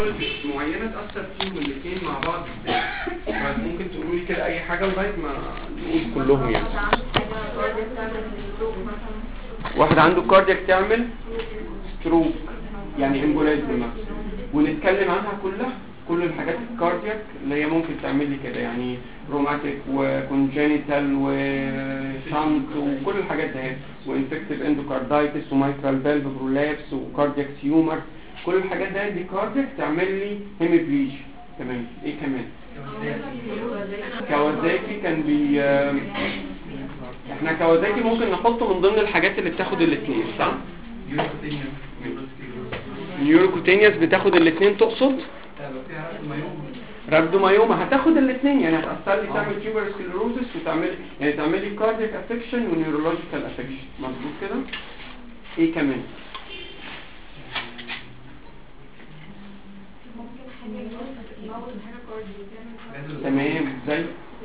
معينه تاثر فيهم الاثنين مع بعض ازاي بس ممكن تقولوا لي كده اي حاجه لغايه ما نقول كلهم يعني واحد عنده كاردياك تعمل ستروك يعني امبوليزم ونتكلم عنها كلها كل الحاجات الكاردياك اللي هي ممكن تعمل لي كده يعني روماتيك وكونجينيتال وشانت وكل الحاجات دي وانفكتيف اندوكاردايتس ومايترال فالف برولابس وكاردياك سيومر كل الحاجات دي دي كاردياك تعمل لي هيميبليج تمام ايه كمان كوازاكي كان بي احنا كوازاكي ممكن نحطه من ضمن الحاجات اللي بتاخد الاثنين صح نيوروكوتينيوس بتاخد الاثنين تقصد رابدومايوما هتاخد الاثنين يعني هتأثر لي تعمل تيوبر سكلروزس وتعمل يعني تعمل لي كاردياك افكشن ونيورولوجيكال افكشن مظبوط كده ايه كمان تمام زي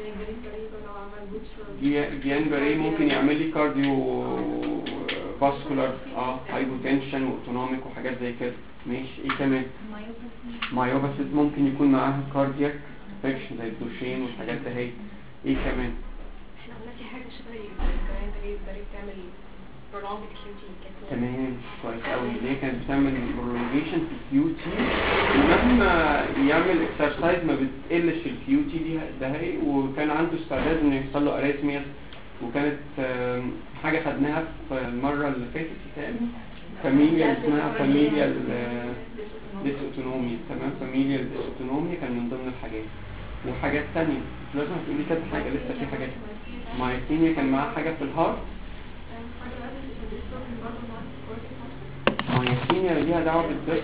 جيان باري ممكن يعمل لي كارديو فاسكولار اه هايبوتنشن واوتونوميك وحاجات زي كده ماشي ايه كمان مايوباسيس ممكن يكون معاها كاردياك افكشن زي الدوشين والحاجات ده هي ايه كمان احنا قلنا في حاجه شبه البراين بري بري بتعمل prolonged QT كانت تمام كويس قوي اللي هي كانت بتعمل برولونجيشن في الكيو تي ومهما يعمل اكسرسايز ما بتقلش الكيو تي دي ده هي وكان عنده استعداد انه يحصل له اريثميا وكانت آم، حاجه خدناها في المره اللي فاتت تاني فاميليا اسمها فاميليا ديسوتونوميا تمام فاميليا ديسوتونوميا كان من ضمن الحاجات وحاجات تانية مش لازم تقولي كذا حاجه لسه في حاجات مايتينيا كان معاها حاجه في الهارت مايتينيا ليها دعوه بالدرس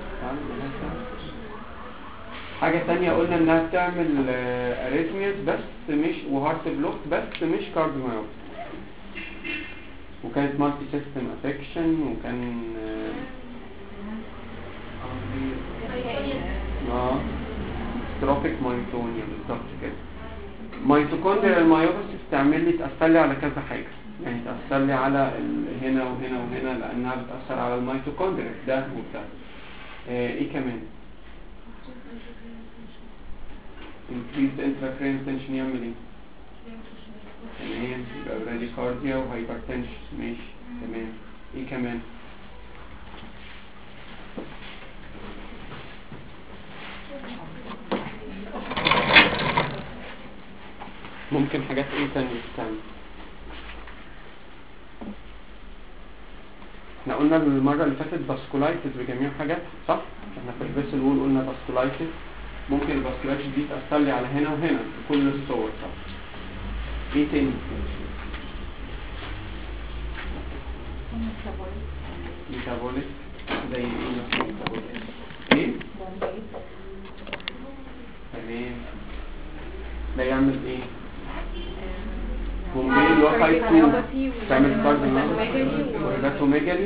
حاجة تانية قلنا انها بتعمل اريثمياس بس مش وهارت بلوك بس مش كارديوميوباثي وكانت مالتي سيستم افكشن وكان اه ستروفيك مايتونيا بالظبط كده ميتوكوندريا المايوباثي بتعمل لي تأثر لي على كذا حاجة يعني تأثر لي على ال- هنا وهنا وهنا لأنها بتأثر على الميتوكوندريا ده وده آه، ايه كمان increased intracranial tension يعمل ايه تمام يبقى براديكارديا وهايبرتنشن ماشي تمام ايه كمان ممكن حاجات ايه تانية تتعمل احنا قلنا المرة اللي فاتت باسكولايتس بجميع حاجات صح؟ احنا في الفيسل وول قلنا باسكولايتس ممكن الباسكولايتس دي تأثر لي على هنا وهنا في كل الصور صح؟ ايه تاني؟ ميتابوليك زي ايه مثلا ميتابوليك؟ ايه؟ تمام ده يعمل ايه؟ بومبي اللي هو تايب 2 تعمل كارديو جاتوميجالي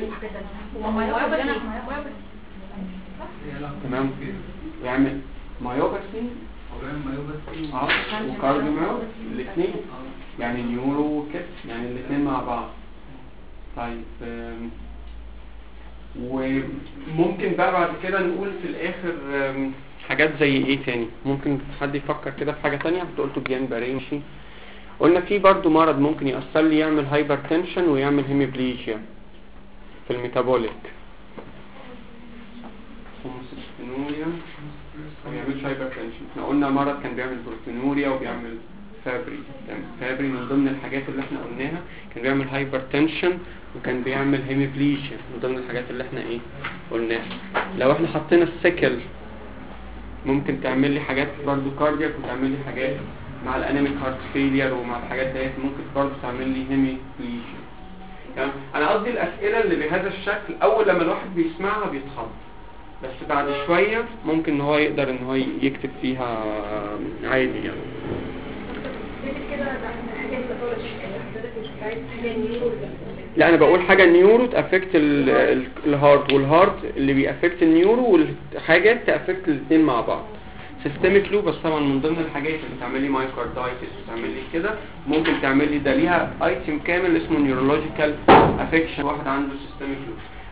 تمام يعمل مايوباثي اه وكارديوميوباثي الاثنين يعني نيورو وكده يعني الاثنين مع بعض طيب آم، وممكن بقى بعد كده نقول في الاخر آم، حاجات زي ايه تاني ممكن حد يفكر كده في حاجة تانية انت قلتوا جيان بارينشي قلنا في برضو مرض ممكن يأثر لي يعمل هايبرتنشن ويعمل هيميبليجيا في الميتابوليك هوموسيستينوريا ما بيعملش هايبرتنشن احنا قلنا مرض كان بيعمل بروتينوريا وبيعمل فابري تمام فابري من ضمن الحاجات اللي احنا قلناها كان بيعمل هايبرتنشن وكان بيعمل هيميبليجيا من ضمن الحاجات اللي احنا ايه قلناها لو احنا حطينا السكل ممكن تعمل لي حاجات برضو كاردياك وتعمل لي حاجات مع الانيميك هارت فيلير ومع الحاجات ديت ممكن برضو تعمل لي هيميبليجيا تمام انا قصدي الاسئله اللي بهذا الشكل اول لما الواحد بيسمعها بيتخض بس بعد شوية ممكن ان هو يقدر ان هو يكتب فيها عادي يعني كده ده حاجه باثولوجي يعني حضرتك مش عايز حاجه نيورو لا انا بقول حاجة النيورو تأفكت ال- ال- الهارت والهارت اللي بيأفكت النيورو والحاجات تأفكت الاثنين مع بعض سيستميك لوبس طبعا من ضمن الحاجات اللي بتعمل لي مايوكاردايتس وتعمل لي كده ممكن تعمل لي ده ليها ايتم كامل اسمه نيورولوجيكال افكشن واحد عنده سيستميك لوبس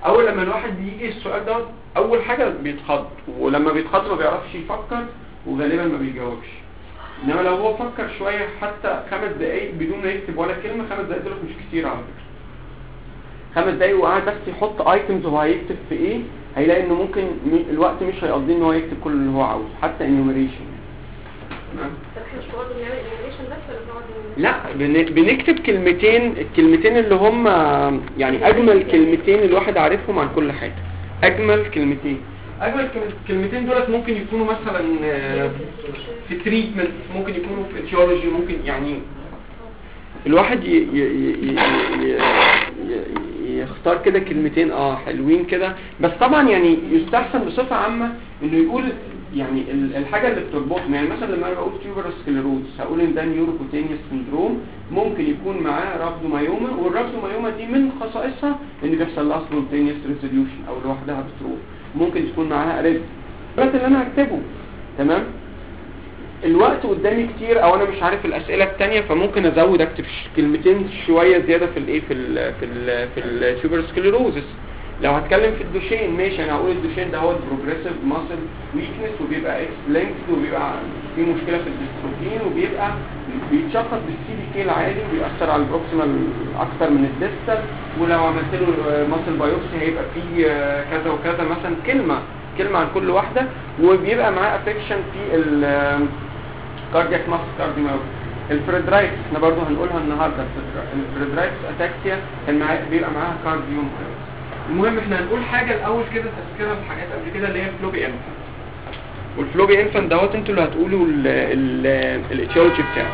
اول لما الواحد بيجي السؤال ده اول حاجه بيتخض ولما بيتخض ما بيعرفش يفكر وغالبا ما بيجاوبش انما لو هو فكر شويه حتى خمس دقايق بدون ما يكتب ولا كلمه خمس دقايق دول مش كتير على فكره خمس دقايق وقاعد بس يحط ايتمز هو هيكتب في ايه هيلاقي انه ممكن م- الوقت مش هيقضيه ان هو يكتب كل اللي هو عاوزه حتى انيوميريشن تمام طب احنا مش برضه بنعمل انيميشن بس ولا بنقعد ن- لا بن- بنكتب كلمتين الكلمتين اللي هم يعني اجمل كلمتين الواحد عارفهم عن كل حاجه اجمل كلمتين اجمل كلم- كلمتين دولت ممكن يكونوا مثلا آه، في تريتمنت ممكن يكونوا في الجيولوجي ممكن يعني الواحد ي... ي... ي... ي... ي... يختار كده كلمتين اه حلوين كده بس طبعا يعني يستحسن بصفة عامة انه يقول يعني ال- الحاجة اللي بتربطنا يعني مثلا لما انا بقول تيوبر سكليروز هقول ان ده نيوروكوتينيوس سندروم ممكن يكون معاه رابدومايوما والرابدومايوما دي من خصائصها ان بيحصل لها سبونتينيوس ريزوليوشن او لوحدها بتروح ممكن تكون معاها اريد بس اللي انا هكتبه تمام الوقت قدامي كتير او انا مش عارف الاسئله التانية فممكن ازود اكتب ش- كلمتين شويه زياده في الايه في ال في ال في السوبر سكليروزس لو هتكلم في الدوشين ماشي انا هقول الدوشين ده هو بروجريسيف ماسل ويكنس وبيبقى اكس لينكد وبيبقى في مشكله في الديستروفين وبيبقى بيتشخص بالسي بي كي العادي وبيأثر على البروكسيمال اكتر من الديستال ولو عملت له ماسل بايوبسي هيبقى فيه آه، كذا وكذا مثلا كلمه كلمه عن كل واحده وبيبقى معاه افكشن في ال كاردياك ماسل كارديوميوباثي الفريدرايتس احنا برضو هنقولها النهارده الفريدرايتس اتاكسيا كان معاه بيبقى معاها كارديوم المهم احنا هنقول حاجه الاول كده تذكره الحاجات قبل كده اللي هي فلوبي انفانت والفلوبي انفانت دوت انتوا اللي هتقولوا الايتيولوجي بتاعه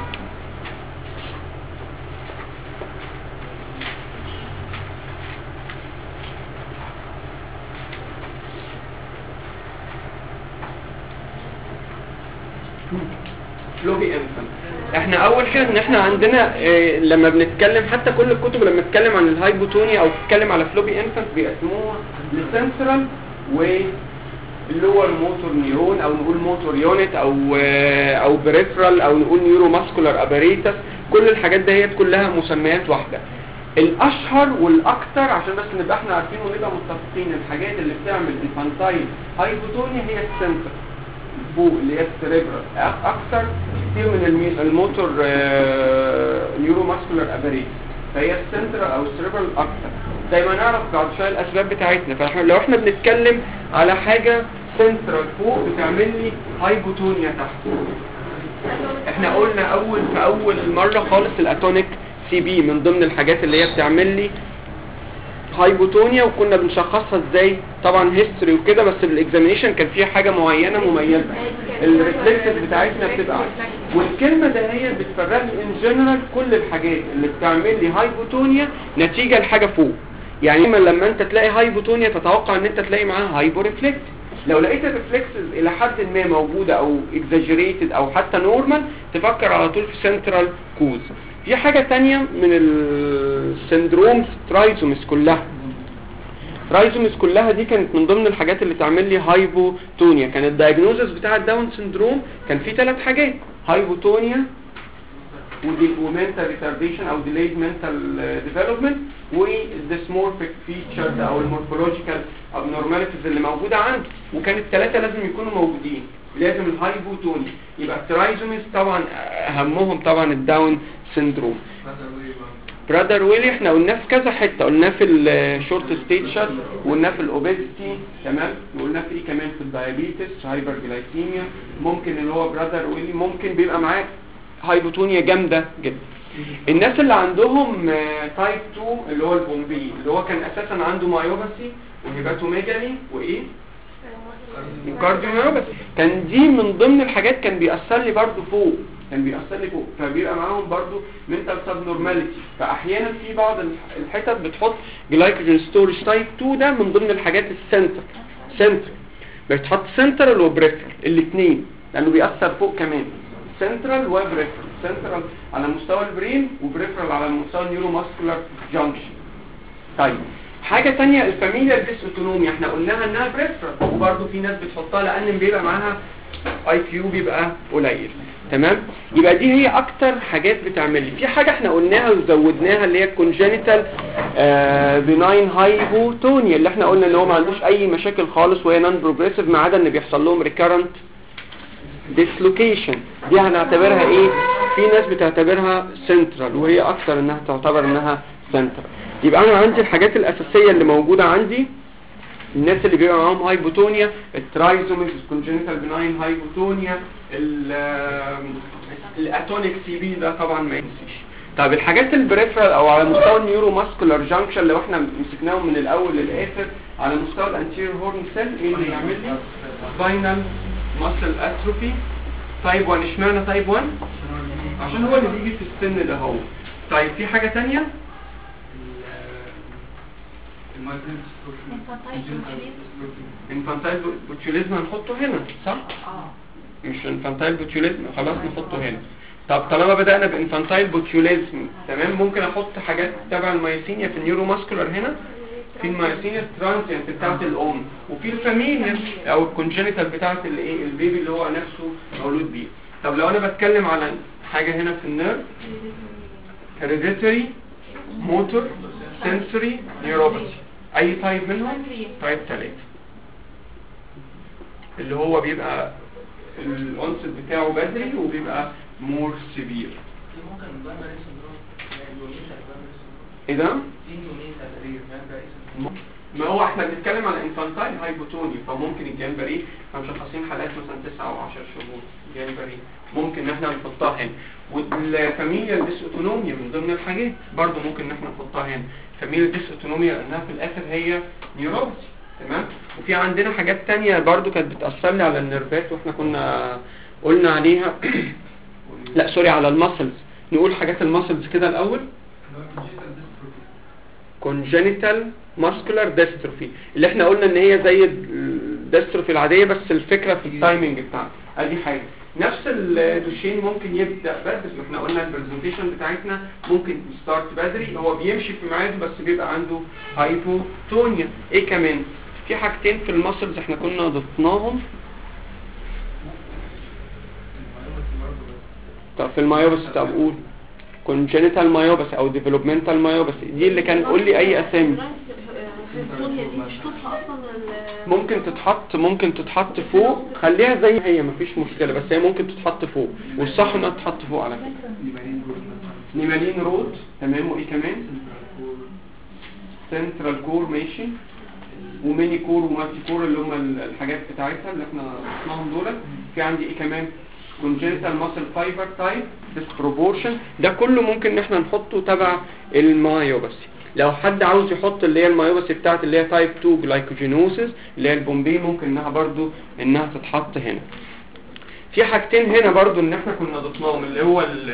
فلوبي انفانت احنا اول حاجه ان احنا عندنا اه لما بنتكلم حتى كل الكتب لما بتتكلم عن الهايبوتونيا او بتتكلم على فلوبي انفانت بيقسموها لسنترال و اللور موتور نيرون او نقول موتور يونت او اه او بريفرال او نقول نيورو ماسكولار اباريتس كل الحاجات دهيت كلها مسميات واحده الاشهر والاكثر عشان بس نبقى احنا عارفين ونبقى متفقين الحاجات اللي بتعمل انفانتايل هايبوتونيا هي السنتر فوق اللي هي السريبرال اكثر كتير من المي- الموتور نيورو ماسكولار اباريت فهي السنترال او السريبرال اكثر زي ما نعرف بعد شويه الاسباب بتاعتنا فاحنا لو احنا بنتكلم على حاجه سنترال فوق بتعمل لي هايبوتونيا تحت احنا قلنا اول في اول مره خالص الاتونيك سي بي من ضمن الحاجات اللي هي بتعمل لي هايبوتونيا وكنا بنشخصها ازاي طبعا هيستوري وكده بس بالاكزامينشن كان فيها حاجه معينه مميزه الريفلكسز بتاعتنا بتبقى والكلمه ده هي بتفرق لي ان جنرال كل الحاجات اللي بتعمل لي هايبوتونيا نتيجه لحاجه فوق يعني دايما لما انت تلاقي هايبوتونيا تتوقع ان انت تلاقي معاها هايبو ريفلكس لو لقيت الريفلكسز الى حد ما موجوده او اكزاجريتد او حتى نورمال تفكر على طول في سنترال كوز في حاجه تانية من السندرومز ترايزومس كلها ترايزومس كلها دي كانت من ضمن الحاجات اللي تعمل لي هايبوتونيا كان الدايجنوزس بتاع الداون سندروم كان فيه ثلاث حاجات هايبوتونيا ومنتال ريتارديشن او ديليد منتال ديفلوبمنت والديسمورفيك فيتشرز او المورفولوجيكال ابنورماليتيز اللي موجوده عنده وكان الثلاثه لازم يكونوا موجودين لازم الهايبوتونيا يبقى الترايزوميز طبعا اهمهم طبعا الداون سندروم برادر ويلي احنا قلناه في كذا حته قلناه في الشورت ستيتشر وقلناه في الاوبيستي تمام وقلناه في ايه كمان في الدايابيتس هايبر جلايكيميا ممكن اللي هو برادر ويلي ممكن بيبقى معاه هايبوتونيا جامده جدا الناس اللي عندهم تايب 2 اللي هو البومبي اللي هو كان اساسا عنده مايوباثي وهيباتوميجالي وايه وكارديوميوباثي كان دي من ضمن الحاجات كان بيأثر لي برضو فوق كان بيأثر لي فوق فبيبقى معاهم برضو منتال سبنورماليتي فاحيانا في بعض الح- الحتت بتحط جلايكوجين ستورج تايب 2 ده من ضمن الحاجات السنتر سنتر بتحط سنترال وبريفرال الاثنين لانه بيأثر فوق كمان سنترال وبريفرال سنترال على مستوى البرين وبريفرال على مستوى النيورو ماسكولار جانكشن طيب حاجة تانية الفاميليا ديسوتونومي احنا قلناها انها بريفرال وبرضه في ناس بتحطها لان بيبقى معاها اي كيو بيبقى قليل تمام يبقى دي هي اكتر حاجات بتعمل لي في حاجه احنا قلناها وزودناها اللي هي الكونجنتال بناين هايبوتونيا اللي احنا قلنا ان هو ما عندوش اي مشاكل خالص وهي نون بروجريسيف ما عدا ان بيحصل لهم ريكارنت ديسلوكيشن دي هنعتبرها ايه في ناس بتعتبرها سنترال وهي اكتر انها تعتبر انها سنترال يبقى انا عندي الحاجات الاساسيه اللي موجوده عندي الناس اللي بيبقى معاهم هايبوتونيا الترايزوميز الكونجنتال بناين هايبوتونيا الاتونيك سي بي ده طبعا ما ينسيش طب الحاجات البريفرال او على مستوى النيورو ماسكولار جانكشن لو احنا مسكناهم من الاول للاخر على مستوى الانتيريور هورن سيل مين اللي يعمل لي سباينال ماسل اتروفي تايب 1 اشمعنى تايب 1 عشان هو اللي بيجي في السن ده هو طيب في حاجه ثانيه انفانتايل بوتيوليزم هنحطه هنا صح مش انفانتايل بوتيوليزم خلاص نحطه هنا طب طالما بدأنا بانفانتايل بوتيوليزم تمام ممكن احط حاجات تبع المايسينيا في النيورو ماسكولار هنا في المايسينيا ترانزيانت بتاعت الام وفي الفاميليا او الكونجنتال بتاعت الايه البيبي اللي هو نفسه مولود بيه طب لو انا بتكلم على حاجه هنا في النيرف هيريديتري موتور سنسوري نيوروباثي اي تايب منهم تايب 3 اللي هو بيبقى العنصر بتاعه بدري وبيبقى مور سيفير ايه ده ما هو احنا بنتكلم على انفانتايل هايبوتوني فممكن الجمبري احنا مشخصين حالات مثلا 9 او 10 شهور جمبري ممكن ان احنا نحطها هنا والفاميليا ديسوتونوميا من ضمن الحاجات برضو ممكن ان احنا نحطها هنا فاميليا ديسوتونوميا لانها في الاخر هي نيوروباثي تمام وفي عندنا حاجات تانية برضو كانت بتأثر لي على النيرفات واحنا كنا قلنا عليها لا سوري على المسلز نقول حاجات المسلز كده الاول congenital muscular dystrophy اللي احنا قلنا ان هي زي الدystrophy العادية بس الفكرة في التايمنج بتاعها ادي حاجة نفس الدوشين ممكن يبدأ بدري احنا قلنا البرزنتيشن بتاعتنا ممكن ستارت بدري هو بيمشي في ميعاده بس بيبقى عنده هايبوتونيا ايه كمان في حاجتين في المسلز احنا كنا ضفناهم طب في المايوبس طب قول congenital myopathy او developmental myopathy دي اللي كان قول لي اي اسامي ممكن تتحط ممكن تتحط فوق خليها زي هي مفيش مشكلة بس هي ممكن تتحط فوق والصح انها تتحط فوق على فكرة نيمالين رود تمام وايه كمان سنترال كور ماشي وميني كور ومالتي كور اللي هم الحاجات بتاعتها اللي احنا اسمهم دول في عندي ايه كمان congenital muscle fiber type disproportion ده كله ممكن ان احنا نحطه تبع المايوباسي لو حد عاوز يحط اللي هي المايوباسي بتاعت اللي هي تايب 2 جلايكوجينوسيس اللي هي البومبي ممكن انها برضو انها تتحط هنا في حاجتين هنا برضو ان احنا كنا ضفناهم اللي هو ال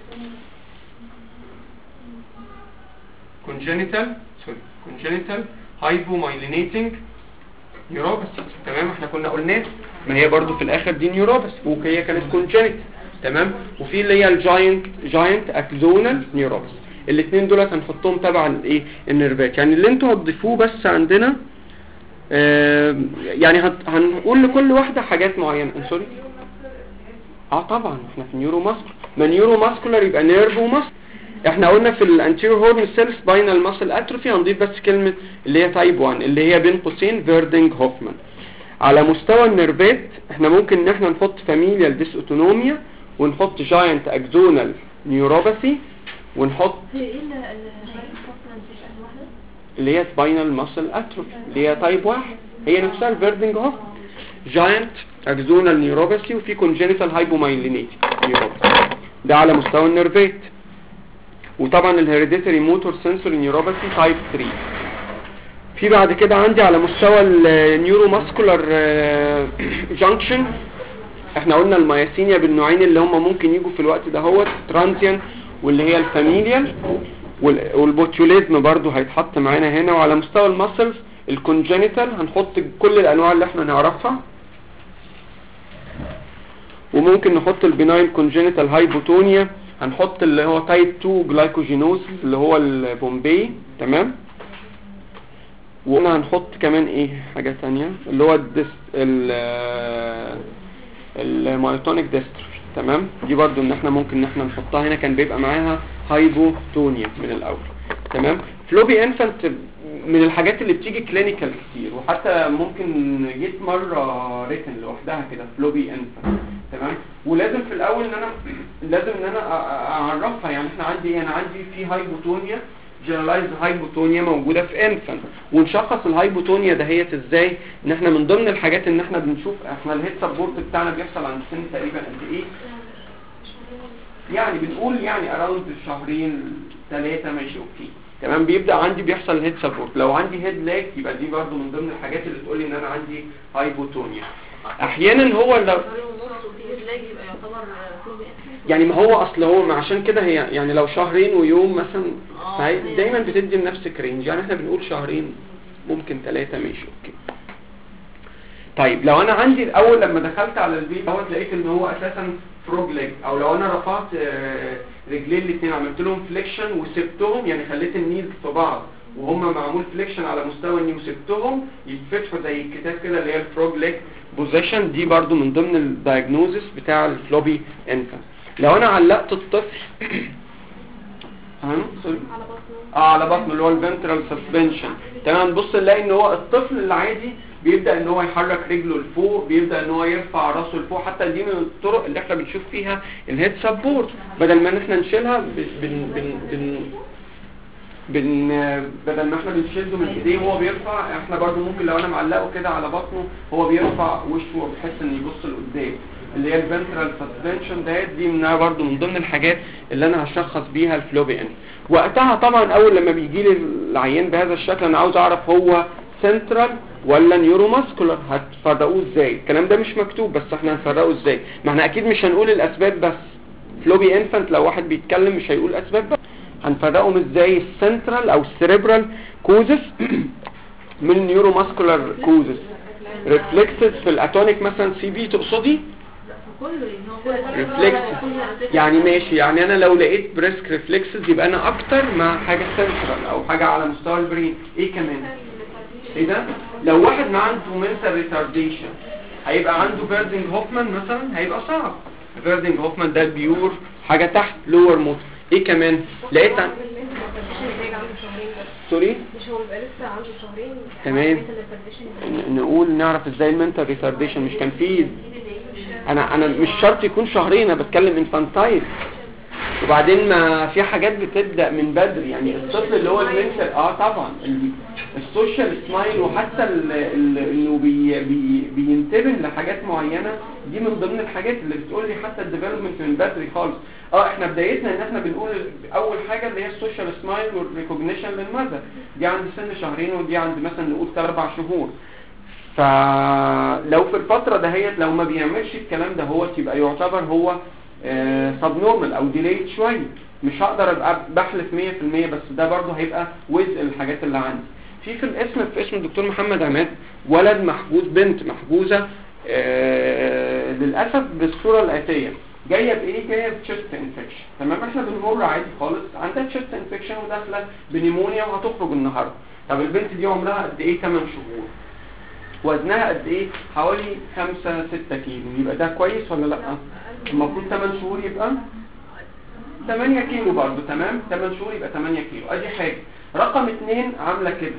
congenital sorry congenital hypomyelinating نيوروباثي تمام احنا كنا قلناه ما هي برضو في الاخر دي نيوروباثي وهي كانت كونجنت تمام وفي اللي هي الجاينت جاينت اكزونال نيوروباثي الاثنين دول هنحطهم تبع الايه النيرفات يعني اللي انتوا هتضيفوه بس عندنا آه يعني هت- هنقول لكل واحده حاجات معينه سوري اه طبعا احنا في نيورو ماسكولار ما نيورو ماسكولار يبقى نيرف وماسك احنا قلنا في الانتيريور هورن سيل سباينال ماسل اتروفي هنضيف بس كلمه اللي هي تايب 1 اللي هي بين قوسين فيردنج هوفمان على مستوى النيرفات احنا ممكن ان احنا نحط فاميليال ديس اوتونوميا ونحط جاينت اكزونال نيوروباثي ونحط هي ايه اللي الفصل واحدة؟ اللي هي سباينال ماسل اتروفي اللي هي تايب 1 هي نفسها الفيردنج هوف جاينت اكزونال نيوروباثي وفي كونجنتال هايبومايلينيتي نيوروباثي ده على مستوى النيرفات وطبعا الهيريديتري موتور سنسوري نيوروباثي تايب 3 في بعد كده عندي على مستوى النيورو ماسكولار جانكشن احنا قلنا المياسينيا بالنوعين اللي هم ممكن يجوا في الوقت ده هو ترانزيان واللي هي الفاميليال وال- والبوتيوليزم برضو هيتحط معانا هنا وعلى مستوى المسلز الكونجنتال هنحط كل الانواع اللي احنا نعرفها وممكن نحط البنايل كونجنتال هايبوتونيا هنحط اللي هو تايب 2 جلايكوجينوز اللي هو البومبي تمام وقلنا هنحط كمان ايه حاجة تانية اللي هو الدس ال المايوتونيك ديستروفي تمام دي برضو ان احنا ممكن ان احنا نحطها هنا كان بيبقى معاها هايبوتونيا من الاول تمام فلوبي انفانت من الحاجات اللي بتيجي كلينيكال كتير وحتى ممكن جيت مره ريتن لوحدها كده فلوبي انفانت تمام ولازم في الاول ان انا لازم ان انا أ- أ- اعرفها يعني احنا عندي ايه انا عندي في هايبوتونيا جنرالايز هايبوتونيا موجوده في انفانت ونشخص الهايبوتونيا دهيت ازاي ان احنا من ضمن الحاجات ان احنا بنشوف احنا الهيد سبورت بتاعنا بيحصل عند سن تقريبا قد ايه يعني بنقول يعني اراوند شهرين ثلاثة ماشي اوكي تمام بيبدأ عندي بيحصل هيد سبورت لو عندي هيد لاك يبقى دي برضو من ضمن الحاجات اللي تقول لي ان انا عندي هايبوتونيا احيانا هو لو يبقى يعتبر فلوبي يعني ما هو اصل هو ما عشان كده هي يعني لو شهرين ويوم مثلا آه. فهي دايما بتدي لنفسك رينج يعني احنا بنقول شهرين ممكن ثلاثة ماشي اوكي طيب لو انا عندي الاول لما دخلت على البيت دوت لقيت ان هو اساسا فروج ليج او لو انا رفعت آه، رجلين الاثنين عملت لهم فليكشن وسبتهم يعني خليت النيز في بعض وهم معمول فليكشن على مستوى اني وسبتهم يتفتحوا زي الكتاب كده اللي هي الفروج ليج بوزيشن دي برضو من ضمن الدايجنوزس بتاع الفلوبي انفانت لو انا علقت الطفل تمام سوري على بطنه اه على بطنه اللي هو الفنترال سسبنشن تمام نبص نلاقي ان هو الطفل العادي بيبدا ان هو يحرك رجله لفوق بيبدا ان هو يرفع راسه لفوق حتى دي من الطرق اللي احنا بنشوف فيها الهيد سبورت بدل ما ان احنا نشيلها ب- بن بن بن بن بدل ما احنا بنشده من ايديه وهو بيرفع احنا برضو ممكن لو انا معلقه كده على بطنه هو بيرفع وشه وبيحس ان يبص لقدام اللي هي الفنترال سسبنشن ديت دي منها برضو من ضمن الحاجات اللي انا هشخص بيها الفلوبي ان وقتها طبعا اول لما بيجي لي العيان بهذا الشكل انا عاوز اعرف هو سنترال ولا نيوروماسكولار هتفرقوه ازاي الكلام ده مش مكتوب بس احنا هنفرقه ازاي ما احنا اكيد مش هنقول الاسباب بس فلوبي انفانت لو واحد بيتكلم مش هيقول اسباب بس هنفرقهم ازاي السنترال او السيريبرال كوزس من النيوروماسكولار كوزس ريفلكسز في الاتونيك مثلا سي بي تقصدي كله يعني هو كل ريفلكسز يعني ماشي يعني انا لو لقيت بريسك ريفلكسز يبقى انا اكتر مع حاجه سنترال او حاجه على مستوى البرين ايه كمان ايه ده لو واحد ما عنده منتال ريتارديشن هيبقى عنده فيردنج هوفمان مثلا هيبقى صعب فيردنج هوفمان ده البيور حاجه تحت لور موت ايه كمان لقيت عن... مش اللي عنده شهرين بس سوري مش هو بيبقى لسه عنده شهرين تمام. مثل الترديشن ن- نقول نعرف ازاي المنتال ريتارديشن مش كان فيه انا انا مش شرط يكون شهرين انا بتكلم انفانتايل وبعدين ما في حاجات بتبدا من بدري يعني الطفل اللي هو المنتال اه طبعا ال- السوشيال سمايل وحتى ال- ال- انه بي بي بينتبه لحاجات معينه دي من ضمن الحاجات اللي بتقول لي حتى الديفلوبمنت من بدري خالص اه احنا بدايتنا ان احنا بنقول اول حاجه اللي هي السوشيال سمايل والريكوجنيشن للمذر دي عند سن شهرين ودي عند مثلا نقول 3 4 شهور فلو في الفترة دهيت لو ما بيعملش الكلام ده هو يبقى يعتبر هو سب نورمال او ديليت شوية مش هقدر ابقى بحلف 100% بس ده برضه هيبقى وزء الحاجات اللي عندي في في الاسم في اسم الدكتور محمد عماد ولد محجوز بنت محجوزة آه، للأسف بالصورة الآتية جاية بإيه؟ جاية بتشست انفكشن تمام احنا بنمر عادي خالص عندها تشست انفكشن وداخلة بنيمونيا وهتخرج النهاردة طب البنت دي عمرها قد ايه 8 شهور وزنها قد ايه حوالي 5 6 كيلو يبقى ده كويس ولا لا المفروض 8 شهور يبقى 8 كيلو برضو تمام 8 شهور يبقى 8 كيلو ادي حاجه رقم 2 عامله كده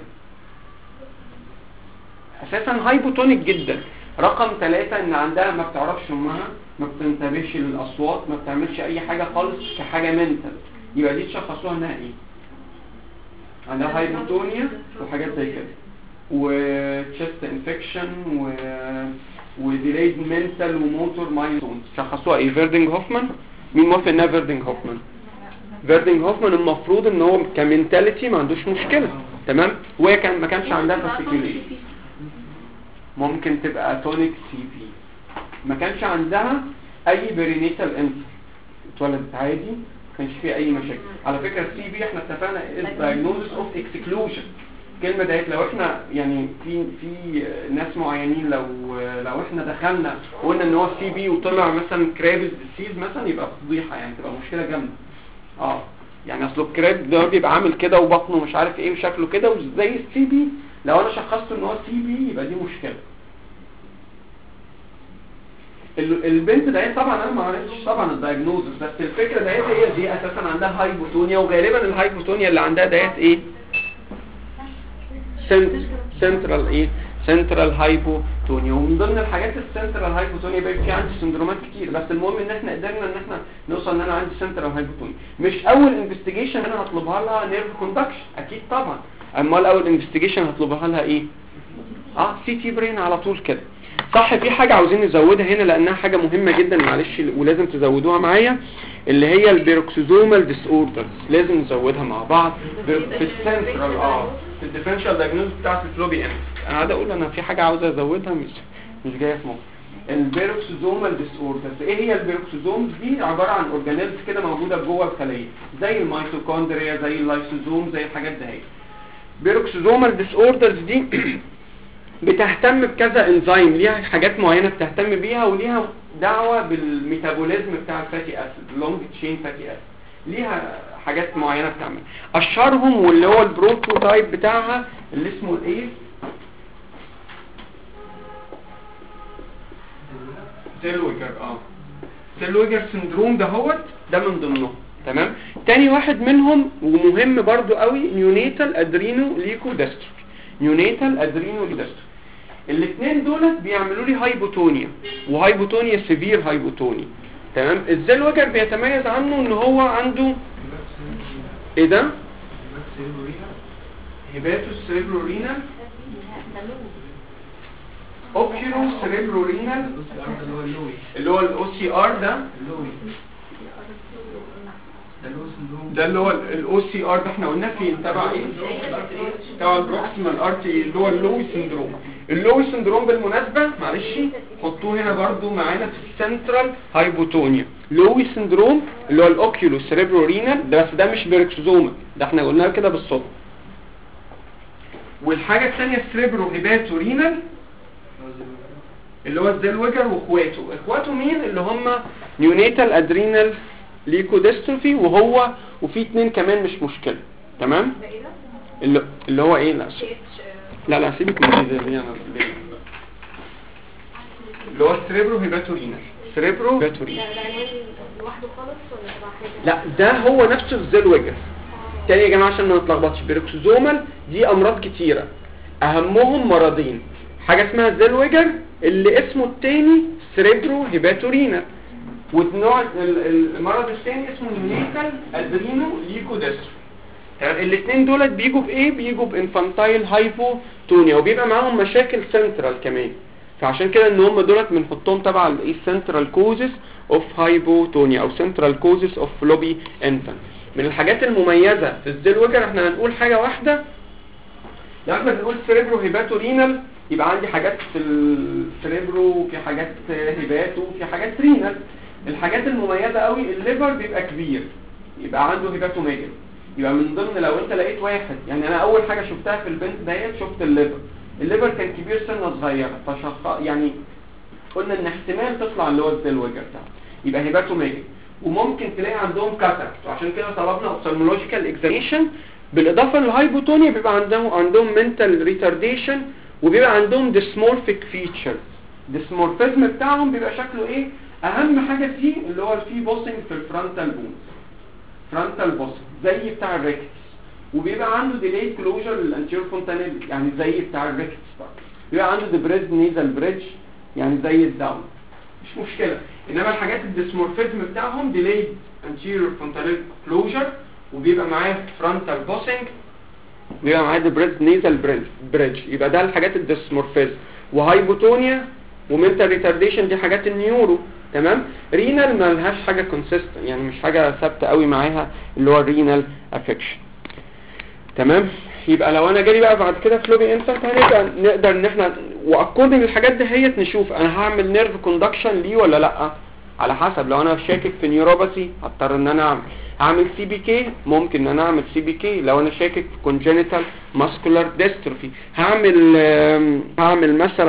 اساسا هايبوتونيك جدا رقم 3 ان عندها ما بتعرفش امها ما بتنتبهش للاصوات ما بتعملش اي حاجه خالص كحاجه منتال يبقى دي تشخصوها انها ايه عندها هايبوتونيا وحاجات زي كده وتشست انفكشن و وديليد منتال وموتور مايلستونز شخصوها ايه فيردنج هوفمان مين موافق انها فيردنج هوفمان فيردنج هوفمان المفروض ان هو كمنتاليتي ما عندوش مشكله تمام وهي كان ما كانش عندها فاسيكيوليشن ممكن تبقى تونيك سي بي ما كانش عندها اي برينيتال انسر اتولدت عادي ما كانش فيها اي مشاكل على فكره السي بي احنا اتفقنا diagnosis اوف اكسكلوجن الكلمه ديت لو احنا يعني في في ناس معينين لو لو احنا دخلنا وقلنا ان هو سي بي وطلع مثلا كرابز ديسيز مثلا يبقى فضيحه يعني تبقى مشكله جامده اه يعني اصل الكراب ده بيبقى عامل كده وبطنه مش عارف ايه وشكله كده وزي السي بي لو انا شخصت ان هو سي بي يبقى دي مشكله ال- البنت ديت طبعا انا ما عرفتش طبعا الدايجنوزس بس الفكره ديت هي دي اساسا عندها هايبوتونيا وغالبا الهايبوتونيا اللي عندها ديت ايه سنترال ايه سنترال هايبوتونيا ومن ضمن الحاجات السنترال هايبوتونيا بيبقى في عندي سندرومات كتير بس المهم ان احنا قدرنا ان احنا نوصل ان انا عندي سنترال هايبوتونيا مش اول انفستيجيشن انا هطلبها لها نيرف كوندكشن اكيد طبعا امال اول انفستيجيشن هطلبها لها ايه اه سي تي برين على طول كده صح في حاجة عاوزين نزودها هنا لانها حاجة مهمة جدا معلش ولازم تزودوها معايا اللي هي البيروكسيزومال ديس اوردرز لازم نزودها مع بعض بير- في السنترال اه في الديفرنشال دايجنوز بتاعت الفلوبي ام انا قاعد اقول انا في حاجة عاوز ازودها مش مش جايه في مخي البيروكسيزومال ديس اوردرز ايه هي البيروكسيزومز دي عبارة عن اورجانيلز كده موجودة جوه الخلية زي الميتوكوندريا زي اللايسوزوم زي الحاجات دهي بيروكسيزومال ديس اوردرز دي بتهتم بكذا انزيم ليها حاجات معينة بتهتم بيها وليها دعوة بالميتابوليزم بتاع الفاتي اسيد لونج تشين فاتي اسيد ليها حاجات معينة بتعمل اشهرهم واللي هو البروتوتايب بتاعها اللي اسمه الايه سيلويجر اه سيلويجر سندروم دهوت ده من ضمنهم تمام تاني واحد منهم ومهم برضو قوي نيونيتال ادرينو ليكودستروفي نيونيتال ادرينو ليكودستروفي الاثنين دولت بيعملوا لي هايبوتونيا وهايبوتونيا سيفير هايبوتونيا تمام الزلوجر بيتميز عنه ان هو عنده ايه ده هيباتو سيريبرورينال اوبشيرو سيريبرورينال اللي هو اللوي اللي هو الاو سي ار ده اللوي ده اللي هو سندروم ده اللي هو الاو سي ار ده احنا قلنا فين تبع ايه تبع البروكسيمال ارتي اللي هو اللوي سندروم اللوي سندروم بالمناسبه معلش حطوه هنا برضو معانا في السنترال هايبوتونيا لوي سندروم اللي هو الاوكيولو سيريبرو رينال ده بس ده مش بيركسوزوما ده احنا قلناها كده بالصدفه والحاجه الثانيه السيريبرو هيباتو رينال اللي هو الزلوجر واخواته اخواته مين اللي هم نيونيتال ادرينال ليكوديستروفي وهو وفي اتنين كمان مش مشكلة تمام ده ايه ده؟ اللي, اللي هو ايه لا سي اتش لا لا سيبك من دي دي انا ليه؟ اللي هو السريبرو هيباتورينال سريبرو ده هيباتورينال ده عنوان لوحده خالص ولا تبع حاجه؟ لا ده هو نفسه الزلوجر تاني يا جماعه عشان ما نتلخبطش بيروكسوزومال دي امراض كتيره اهمهم مرضين حاجه اسمها زلوجر اللي اسمه التاني سريبرو هيباتورينال والنوع ال- ال- المرض الثاني اسمه نيونيتال ادرينو ليكوديستروفي تمام الاثنين دولت بيجوا بايه بيجوا بانفانتايل هايبوتونيا وبيبقى معاهم مشاكل سنترال كمان فعشان كده ان هم دولت بنحطهم تبع الايه سنترال كوزز اوف هايبوتونيا او سنترال كوزز اوف فلوبي انفانت من الحاجات المميزه في الزلوجر احنا هنقول حاجه واحده لو احنا بنقول سيريبرو هيباتو رينال يبقى عندي حاجات في السيريبرو وفي حاجات هيباتو وفي حاجات رينال الحاجات المميزه قوي الليفر بيبقى كبير يبقى عنده هيباتو ميجل يبقى من ضمن لو انت لقيت واحد يعني انا اول حاجه شفتها في البنت ديت شفت الليفر الليفر كان كبير سنه صغيره فشخ يعني قلنا ان احتمال تطلع اللي هو الزلوجر بتاعه يبقى هيباتو ميجل وممكن تلاقي عندهم كاتاكت وعشان كده طلبنا اوبثالمولوجيكال اكزاميشن بالاضافه للهايبوتونيا بيبقى عندهم عندهم منتال ريتارديشن وبيبقى عندهم ديسمورفيك فيتشر الديسمورفيزم بتاعهم بيبقى شكله ايه اهم حاجه فيه اللي هو الفي بوسنج في الفرونتال بونز فرونتال بوسنج زي بتاع الريكتس وبيبقى عنده ديلي كلوجر للانتيرو فونتانيل يعني زي بتاع الريكتس برضه بيبقى عنده ديبريز نيزل بريدج يعني زي الداون مش مشكله انما الحاجات الديسمورفيزم بتاعهم ديلي انتيرو فونتانيل كلوجر وبيبقى معاه فرونتال بوسنج بيبقى معاه ديبريز نيزل بريدج يبقى ده الحاجات الديسمورفيزم وهايبوتونيا ومنتال ريتارديشن دي حاجات النيورو تمام رينال ما لهاش حاجه كونسيستنت يعني مش حاجه ثابته قوي معاها اللي هو الرينال افكشن تمام يبقى لو انا جالي بقى بعد كده فلوبي انفانت هنبقى نقدر ان احنا واكوردنج الحاجات دهيت نشوف انا هعمل نيرف كوندكشن ليه ولا لا على حسب لو انا شاكك في نيوروباثي هضطر ان انا اعمل هعمل سي بي كي ممكن ان انا اعمل سي بي كي لو انا شاكك في كونجنتال ماسكولار ديستروفي هعمل آم، هعمل مثلا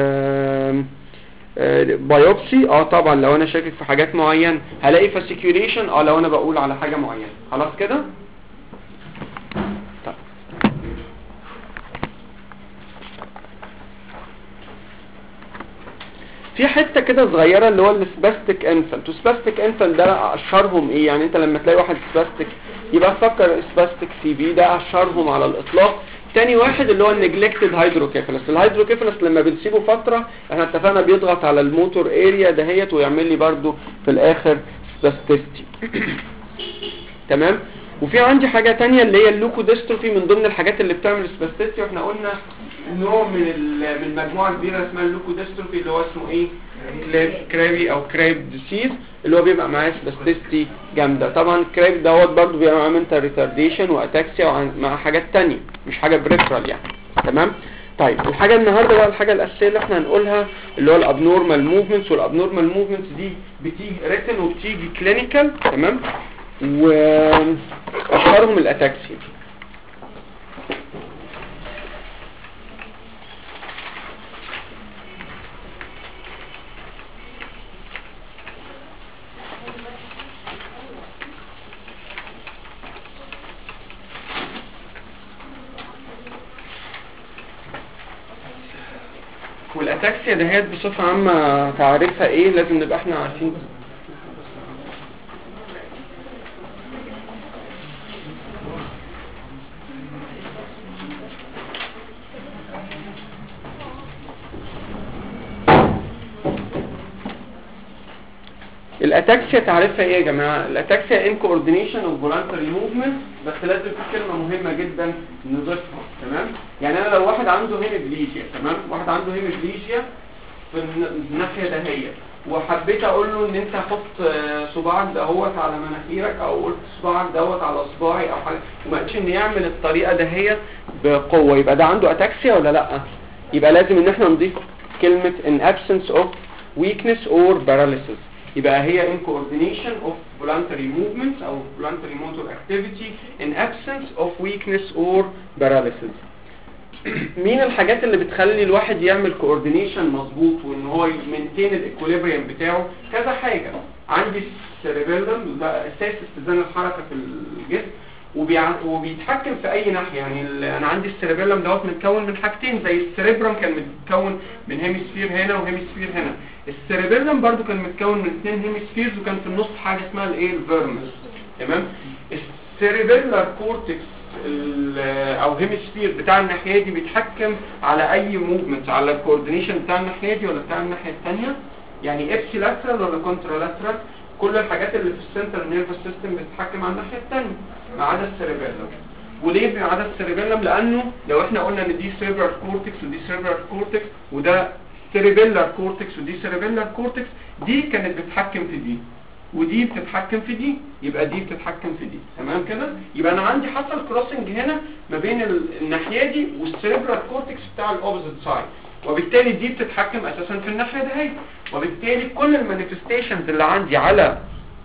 آم، آه، بايوبسي اه طبعا لو انا شاكك في حاجات معينه هلاقي فاسيكيوليشن اه لو انا بقول على حاجه معينه خلاص كده طيب في حته كده صغيره اللي هو السباستيك انفنت وسباستيك انفنت ده اشهرهم ايه يعني انت لما تلاقي واحد سباستيك يبقى فكر سباستيك سي بي ده اشهرهم على الاطلاق تاني واحد اللي هو النجلكتد هيدروكيفالس الهيدروكيفالس لما بنسيبه فتره احنا اتفقنا بيضغط على الموتور اريا دهيت ويعمل لي برده في الاخر سباستيستي تمام وفي عندي حاجة تانية اللي هي اللوكوديستروفي من ضمن الحاجات اللي بتعمل سباستيستي واحنا قلنا نوع من ال- من مجموعة كبيرة اسمها اللوكوديستروفي اللي هو اسمه ايه كلاب كرابي او كراب ديسيز اللي هو بيبقى معاه سباستيستي جامدة طبعا الكراب دوت برضه بيبقى معاه منتال ريتارديشن واتاكسيا ومع حاجات تانية مش حاجة بريفرال يعني تمام طيب الحاجة النهاردة بقى الحاجة الأساسية اللي احنا هنقولها اللي هو الابنورمال موفمنتس والابنورمال موفمنتس دي بتيجي ريتن وبتيجي كلينيكال تمام واشهرهم الاتاكسيا والاتاكسيا دهيت بصفة عامة تعريفها ايه لازم نبقى احنا عارفين الاتاكسيا تعرفها ايه يا جماعه الاتاكسيا ان كوردينيشن اوف فولانتري موفمنت بس لازم في كلمه مهمه جدا نضيفها تمام يعني انا لو واحد عنده هيمبليجيا تمام واحد عنده هيمبليجيا في الن- الناحيه دهيت وحبيت اقول له ان انت حط آه، صباعك دهوت على مناخيرك او قلت صباعك دوت على صباعي او حاجه وما قلتش ان يعمل الطريقه دهيت بقوه يبقى ده عنده اتاكسيا ولا لا يبقى لازم ان احنا نضيف كلمه in absence of weakness or paralysis يبقى هي in coordination of voluntary movements او voluntary motor activity in absence of weakness or paralysis مين الحاجات اللي بتخلي الواحد يعمل كوردينيشن مظبوط وان هو يمنتين الاكوليبريم بتاعه كذا حاجة عندي السيربيلم ده اساس اتزان الحركة في الجسم وبيع- وبيتحكم في اي ناحية يعني ال- انا عندي السيربيلم دوت متكون من حاجتين زي السيربرم كان متكون من هيمسفير هنا وهيمسفير هنا السيربيلم برضو كان متكون من اثنين هيمسفيرز وكان في النص حاجة اسمها الايه الفيرمس تمام السيربيلر كورتكس ال- او هيمسفير بتاع الناحيه دي بيتحكم على اي موفمنت على الكوردينيشن بتاع الناحيه دي ولا بتاع الناحيه الثانيه يعني ابسي لاترال ولا كونترالاترال كل الحاجات اللي في السنتر نيرفس سيستم بتتحكم على الناحيه الثانيه ما عدا السيربيلم وليه ما عدا السيربيلم لانه لو احنا قلنا ان دي سيربرال كورتكس ودي سيربرال كورتكس وده سيربيلر كورتكس ودي سيربيلر كورتكس دي كانت بتتحكم في دي ودي بتتحكم في دي يبقى دي بتتحكم في دي تمام كده يبقى انا عندي حصل كروسنج هنا ما بين ال- الناحيه دي والسيربرال كورتكس بتاع الاوبوزيت سايد وبالتالي دي بتتحكم اساسا في الناحيه دي وبالتالي كل المانيفستيشنز اللي عندي على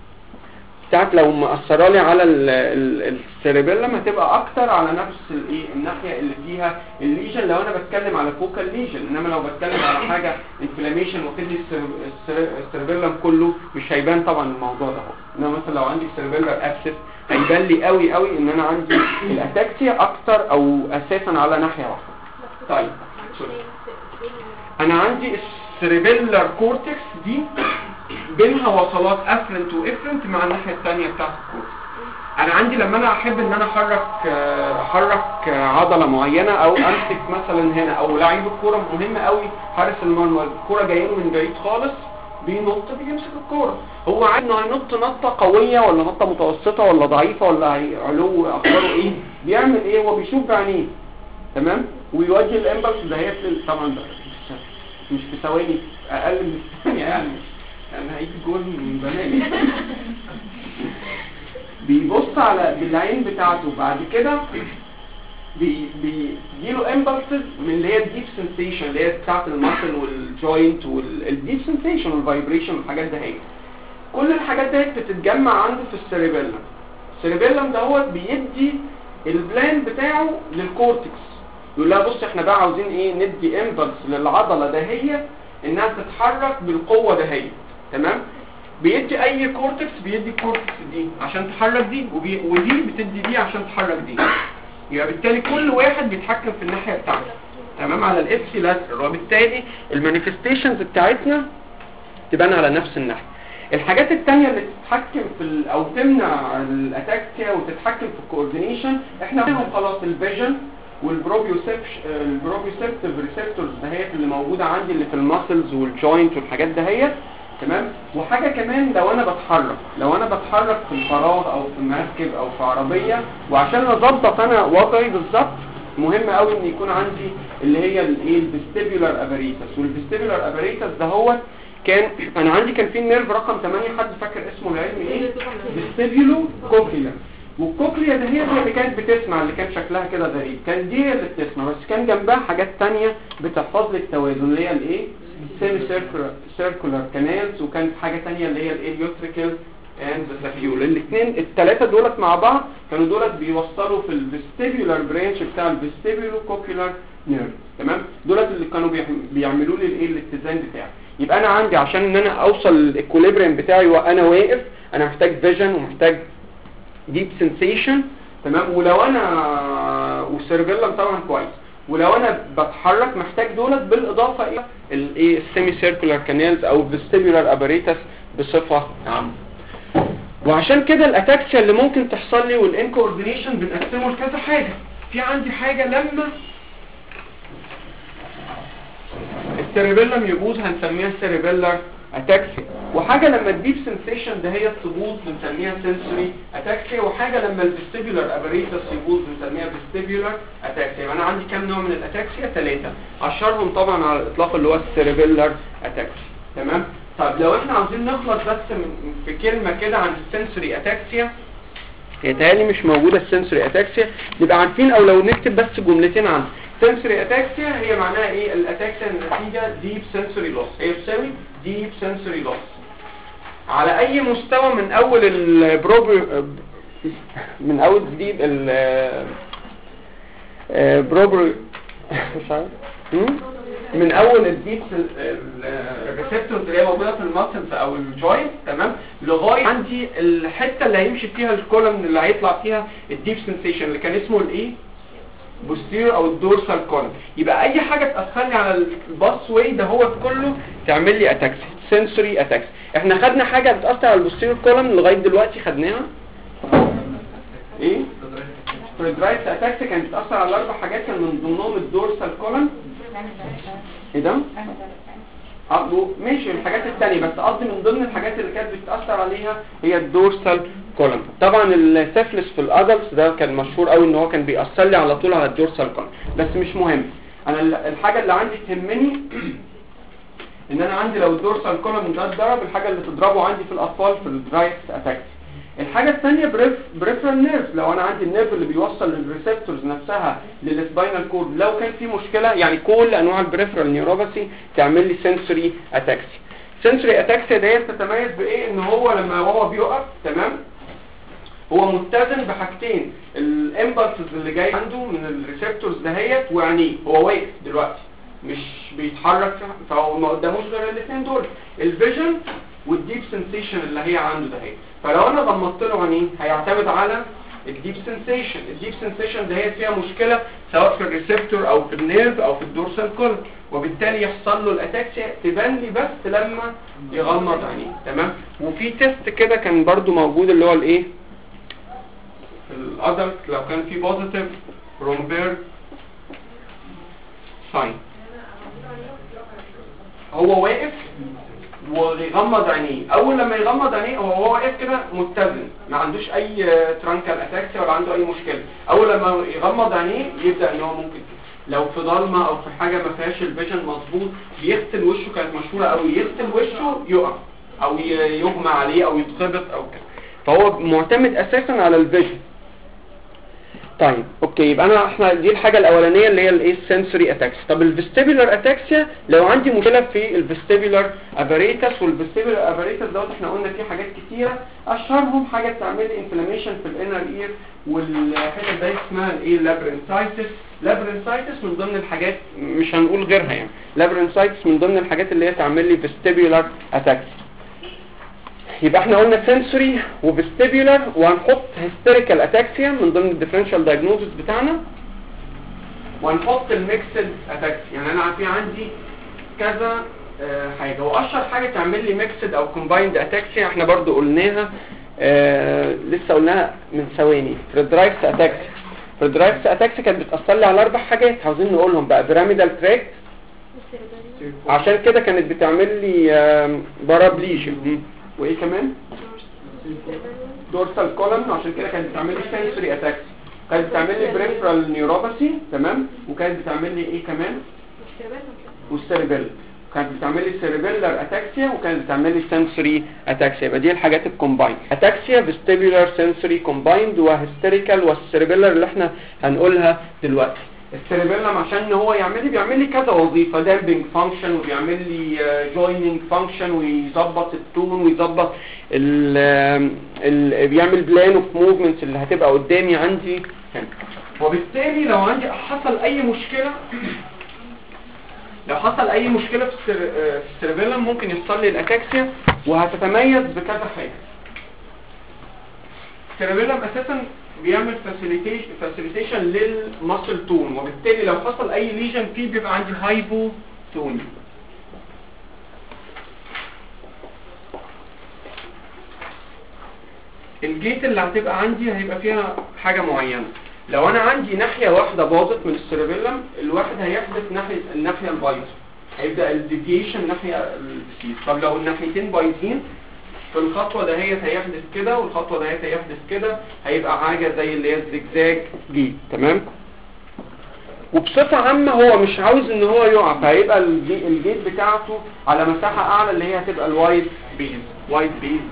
بتاعت لو مأثره لي على السيربيلم هتبقى اكتر على نفس الايه الناحيه اللي فيها الليجن لو انا بتكلم على فوكال ليجن انما لو بتكلم على حاجه انفلاميشن واخد لي السيربيلم كله مش هيبان طبعا الموضوع ده اهو انما مثلا لو عندي سيربيلر ابسس هيبان لي قوي قوي ان انا عندي الاتاكسيا اكتر او اساسا على ناحيه واحده طيب سوري. انا عندي السيربيلر كورتكس دي بينها وصلات افرنت وافرنت مع الناحيه الثانيه بتاعت الكورتكس انا عندي لما انا احب ان انا احرك آه، احرك آه، عضله معينه او امسك مثلا هنا او لعيب الكوره مهم قوي حارس المرمى الكوره جايه له من بعيد خالص بينط بيمسك الكوره هو عارف انه هينط نطه قويه ولا نطه متوسطه ولا ضعيفه ولا هي- علو اخباره ايه بيعمل ايه هو بيشوف بعينيه تمام ويوجه الامبلس ده هي في- طبعا ده مش في ثواني اقل من ثانيه يعني يعني هيجي جول من زمان بيبص على بالعين بتاعته بعد كده بي- بيجيله امبلسز من اللي هي الديب سنسيشن اللي هي بتاعت الماسل والجوينت والديب سنسيشن والفايبريشن والحاجات ده هي كل الحاجات ديت بتتجمع عنده في السيربيلم السيربيلم دوت بيدي البلان بتاعه للكورتكس يقول لها بص احنا بقى عاوزين ايه ندي امبلس للعضله دهية انها تتحرك بالقوه دهية تمام بيدي اي كورتكس بيدي كورتكس دي عشان تحرك دي وبي... ودي بتدي دي عشان تحرك دي يبقى بالتالي كل واحد بيتحكم في الناحيه بتاعته تمام على الافسي لاترال وبالتالي المانيفستيشنز بتاعتنا تبان على نفس الناحيه الحاجات التانية اللي تتحكم في ال... او تمنع الاتاكسيا وتتحكم في الكوردينيشن احنا قلنا خلاص الفيجن والبروبيوسيبتيف ريسبتورز دهيت اللي موجوده عندي اللي في الماسلز والجوينت والحاجات دهيت تمام وحاجه كمان لو انا بتحرك لو انا بتحرك في الفراغ او في مركب او في عربيه وعشان اظبط انا وضعي بالظبط مهم قوي ان يكون عندي اللي هي الايه الفيستيبولار اباريتس والفيستيبولار اباريتس ده هو كان انا عندي كان في النيرف رقم 8 حد فاكر اسمه العلمي ايه فيستيبولو كوكليا والكوكليا ده هي اللي كانت بتسمع اللي كان شكلها كده غريب كان دي هي اللي بتسمع بس كان جنبها حاجات تانية بتحفظ لي التوازن اللي هي الايه سيمي سيركولار كانالز وكانت حاجة تانية اللي هي الاليوتريكال اند سافيول الاثنين الثلاثه دولت مع بعض كانوا دولت بيوصلوا في الفيستيبولار برانش بتاع الفيستيبولو كوكيولار نيرف تمام دولت اللي كانوا بيعم- بيعملوا لي الايه الاتزان بتاعي يبقى انا عندي عشان ان انا اوصل الاكوليبريم بتاعي وانا واقف انا محتاج فيجن ومحتاج ديب سنسيشن تمام ولو انا وسيرفيلم طبعا كويس ولو انا بتحرك محتاج دولت بالاضافه الى الايه السيمي سيركولار كانالز او الفيستيبولار اباريتس بصفه عامه وعشان كده الاتاكسيا اللي ممكن تحصل لي والانكوردينيشن بنقسمه لكذا حاجه في عندي حاجه لما السيريبيلم يبوظ هنسميها سيريبيلر اتاكسيا وحاجه لما الديب سنسيشن ده هي تبوظ بنسميها سنسوري اتاكسيا وحاجه لما الفيستيبولار اباريتس يبوظ بنسميها فيستيبولار اتاكسيا يبقى انا عندي كام نوع من الاتاكسيا ثلاثه اشهرهم طبعا على الاطلاق اللي هو السيريبيلر اتاكسيا تمام طب لو احنا عاوزين نخلص بس من في كلمه كده عن السنسوري اتاكسيا هي تهيألي مش موجودة السنسوري اتاكسيا نبقى عارفين او لو نكتب بس جملتين عنها سنسوري اتاكسيا هي معناها ايه الاتاكسيا النتيجة ديب سنسوري لوس هي بتساوي ديب سنسوري لوس على اي مستوى من اول البروبي من اول ديب ال بروبري مش عارف هم؟ من اول الديب الريسبتورز اللي هي موجوده في الماسلز او الجوينت تمام لغايه عندي الحته اللي هيمشي فيها الكولم اللي هيطلع فيها الديب سنسيشن اللي كان اسمه الايه بوستير او الدورسال كولم يبقى اي حاجه تاثر لي على الباس واي ده هو كله تعمل لي اتاكسي سنسوري اتاكسي احنا خدنا حاجه بتاثر على البوستير كولم لغايه دلوقتي خدناها ايه بريدرايت اتاكسي كانت بتاثر على اربع حاجات كان من ضمنهم الدورسال كولم ايه ده اه ماشي الحاجات التانية بس قصدي من ضمن الحاجات اللي كانت بتأثر عليها هي الدورسال كولم طبعا السيفلس في الادلتس ده كان مشهور قوي ان هو كان بيأثر لي على طول على الدورسال كولم بس مش مهم انا ال- الحاجة اللي عندي تهمني ان انا عندي لو الدورسال كولم ده اتضرب الحاجة اللي تضربه عندي في الاطفال في الدرايت اتاكس الحاجة الثانية بريف بريفرال نيرف لو انا عندي النيرف اللي بيوصل للريسبتورز نفسها للسباينال كورد لو كان في مشكلة يعني كل انواع البريفرال نيوروباثي تعمل لي سنسوري اتاكسي سنسوري اتاكسي ديت تتميز بايه ان هو لما هو بيقف تمام هو متزن بحاجتين الامبلسز اللي جاي عنده من الريسبتورز دهيت وعينيه هو واقف دلوقتي مش بيتحرك فهو ما قداموش غير الاثنين دول الفيجن والديب سنسيشن اللي هي عنده دهيت فلو انا غمضت له عينيه هيعتمد على الديب سنسيشن الديب سنسيشن دهيت فيها مشكله سواء في الريسبتور او في النيرف او في الدورسال كولم وبالتالي يحصل له الاتاكسيا تبان لي بس لما يغمض عينيه تمام وفي تيست كده كان برضو موجود اللي هو الايه الادلت لو كان في بوزيتيف رومبير ساين هو واقف ويغمض عينيه اول لما يغمض عينيه هو هو واقف كده متزن ما عندوش اي ترانكال اتاكسيا ولا عنده اي مشكله اول لما يغمض عينيه يبدا ان هو ممكن لو في ضلمه او في حاجه ما فيهاش الفيجن مظبوط بيغسل وشه كانت مشهوره قوي يغسل وشه يقع او ي- يغمى عليه او يتخبط او كده فهو معتمد اساسا على الفيجن طيب اوكي يبقى انا احنا دي الحاجه الاولانيه اللي هي الايه السنسوري اتاكسيا طب الفيستيبولار اتاكسيا لو عندي مشكله في الفيستيبولار اباريتس والفيستيبولار اباريتس دوت احنا قلنا فيه حاجات كتيره اشهرهم حاجه بتعمل لي انفلاميشن في الانر اير والحته دي اسمها الايه لابرنسايتس لابرنسايتس من ضمن الحاجات مش هنقول غيرها يعني لابرنسايتس من ضمن الحاجات اللي هي تعمل لي فيستيبولار اتاكسيا يبقى احنا قلنا سنسوري وفيستيبولار وهنحط هيستيريكال اتاكسيا من ضمن الديفرنشال دايجنوزس بتاعنا وهنحط الميكسد اتاكسيا يعني انا في عندي كذا آه، حاجه واشهر حاجه تعمل لي ميكسد او كومبايند اتاكسيا احنا برضو قلناها آه لسه قلناها من ثواني فريدرايكس اتاكسيا فريدرايكس اتاكسيا كانت بتاثر لي على اربع حاجات عاوزين نقولهم بقى بيراميدال تراك عشان كده كانت بتعمل لي آم، بارابليجيا وايه كمان دورسال كولم عشان كده كانت بتعمل لي سنسوري اتاكسي كانت بتعمل لي بريفرال نيوروباثي تمام وكانت بتعمل لي ايه كمان والسيربيل كانت بتعمل لي سيربيلر اتاكسيا وكانت بتعمل لي سنسوري اتاكسيا يبقى دي الحاجات الكومبايند اتاكسيا فيستيبولار سنسوري كومبايند وهيستيريكال والسيربيلر اللي احنا هنقولها دلوقتي السيربيلم عشان هو يعمل لي بيعمل لي كذا وظيفه دامبنج فانكشن وبيعمل لي جويننج فانكشن ويظبط التون ويظبط ال ال بيعمل بلان اوف موفمنتس اللي هتبقى قدامي عندي هنا وبالتالي لو عندي حصل اي مشكله لو حصل اي مشكله في السر... آه، في السيربيلم ممكن يحصل لي الاكاكسيا وهتتميز بكذا حاجه السيربيلم اساسا بيعمل فاسيليتيشن فاسيليتيشن للماسل تون وبالتالي لو حصل اي ليجن فيه بيبقى عندي هايبو تون الجيت اللي هتبقى عندي هيبقى فيها حاجة معينة لو انا عندي ناحية واحدة باظت من السيربيلم الواحد هيحدث ناحية الناحية البايظة هيبدأ الديفيشن ناحية السيس طب لو الناحيتين بايظين في الخطوة دهيت هيحدث كده والخطوة دهيت هيحدث كده هيبقى حاجة زي اللي هي الزجزاج جيت تمام وبصفة عامة هو مش عاوز ان هو يقع فهيبقى الجي- الجيت بتاعته على مساحة اعلى اللي هي هتبقى الوايد بيز وايد بيز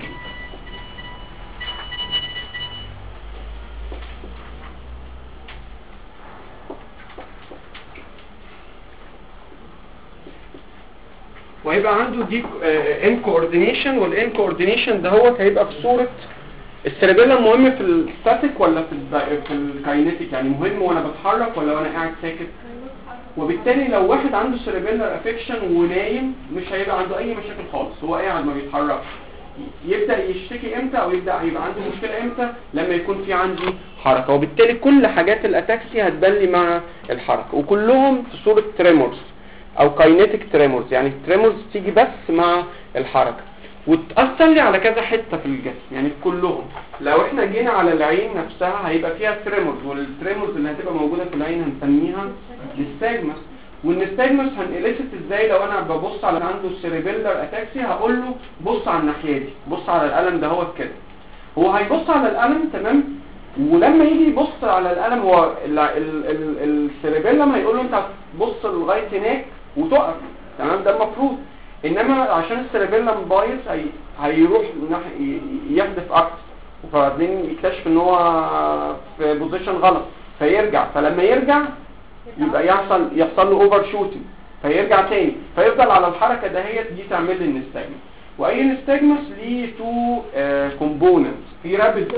وهيبقى عنده دي ان كوردينيشن والان كوردينيشن دهوت هيبقى في صورة السيربيلم مهم في الستاتيك ولا في ال في الكاينيتيك يعني مهم وانا بتحرك ولا وانا قاعد ساكت وبالتالي لو واحد عنده سيربيلر افكشن ونايم مش هيبقى عنده اي مشاكل خالص هو قاعد ما بيتحركش يبدا يشتكي امتى او يبدا يبقى عنده مشكله امتى لما يكون في عندي حركه وبالتالي كل حاجات الاتاكسي هتبان لي مع الحركه وكلهم في صوره تريمورز او كاينيتيك تريمورز يعني التريمورز تيجي بس مع الحركه وتأثر لي على كذا حتة في الجسم يعني كلهم لو احنا جينا على العين نفسها هيبقى فيها تريمورز والتريمورز اللي هتبقى موجودة في العين هنسميها نستاجمس والنستاجمس هنقلست ازاي لو انا ببص على عنده سيريبيلر اتاكسي هقول له بص على الناحية دي بص على القلم ده هو كده هو هيبص على القلم تمام ولما يجي يبص على القلم هو ال- ال- ال- السيريبيلم هيقول له انت هتبص لغاية هناك وتقف تمام ده المفروض انما عشان السيربيلم بايظ هي... هيروح ناح- ي- يحدث اكتر وبعدين يكتشف ان هو في بوزيشن غلط فيرجع فلما يرجع يبقى يحصل يحصل له اوفر شوتنج فيرجع تاني فيفضل على الحركه دهيت دي تعمل لي النستاجمس واي نستاجمس ليه تو كومبوننتس في رابد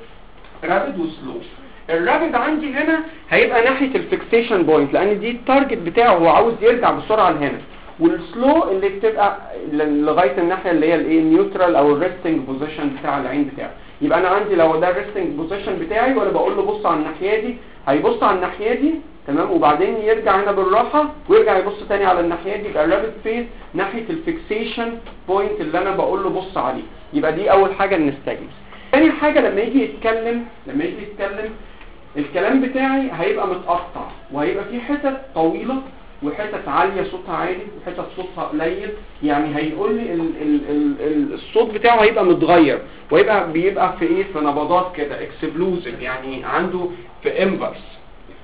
رابد وسلو الرابد عندي هنا هيبقى ناحية الفيكسيشن بوينت لان دي التارجت بتاعه هو عاوز يرجع بسرعة لهنا والسلو اللي بتبقى ل- لغاية الناحية اللي هي الايه النيوترال او الريستنج بوزيشن بتاع العين بتاعه يبقى انا عندي لو ده الريستنج بوزيشن بتاعي وانا بقول له بص على الناحية دي هيبص على الناحية دي تمام وبعدين يرجع هنا بالراحة ويرجع يبص تاني على الناحية دي يبقى الرابد فيز ناحية الفيكسيشن بوينت اللي انا بقول له بص عليه يبقى دي اول حاجة نستجمس تاني حاجة لما يجي يتكلم لما يجي يتكلم الكلام بتاعي هيبقى متقطع وهيبقى فيه حتت طويلة وحتت عالية صوتها عالي وحتت صوتها قليل يعني هيقول لي ال ال ال ال الصوت بتاعه هيبقى متغير ويبقى بيبقى في ايه في نبضات كده اكسبلوزيف يعني عنده في انفرس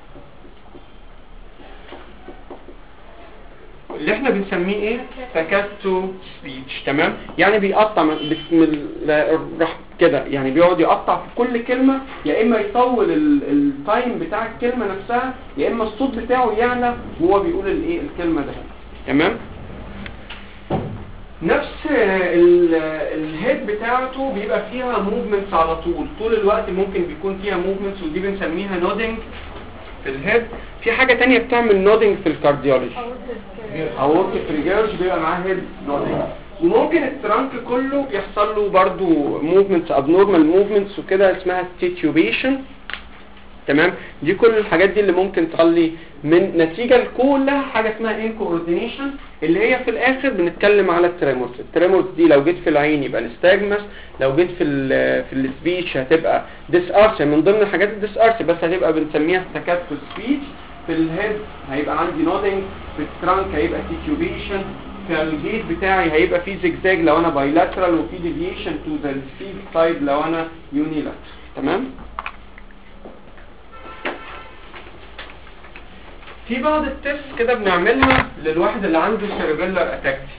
اللي احنا بنسميه ايه تكاتو سبيتش تمام يعني بيقطع من- بسم الله الرحمن كده يعني بيقعد يقطع في كل كلمة يا اما يطول ال- التايم بتاع الكلمة نفسها يا اما الصوت بتاعه يعلى وهو بيقول الايه الكلمة ده تمام نفس ال- الهيد بتاعته بيبقى فيها موفمنتس على طول طول الوقت ممكن بيكون فيها موفمنتس ودي بنسميها نودنج في الهيد في حاجة تانية بتعمل نودنج في الكارديولوجي اورتيك ريجيرج بيبقى معاه هيد نودنج وممكن الترانك كله يحصل له برضو موفمنتس ابنورمال موفمنتس وكده اسمها ستيتيوبيشن تمام دي كل الحاجات دي اللي ممكن تخلي من نتيجة لكلها حاجة اسمها ان كوردينيشن اللي هي في الاخر بنتكلم على التريمورز التريمورز دي لو جيت في العين يبقى نستاجمس لو جيت في ال في السبيتش هتبقى ديس ارش من ضمن الحاجات الديس ارش بس هتبقى بنسميها ستاكاتو سبيتش في الهيد هيبقى عندي نودنج في الترانك هيبقى تيتيوبيشن في الجيت بتاعي هيبقى فيه زجزاج لو انا بايلاترال وفي ديفيشن تو ذا سبيد سايد لو انا يونيلاترال تمام في بعض التست كده بنعملها للواحد اللي عنده سيربيلر اتاكسي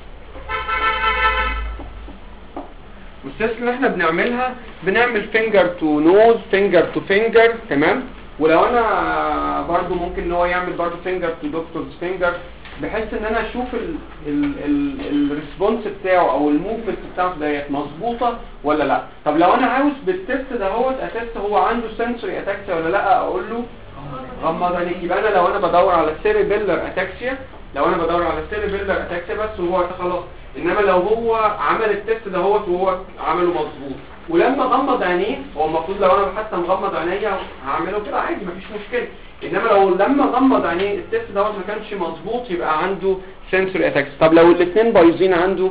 والتست اللي احنا بنعملها بنعمل فينجر تو نوز فينجر تو فينجر تمام ولو انا برضو ممكن ان هو يعمل برضو فينجر تو دكتورز فينجر بحيث ان انا اشوف الريسبونس بتاعه او الموفمنت بتاعته ديت مظبوطه ولا لا طب لو انا عاوز بالتست دهوت اتست هو عنده سنسوري اتاكسيا ولا لا اقول له غمض عينيك يبقى انا لو انا بدور على سيريبيلر اتاكسيا لو انا بدور على سيريبيلر اتاكسيا بس وهو خلاص انما لو هو عمل التست دهوت وهو عمله مظبوط ولما غمض عينيه هو المفروض لو انا حتى مغمض عينيا هعمله كده عادي مفيش مشكله انما لو لما غمض عينيه التست دوت ما كانش مظبوط يبقى عنده سنسوري اتاكس طب لو الاثنين بايظين عنده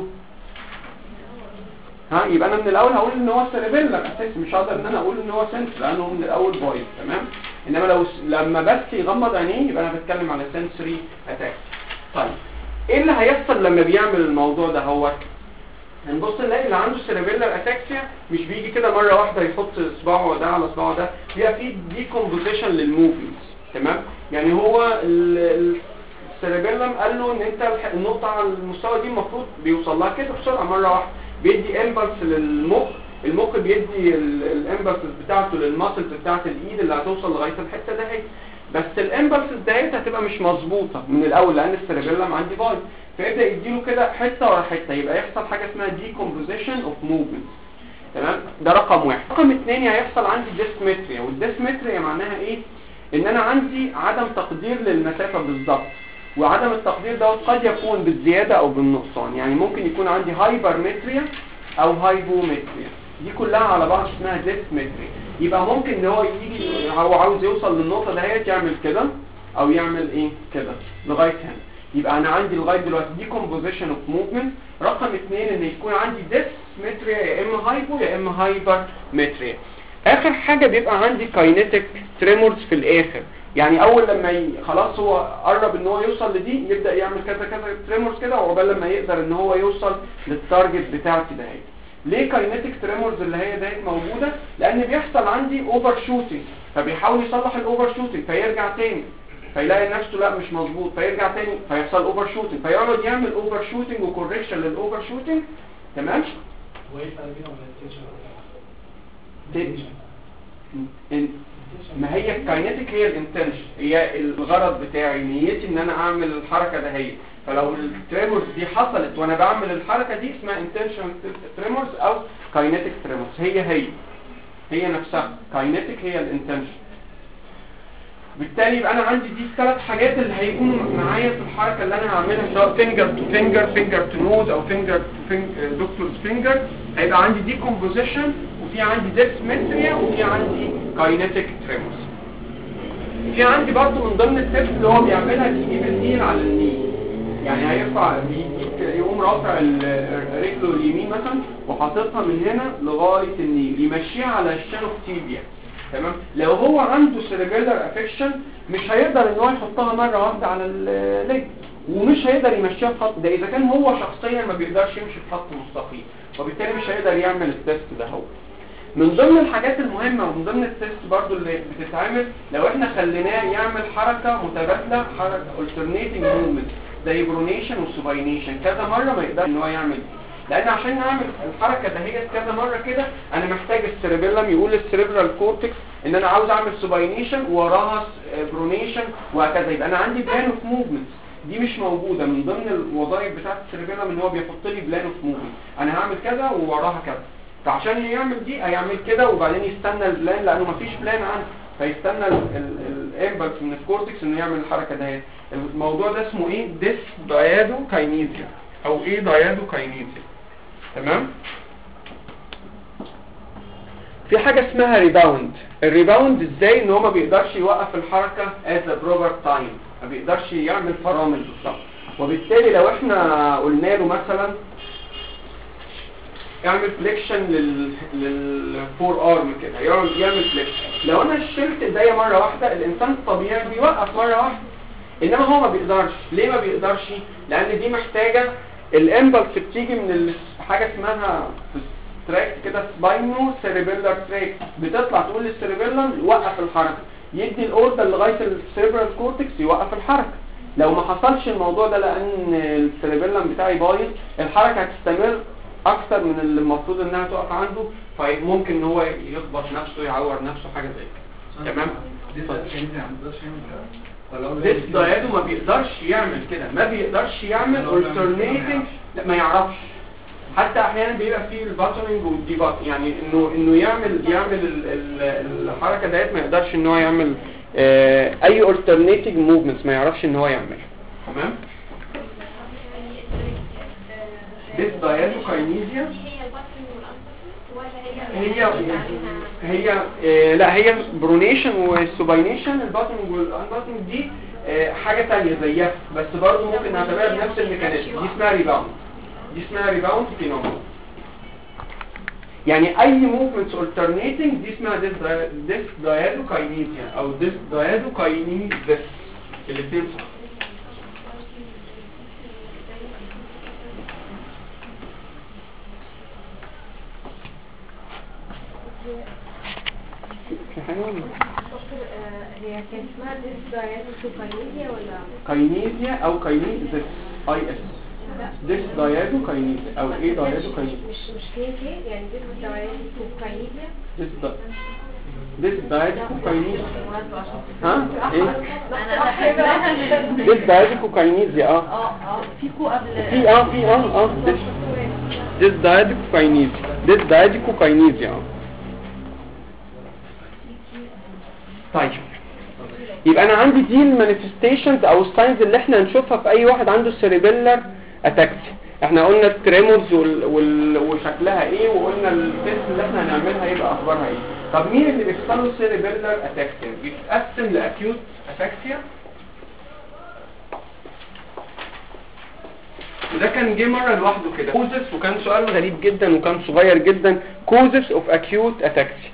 ها يبقى انا من الاول هقول ان هو سيريبيلر اساسي مش هقدر ان انا اقول ان هو سنس لانه من الاول بايظ تمام انما لو س- لما بس يغمض عينيه يبقى انا بتكلم على سنسوري اتاكس طيب ايه اللي هيحصل لما بيعمل الموضوع ده هو هنبص نلاقي اللي عنده سيريبيلر اتاكسيا مش بيجي كده مره واحده يحط صباعه ده على صباعه ده بيبقى فيه ديكومبوزيشن للموفمنتس تمام يعني هو السيريبيلم قال له ان انت الح- النقطه على المستوى دي المفروض بيوصل لها كده بسرعه مره واحده بيدي امبلس للمخ المخ بيدي الامبلس بتاعته للماسلز بتاعت الايد اللي هتوصل لغايه الحته دهيت بس الامبلس دهيت هتبقى مش مظبوطه من الاول لان السيريبيلم عندي بايظ فيبدا يديله كده حته ورا حته يبقى يحصل حاجه اسمها ديكومبوزيشن اوف موفمنت تمام ده رقم واحد رقم اتنين هيحصل عندي ديسمتريا والديسمتريا معناها ايه ان انا عندي عدم تقدير للمسافه بالظبط وعدم التقدير دوت قد يكون بالزياده او بالنقصان يعني ممكن يكون عندي هايبرمتريا او هايبومتريا دي كلها على بعض اسمها ديسمتريا يبقى ممكن ان هو يجي هو عاوز يوصل للنقطه دهيت يعمل كده او يعمل ايه كده لغايه هنا يبقى انا عندي لغايه دلوقتي دي كومبوزيشن اوف موفمنت رقم اثنين ان يكون عندي ديسمتريا يا اما هايبو يا اما هايبرمتريا اخر حاجه بيبقى عندي كاينيتيك تريمورز في الاخر يعني اول لما ي... خلاص هو قرب ان هو يوصل لدي يبدا يعمل كذا كذا تريمورز كده وعقبال لما يقدر ان هو يوصل للتارجت بتاعتي دهيت ليه كاينيتيك تريمورز اللي هي دهيت موجوده لان بيحصل عندي اوفر شوتنج فبيحاول يصلح الاوفر شوتنج فيرجع تاني فيلاقي نفسه لا مش مظبوط فيرجع تاني فيحصل اوفر شوتنج فيقعد يعمل اوفر شوتنج وكوركشن للاوفر شوتنج تمام هو ايه الفرق بينهم وبين التنشن تنشن. إن- ما هي الكاينيتيك هي الانتنشن هي الغرض بتاعي نيتي ان انا اعمل الحركه ده هي فلو التريمورز دي حصلت وانا بعمل الحركه دي اسمها انتنشن تريمورز او كاينيتيك تريمورز هي هي هي نفسها كاينيتيك هي الانتنشن بالتالي يبقى انا عندي دي الثلاث حاجات اللي هيكونوا معايا في الحركه اللي انا هعملها سواء فينجر تو فينجر فينجر تو نوز او فينجر تو دكتورز فينجر هيبقى عندي دي كومبوزيشن وفي عندي ديسمتريا وفي عندي كاينيتيك تريمورز في عندي برضو من ضمن التست اللي هو بيعملها يجيب النيل على النيل يعني هيرفع بيجيب- يقوم رافع ال- رجله اليمين مثلا وحاططها من هنا لغايه النيل يمشيها على الشانوف تيبيا تمام لو هو عنده سيريبيلر افكشن مش هيقدر ان هو يحطها مره واحده على الليج ومش هيقدر يمشيها في خط ده اذا كان هو شخصيا ما بيقدرش يمشي في خط مستقيم وبالتالي مش هيقدر يعمل التست ده هو من ضمن الحاجات المهمة ومن ضمن التست برضو اللي بتتعمل لو احنا خليناه يعمل حركة متبادلة حركة alternating movement زي برونيشن وسوباينيشن كذا مرة ما يقدرش ان هو يعمل دي. لان عشان نعمل الحركة دهيت كذا مرة كده انا محتاج السيربيلم يقول للسيربرال كورتكس ان انا عاوز اعمل سوباينيشن وراها برونيشن وهكذا يبقى انا عندي بلان اوف موفمنت دي مش موجودة من ضمن الوظائف بتاعت السيربيلم ان هو بيحط لي بلان اوف موفمنت انا هعمل كذا ووراها كذا فعشان يعمل دي هيعمل كده وبعدين يستنى البلان لانه مفيش بلان عنده فيستنى الامبلس من الكورتكس انه يعمل الحركه دهيت الموضوع ده اسمه ايه ديس دايادو كاينيزيا او ايه دايادو كاينيزيا تمام في حاجه اسمها ريباوند الريباوند ازاي ان هو ما بيقدرش يوقف الحركه at the proper time ما بيقدرش يعمل فرامل بالظبط وبالتالي لو احنا قلنا له مثلا اعمل فليكشن لل للفور ارم كده يعمل يعمل فليكشن لو انا شلت ايديا مره واحده الانسان الطبيعي بيوقف مره واحده انما هو ما بيقدرش ليه ما بيقدرش لان دي محتاجه الامبلس بتيجي من ال- حاجه اسمها في تراك كده سباينو سيريبيلر تراك بتطلع تقول للسيريبيلم يوقف الحركه يدي الاوردر لغايه السيريبرال كورتكس يوقف الحركه لو ما حصلش الموضوع ده لان السيريبيلم بطاي بايظ الحركه هتستمر اكتر من اللي المفروض انها تقف عنده فممكن ان هو يخبط نفسه يعور نفسه حاجه زي كده تمام ديس دايادو ما بيقدرش يعمل كده ما بيقدرش يعمل alternating لا ما يعرفش حتى احيانا بيبقى فيه الباترنج والديبات يعني انه انه يعمل يعمل ال- ال- الحركه ديت ما يقدرش ان هو يعمل آه، اي alternating movements ما يعرفش ان هو يعملها تمام ديس دايادو كاينيزيا هي البطن والأنفس ولا هي هي هي آه، لا هي برونيشن والسوباينيشن الباتنج والانباتنج دي آه، حاجة تانية زيها بس برضه ممكن نعتبرها بنفس الميكانيزم دي اسمها ريباوند دي اسمها ريباوند فينومينا يعني اي موفمنتس alternating دي اسمها ديس دايادوكاينيزيا او ديس دايادوكاينيزيس الاثنين صح في حاجة ولا؟ هي كان اسمها ديس دايادوكاينيزيا ولا كاينيزيا او كاينيزيس اي اس ديس دايادوكاينيزيا او ايه دايادوكاينيزيا مش مش كي كي يعني ديس دايادوكاينيزيا ديس دا ديس دايادوكاينيزيا ها ايه انا ديس دايادوكاينيزيا اه اه اه في كو قبل في اه في اه اه ديس ديس دايادوكاينيزيا ديس دايادوكاينيزيا اه طيب يبقى انا عندي دي المانيفستيشنز او الساينز اللي احنا هنشوفها في اي واحد عنده سيريبيلر اتاكسي احنا قلنا التريمورز وال... وال... وشكلها ايه وقلنا التست اللي احنا هنعملها يبقى اخبارها ايه طب مين اللي بيحصل له سيريبيلر اتاكسيا بيتقسم لاكيوت اتاكسيا وده كان جه مره لوحده كده كوزس وكان سؤال غريب جدا وكان صغير جدا كوزس اوف اكيوت اتاكسيا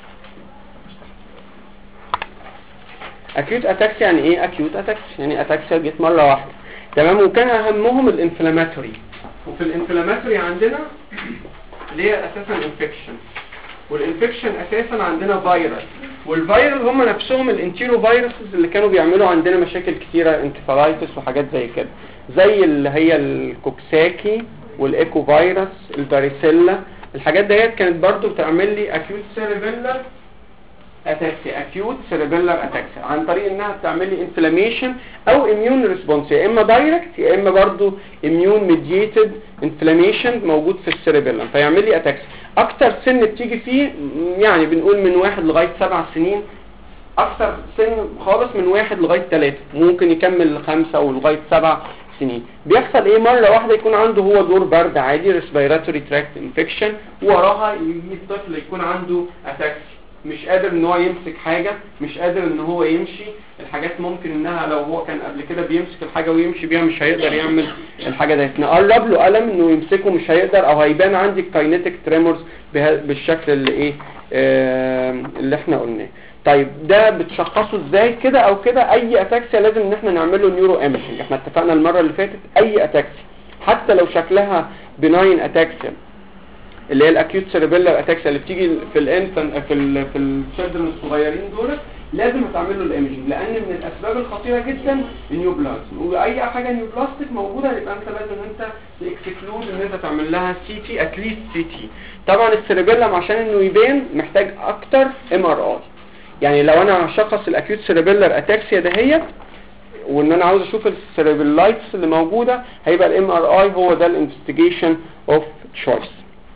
اكيوت اتاكس يعني ايه اكيوت اتاكس يعني اتاكسيا جت مره واحده تمام وكان اهمهم الانفلاماتوري وفي الانفلاماتوري عندنا اللي هي اساسا انفكشن والانفكشن اساسا عندنا فيروس والفيروس هم نفسهم الانتيرو فيروسز اللي كانوا بيعملوا عندنا مشاكل كتيره انكفالايتس وحاجات زي كده زي اللي هي الكوكساكي والايكو فيروس الباريسيلا الحاجات ديت كانت برضو بتعمل لي اكيوت سيريبيلر اتاكسي اكيوت سيريبيلر اتاكسي عن طريق انها بتعمل لي انفلاميشن او اميون ريسبونس يا اما دايركت يا اما برضو اميون ميدييتد انفلاميشن موجود في السيريبيلم فيعمل لي اتاكسي اكتر سن بتيجي فيه م، يعني بنقول من واحد لغايه سبع سنين اكتر سن خالص من واحد لغايه ثلاثة ممكن يكمل لخمسة ولغايه سبع سنين بيحصل ايه مره واحده يكون عنده هو دور برد عادي ريسبيراتوري تراكت انفكشن وراها يجي الطفل يكون عنده اتاكسي مش قادر ان هو يمسك حاجة مش قادر ان هو يمشي الحاجات ممكن انها لو هو كان قبل كده بيمسك الحاجة ويمشي بيها مش هيقدر يعمل الحاجة ديت نقرب له قلم انه يمسكه مش هيقدر او هيبان عندي كاينيتيك تريمورز بالشكل اللي ايه آه اللي احنا قلناه طيب ده بتشخصه ازاي كده او كده اي اتاكسيا لازم ان احنا نعمل له نيورو ايمجنج احنا اتفقنا المرة اللي فاتت اي اتاكسيا حتى لو شكلها بناين اتاكسيا اللي هي الاكيوت سيريبيلر اتاكس اللي بتيجي في الانفن في ال في الشيلدرن الصغيرين دول لازم تعمل له الايمجنج لان من الاسباب الخطيره جدا النيوبلازم واي حاجه نيوبلاستيك موجوده يبقى انت لازم انت تكسكلود ان انت تعمل لها سي تي اتليست سي تي طبعا السيريبيلم عشان انه يبان محتاج اكتر ام ار اي يعني لو انا هشخص الاكيوت سيريبيلر اتاكسيا دهيت وان انا عاوز اشوف السيريبيلايتس اللي موجوده هيبقى الام ار اي هو ده الانفستيجيشن اوف تشويس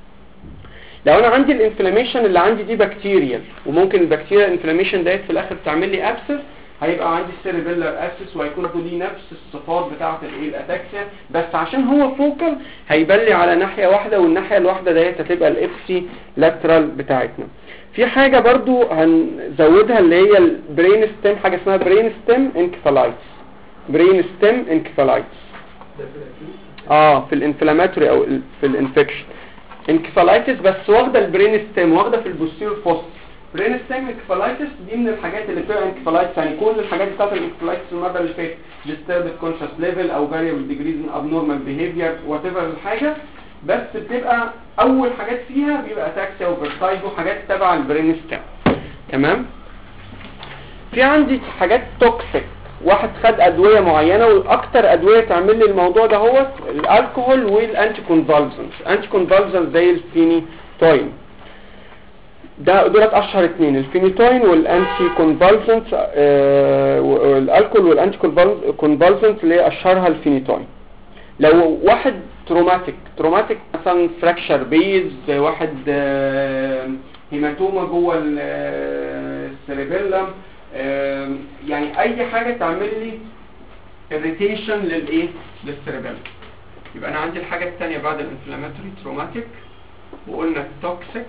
لو انا عندي الانفلاميشن اللي عندي دي بكتيريال وممكن البكتيريا الانفلاميشن ديت في الاخر تعمل لي ابسس هيبقى عندي سيريبيلر ابسس وهيكون له ليه نفس الصفات بتاعه الايه الاتاكسيا بس عشان هو فوكال هيبان لي على ناحيه واحده والناحيه الواحده ديت هتبقى الابسي لاترال بتاعتنا في حاجه برضو هنزودها اللي هي البرين ستيم حاجه اسمها برين ستيم انكفالايتس برين ستيم انكفالايتس اه في الانفلاماتوري او ال- في الانفكشن انكفالايتس بس واخده البرين ستيم واخده في البوستيرور فوست برين ستيم انكفالايتس دي من الحاجات اللي بتبقى انكفالايتس يعني كل الحاجات بتاعت الانكفالايتس المره اللي فاتت disturbed conscious level او variable degrees in abnormal behavior whatever الحاجه بس بتبقى اول حاجات فيها بيبقى اتاكسيا وفيرتايجو حاجات تبع البرين ستيم تمام في عندي حاجات توكسيك واحد خد ادويه معينه واكتر ادويه تعمل لي الموضوع ده هو الالكوهول والانتي كونفالسنس انتي كونفالسنس زي الفينيتوين ده دولت اشهر اتنين الفينيتوين والانتي كونفالسنس آه والالكوهول والانتي كونفالسنس اللي هي اشهرها الفينيتوين لو واحد تروماتيك تروماتيك مثلا فراكشر بيز واحد آه، هيماتوما جوه ال- آه، السيريبيلم آه، يعني اي حاجه تعمل لي irritation للايه للسيريبيلم يبقى انا عندي الحاجه الثانيه بعد الانفلاماتوري تروماتيك وقلنا توكسيك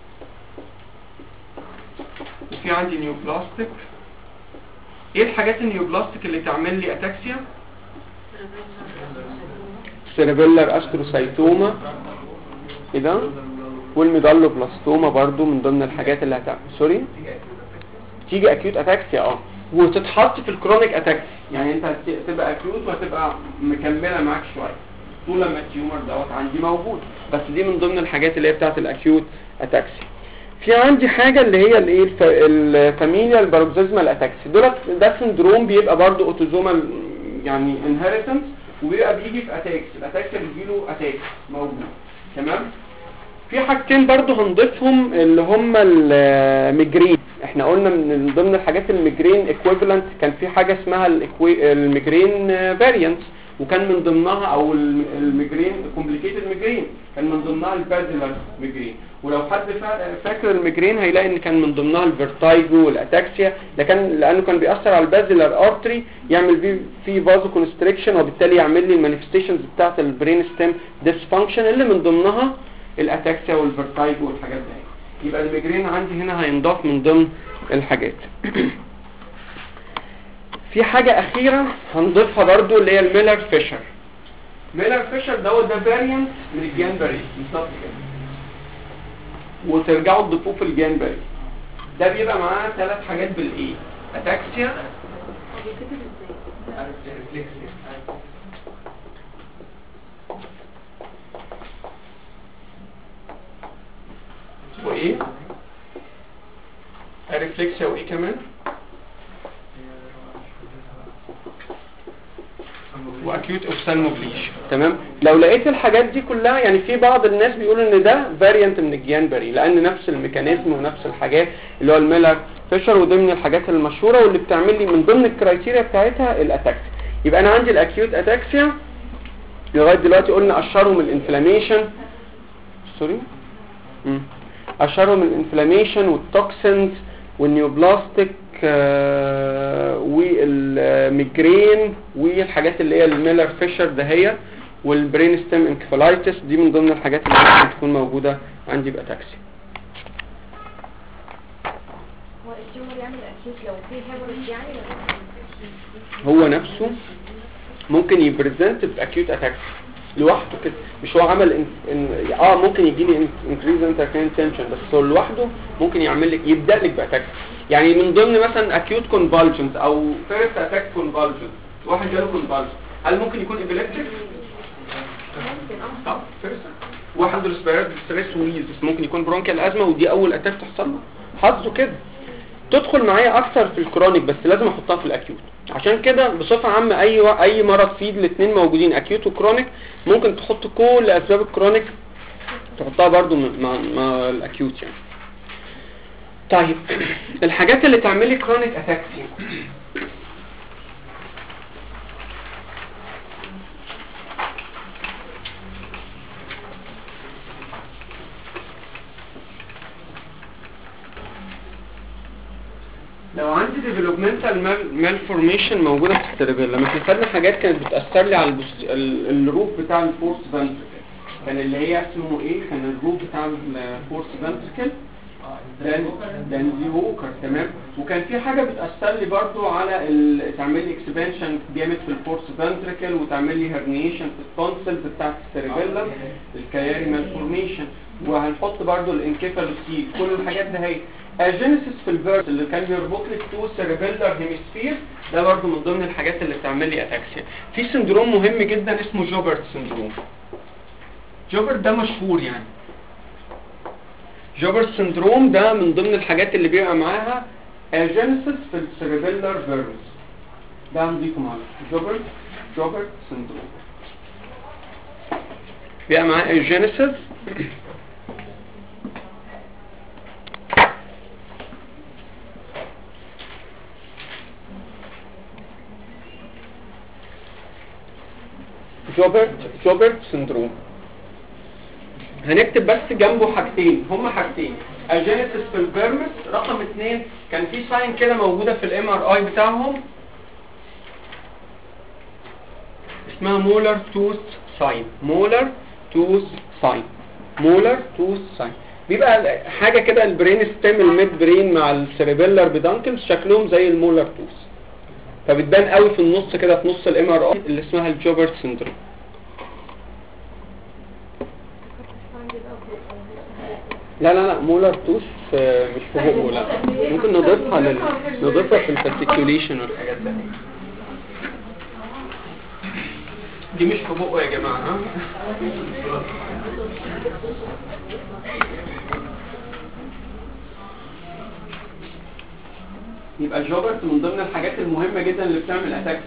وفي عندي نيوبلاستيك ايه الحاجات النيوبلاستيك اللي تعمل لي اتاكسيا سيريبيلر استروسايتوما ايه ده والميدالوبلاستوما برضو من ضمن الحاجات اللي هتعمل سوري تيجي اكيوت اتاكسيا اه وتتحط في الكرونيك اتاكسيا يعني انت هت- هتبقى اكيوت وهتبقى مكمله معاك شويه طول لما التيومر دوت عندي موجود بس دي من ضمن الحاجات اللي هي بتاعت الاكيوت اتاكسيا في عندي حاجه اللي هي الايه الف- الفاميليال باروكسيزمال اتاكسي دولت ده سندروم بيبقى برضو اوتوزومال يعني انهيرتنس وبيبقى بيجي في اتاكس الاتاكس اللي بيجيله اتاكس موجود تمام في حاجتين برضو هنضيفهم اللي هم الميجرين احنا قلنا من ضمن الحاجات الميجرين ايكويفالنت كان في حاجه اسمها الإكوي- الميجرين فاريانتس وكان من ضمنها او الم- الميجرين كومبليكيتد ميجرين كان من ضمنها البازلر ميجرين ولو حد فا- فاكر الميجرين هيلاقي ان كان من ضمنها الفيرتايجو والاتاكسيا ده كان لانه كان بيأثر على البازلر ارتري يعمل فيه في فازو كونستريكشن وبالتالي يعمل لي المانيفستيشنز بتاعت البرين ستيم ديسفانكشن اللي من ضمنها الاتاكسيا والفيرتايجو والحاجات دي يبقى الميجرين عندي هنا هينضاف من ضمن الحاجات في حاجة أخيرة هنضيفها برضو اللي هي الميلر فيشر ميلر فيشر دوت ده فاريانت من الجانبري بالظبط كده وترجعوا تضيفوه في الجانبري ده بيبقى معاه ثلاث حاجات بالايه اتاكسيا هو بيتكتب ازاي؟ وايه اريفلكسيا وايه كمان واكيوت اوفسالموبليش تمام لو لقيت الحاجات دي كلها يعني في بعض الناس بيقولوا ان ده فاريانت من الجيانبري لان نفس الميكانيزم ونفس الحاجات اللي هو الميلر فيشر وضمن الحاجات المشهوره واللي بتعمل لي من ضمن الكرايتيريا بتاعتها الاتاكسيا يبقى انا عندي الاكيوت اتاكسيا لغايه دلوقتي قلنا اشهرهم الانفلاميشن سوري مم. اشهرهم الانفلاميشن والتوكسينز والنيوبلاستيك آه، والميجرين والحاجات اللي هي الميلر فيشر دهية والبرين ستيم انكفالايتس دي من ضمن الحاجات اللي ممكن تكون موجودة عندي باتاكسي هو التيومر يعمل اكيوت لو في هيموريج يعني ولا هو نفسه ممكن يبريزنت باكيوت اتاكسي لوحده كده مش هو عمل إن... إن... اه ممكن يجيني انكريز انتركين تنشن بس هو لوحده ممكن يعمل لك يبدا لك باتاكسي يعني من ضمن مثلا اكيوت كونفالجنس او فيرست اتاك كونفالجنس واحد جاله كونفالجنس هل ممكن يكون ابيليبتيك ممكن اه طب فيرست واحد عنده ريسبيراتوري ستريس ويزس ممكن يكون برونكيال ازمه ودي اول اتاك تحصل له حظه كده تدخل معايا اكتر في الكرونيك بس لازم احطها في الاكيوت عشان كده بصفه عامه اي و... اي مرض فيه الاثنين موجودين اكيوت وكرونيك ممكن تحط كل اسباب الكرونيك تحطها برضو م- مع, مع الاكيوت يعني طيب الحاجات اللي تعمل لي كرونيك اتاكسي لو عندي ديفلوبمنتال مالفورميشن موجوده في السيربيلا لما خدنا حاجات كانت بتاثر لي على البوس... ال- الروف بتاع الفورس فانتركل كان اللي هي اسمه ايه كان الروف بتاع الفورس فانتركل دان دانزي ووكر تمام وكان في حاجه بتاثر لي برضو على ال... تعمل لي اكسبانشن جامد في الفورس فنتريكل وتعمل لي هرنيشن في التونسلز بتاعت السيربيلم الكياري مالفورميشن وهنحط برضو الانكيفالوسيل كل الحاجات ده هي اجينيسيس في الفيرس اللي كان بيربط لي تو سيربيلر هيمسفير ده برضو من ضمن الحاجات اللي بتعمل لي اتاكسيا في سندروم مهم جدا اسمه جوبرت سندروم جوبرت ده مشهور يعني جوبرت سندروم ده من ضمن الحاجات اللي بيبقى معاها اجينيسيس في السيربيلر فيرس ده هنضيفه معانا جوبرت جوبرت سندروم بيبقى معاه اجينيسيس جوبرت جوبرت سندروم هنكتب بس جنبه حاجتين هما حاجتين اجينيسيس في البيرمس رقم اتنين كان في ساين كده موجودة في الام ار اي بتاعهم اسمها مولر توث ساين مولر توث ساين مولر توث ساين بيبقى حاجة كده البرين ستيم الميد برين مع السيريبيلر بدانكلز شكلهم زي المولر توث فبتبان قوي في النص كده في نص الام ار اي اللي اسمها الجوبرت سندروم لا لا لا مولر توش آه، مش في بقه لا ممكن نضيفها لل... نضيفها في الفاسيكيوليشن والحاجات دي دي مش في بقه يا جماعه ها يبقى جوبرت من ضمن الحاجات المهمه جدا اللي بتعمل اتاك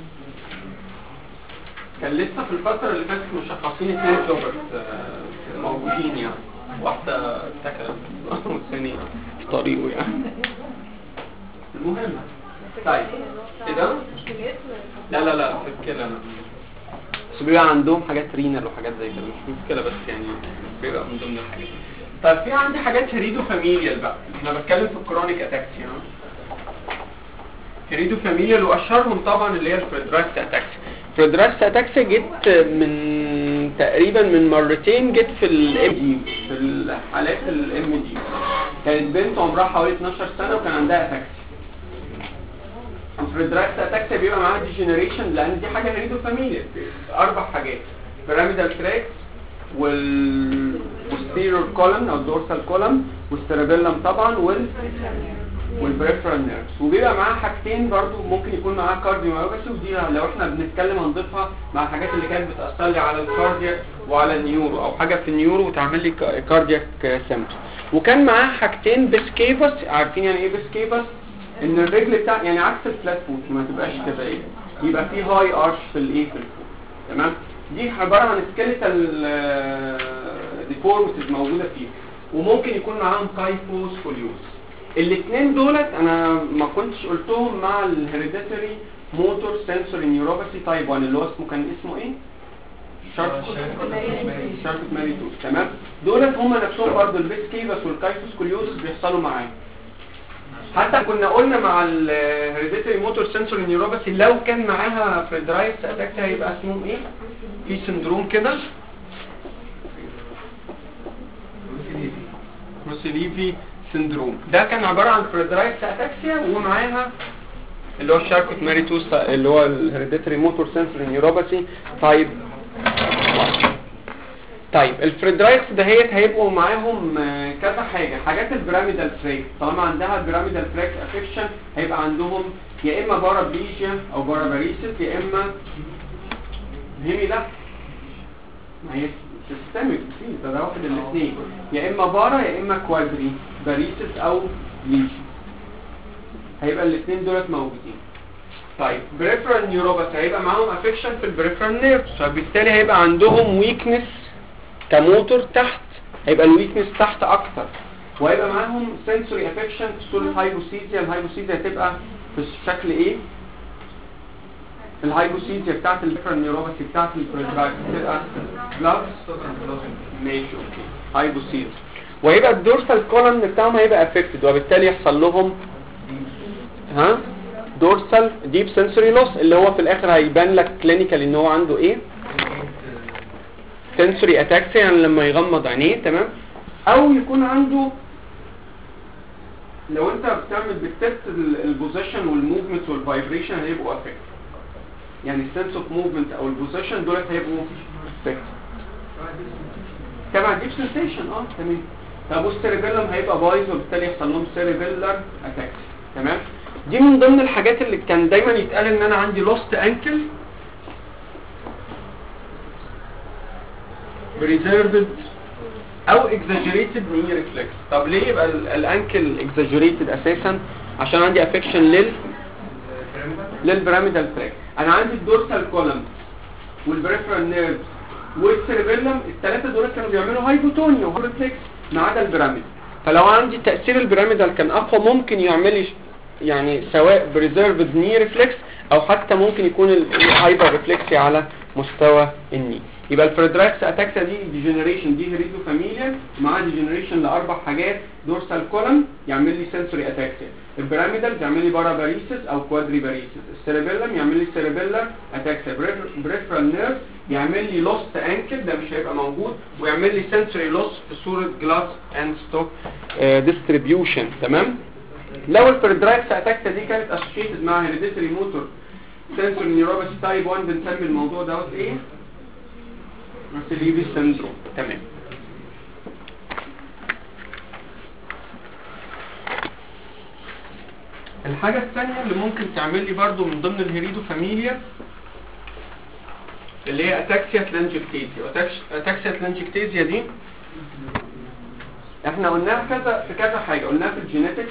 كان لسه في الفتره اللي فاتت مشخصين اثنين جوبرت آه، موجودين يعني واحدة اتكلت والثانية في طريقه يعني المهم طيب ايه ده؟ لا لا لا في الكلى انا بس بيبقى عندهم حاجات رينال وحاجات زي كده مش مشكلة بس يعني بيبقى من ضمن الحاجات طيب في عندي حاجات هريدو فاميليال بقى احنا بتكلم في الكرونيك اتاكسي ها هريدو فاميليال واشهرهم طبعا اللي هي الفريدراكس اتاكسي فريدراكس اتاكسي جيت من تقريبا من مرتين جيت في الام دي في الحالات الام دي كانت بنت عمرها حوالي 12 سنه وكان عندها اتاكسي الفريدراكس اتاكسي بيبقى معاها ديجنريشن لان دي حاجه هريدو فاميليا اربع حاجات بيراميدال تراكس وال والستيرور كولن او الدورسال كولن والسيربيلم طبعا وال والبريفرال نيرفز وبيبقى معاه حاجتين برضو ممكن يكون معاه كارديوميوباثي ودي لو احنا بنتكلم هنضيفها مع الحاجات اللي كانت بتاثر لي على الكاردياك وعلى النيورو او حاجه في النيورو وتعمل لي كاردياك سيمبتوم وكان معاه حاجتين بسكيفس عارفين يعني ايه بسكيفس ان الرجل بتاع يعني عكس الفلات فوت ما تبقاش كده ايه يبقى في هاي ارش في الايه في الفوت تمام دي عباره عن سكيليتال ديفورميتيز موجوده فيه وممكن يكون معاهم كايفوس فوليوس الاثنين دولت انا ما كنتش قلتهم مع الهيريديتري موتور سنسوري نيوروباثي تايب 1 اللي هو اسمه كان اسمه ايه شارك شارك ماريتوس تمام دولت هم نفسهم برضه البيسكيبس والكايفوس كوليوس بيحصلوا معاهم حتى كنا قلنا مع الهيريديتري موتور سنسوري نيوروباثي لو كان معاها فريدرايس اتاك هيبقى اسمهم ايه في سندروم كده روسيليفي سندروم ده كان عبارة عن فريدرايس اتاكسيا ومعاها اللي هو الشاركوت ماريتوس اللي هو الهيريديتري موتور سنسوري نيوروباثي تايب طيب الفريدرايكس دهيت هيبقوا معاهم آه، كذا حاجة حاجات البيراميدال تراك طالما عندها البيراميدال تراك افكشن هيبقى عندهم يا اما بارابليجيا او باراباريسيس يا اما هيمي لا ما هي سيستمك في ده واحد الاثنين يا اما بارا يا اما كوادري باريسيس او ليجيا هيبقى الاثنين دولت موجودين طيب بريفرال نيوروباثي هيبقى معاهم افكشن في البريفرال نيرف فبالتالي هيبقى عندهم ويكنس كموتور تحت هيبقى الويكنس تحت اكتر وهيبقى معاهم سنسوري افكشن في صوره هايبوسيزيا الهايبوسيزيا هتبقى في الشكل ايه الهايبوسيزيا بتاعت البريفرال نيوروباثي بتاعت البريفرال هتبقى بلس ماشي اوكي هايبوسيزيا وهيبقى الدورسال كولم بتاعهم هيبقى افكتد وبالتالي يحصل لهم ها دورسال ديب سنسوري لوس اللي هو في الاخر هيبان لك كلينيكال ان هو عنده ايه سنسوري اتاكسي يعني لما يغمض عينيه تمام او يكون عنده لو انت بتعمل بتست البوزيشن والموفمنت والفايبريشن هيبقوا افكت يعني السنس اوف موفمنت او البوزيشن دول هيبقوا افكت تبع ديب سنسيشن اه تمام طب والسيريبيلم هيبقى بايظ وبالتالي يحصل لهم سيريبيلر اتاكس تمام دي من ضمن الحاجات اللي كان دايما يتقال ان انا عندي لوست انكل بريزيرفد او اكزاجريتد ني ريفلكس طب ليه يبقى الانكل اكزاجريتد اساسا عشان عندي افكشن لل للبيراميدال تراك انا عندي الدورسال كولم والبريفرال نيرف والسيربيلم الثلاثه دول كانوا بيعملوا هايبوتونيا وهايبوتكس ما عدا البيراميد فلو عندي تاثير البيراميدال كان اقوى ممكن يعمل لي يعني سواء بريزيرفد ني ريفلكس او حتى ممكن يكون الهايبر ريفلكسي على مستوى الني يبقى الفريدراكس اتاكسا دي ديجنريشن دي هيريدو فاميليا مع ديجنريشن لاربع حاجات دورسال كولم يعمل لي سنسوري اتاكسيا البيراميدال يعمل لي بارا باريسيس او كوادري باريسيس السيربيلم يعمل لي سيربيلر اتاكسيا بريفرال نيرف يعمل لي لوست انكل ده مش هيبقى موجود ويعمل لي سنسوري لوس في صوره جلاس اند ستوك ديستريبيوشن تمام لو الفريدراكس اتاكسيا دي كانت اسوشيتد مع هيريديتري موتور سنسور نيوروباثي تايب 1 بنسمي الموضوع دوت ايه راسيليفي سندروم تمام الحاجة الثانية اللي ممكن تعمل لي برضو من ضمن الهيريدو فاميليا اللي هي اتاكسيا تلانجكتيزيا اتاكسيا تلانجكتيزيا دي احنا قلناها كذا في كذا حاجة قلناها في الجينيتكس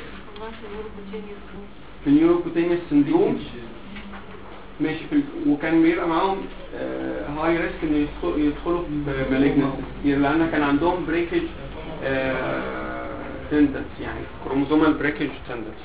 في النيوروكوتينيوس سندروم ماشي في ال- وكان بيبقى معاهم هاي ريسك ان يدخل- يدخلوا في مالجنس لان كان عندهم بريكج تندنس يعني كروموزومال بريكج تندنس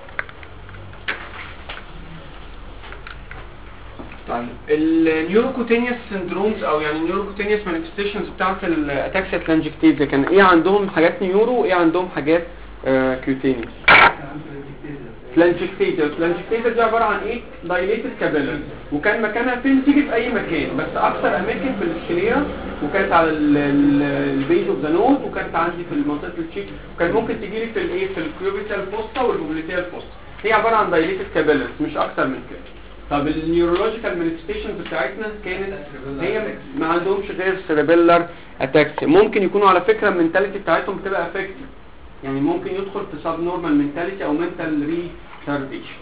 طيب النيوروكوتينيوس سندرومز او يعني النيوروكوتينيوس مانيفستيشنز بتاعت الاتاكسيا تلانجكتيزيا كان ايه عندهم حاجات نيورو وايه عندهم حاجات كيوتينيوس فلانجكتيزر فلانجكتيزر دي عباره عن ايه دايليتد كابيلر وكان مكانها فين تيجي في اي مكان بس اكثر اماكن في الشليه وكانت على البيج اوف ذا نوز وكانت عندي في منطقه الشيك وكان ممكن تيجي لي في الايه في الكيوبيتال فوستا والبوبليتيال فوستا هي عباره عن دايليتد كابيلر مش اكثر من كده طب النيورولوجيكال مانيفستيشنز بتاعتنا كانت هي ما عندهمش غير سيربيلر اتاكسيا ممكن يكونوا على فكره المنتاليتي بتاعتهم بتبقى افكتيف يعني ممكن يدخل في سب نورمال منتاليتي او منتال ريتارديشن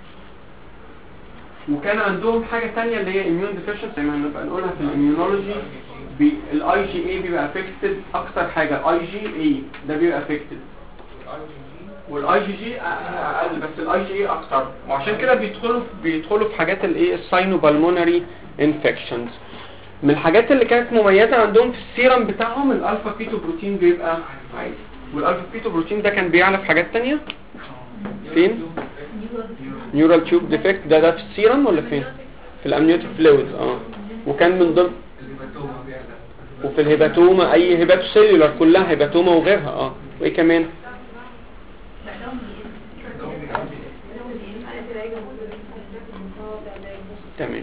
وكان عندهم حاجة تانية اللي هي اميون ديفيشنسي ما هنبقى نقولها في الاميونولوجي الاي جي اي بيبقى افكتد اكتر حاجة اي جي اي ده بيبقى افكتد والاي جي جي اقل بس الاي جي اي اكتر وعشان كده بيدخلوا بيدخلوا في حاجات الايه الساينو بالمونري انفكشنز من الحاجات اللي كانت مميزة عندهم في السيرم بتاعهم الالفا فيتو بروتين بيبقى عالي والالفا فيتو بروتين ده كان بيعلى في حاجات تانية فين نيورال تيوب ديفكت ده ده في السيرم ولا فين في الامنيوتيك فلويدز اه وكان من ضمن وفي الهيباتوما اي هيباتوسيلولار كلها هيباتوما وغيرها اه وايه كمان تمام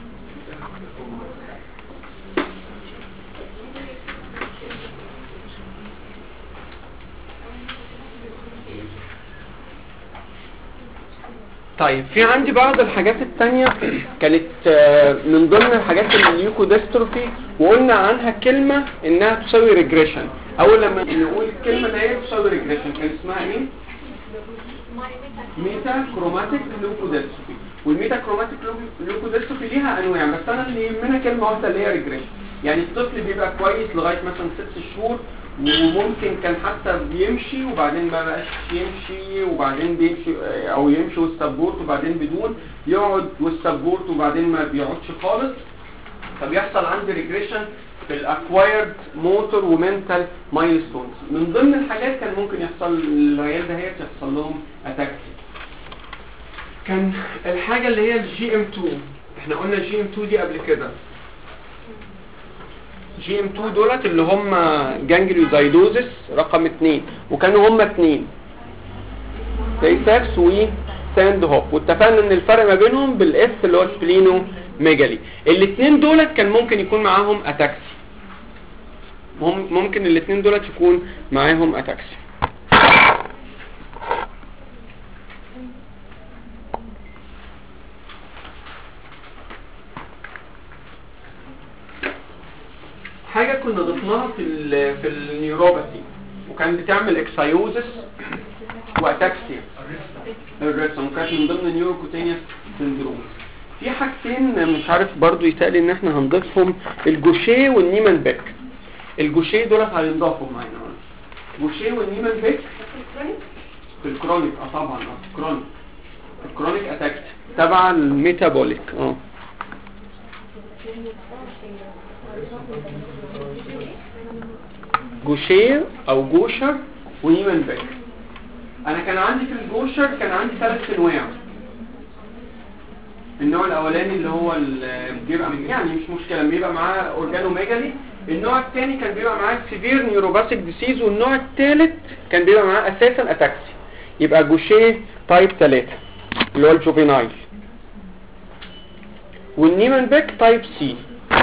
طيب في عندي بعض الحاجات التانية كانت آه، من ضمن الحاجات اللي الليوكوديستروفي وقلنا عنها كلمة انها تساوي ريجريشن اول لما نقول الكلمة اللي هي تساوي ريجريشن كان اسمها ايه ميتا كروماتيك ليوكوديستروفي والميتا كروماتيك ليوكوديستروفي ليها انواع بس انا اللي يهمنا كلمة واحدة اللي هي ريجريشن يعني الطفل بيبقى كويس لغاية مثلا ست شهور وممكن كان حتى بيمشي وبعدين ما بقاش يمشي وبعدين بيمشي آه، او يمشي والسبورت وبعدين بدون يقعد والسبورت وبعدين ما بيقعدش خالص فبيحصل عندي ريجريشن في الاكوايرد موتور ومنتال مايلستونز من ضمن الحاجات كان ممكن يحصل العيال ده هي يحصل لهم اتاكسي كان الحاجه اللي هي الجي ام 2 احنا قلنا الجي ام 2 دي قبل كده جي ام 2 دولت اللي هم جانجليوزايدوزس رقم 2 وكانوا هم اثنين تيساكس وساند هوب واتفقنا ان الفرق ما بينهم بالاس اللي هو سبلينو ميجالي الاثنين دولت كان ممكن يكون معاهم اتاكسي مم- ممكن الاثنين دولت يكون معاهم اتاكسي في ال في النيوروباثي وكان بتعمل اكسايوزس واتاكسيا الريكسون كانت من ضمن نيوروكوتينيوس سندروم في حاجتين مش عارف برضو يتقال ان احنا هنضيفهم الجوشيه والنيمان بيك الجوشيه دول هينضافوا معانا جوشيه والنيمان بيك في الكرونيك اه طبعا اه كرونيك الكرونيك اتاكت تبع الميتابوليك اه جوشيه او جوشر ونيمان بيك انا كان عندي في الجوشر كان عندي ثلاث انواع النوع الاولاني اللي هو ال- بيبقى يعني مش مشكله بيبقى معاه اورجانوميجالي النوع الثاني كان بيبقى معاه سيفير نيوروباثيك ديسيز والنوع الثالث كان بيبقى معاه اساسا اتاكسي يبقى جوشيه تايب 3 اللي هو الجوفينايل والنيمان بيك تايب سي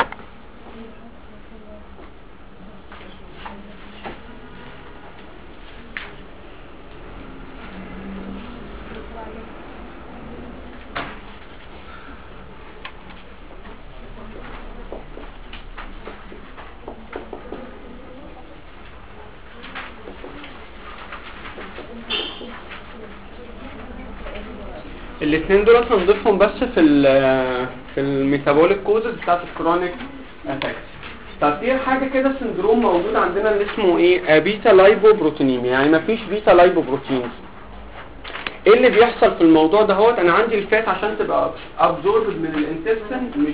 الاثنين دول هنضيفهم بس في ال في الميتابوليك كوزز بتاعت الكرونيك اتاكس طب في حاجه كده سندروم موجود عندنا اللي اسمه ايه بيتا لايبو بروتينيميا يعني مفيش بيتا لايبو بروتينز ايه اللي بيحصل في الموضوع ده هوت انا عندي الفات عشان تبقى ابزوربد من الانتستين مش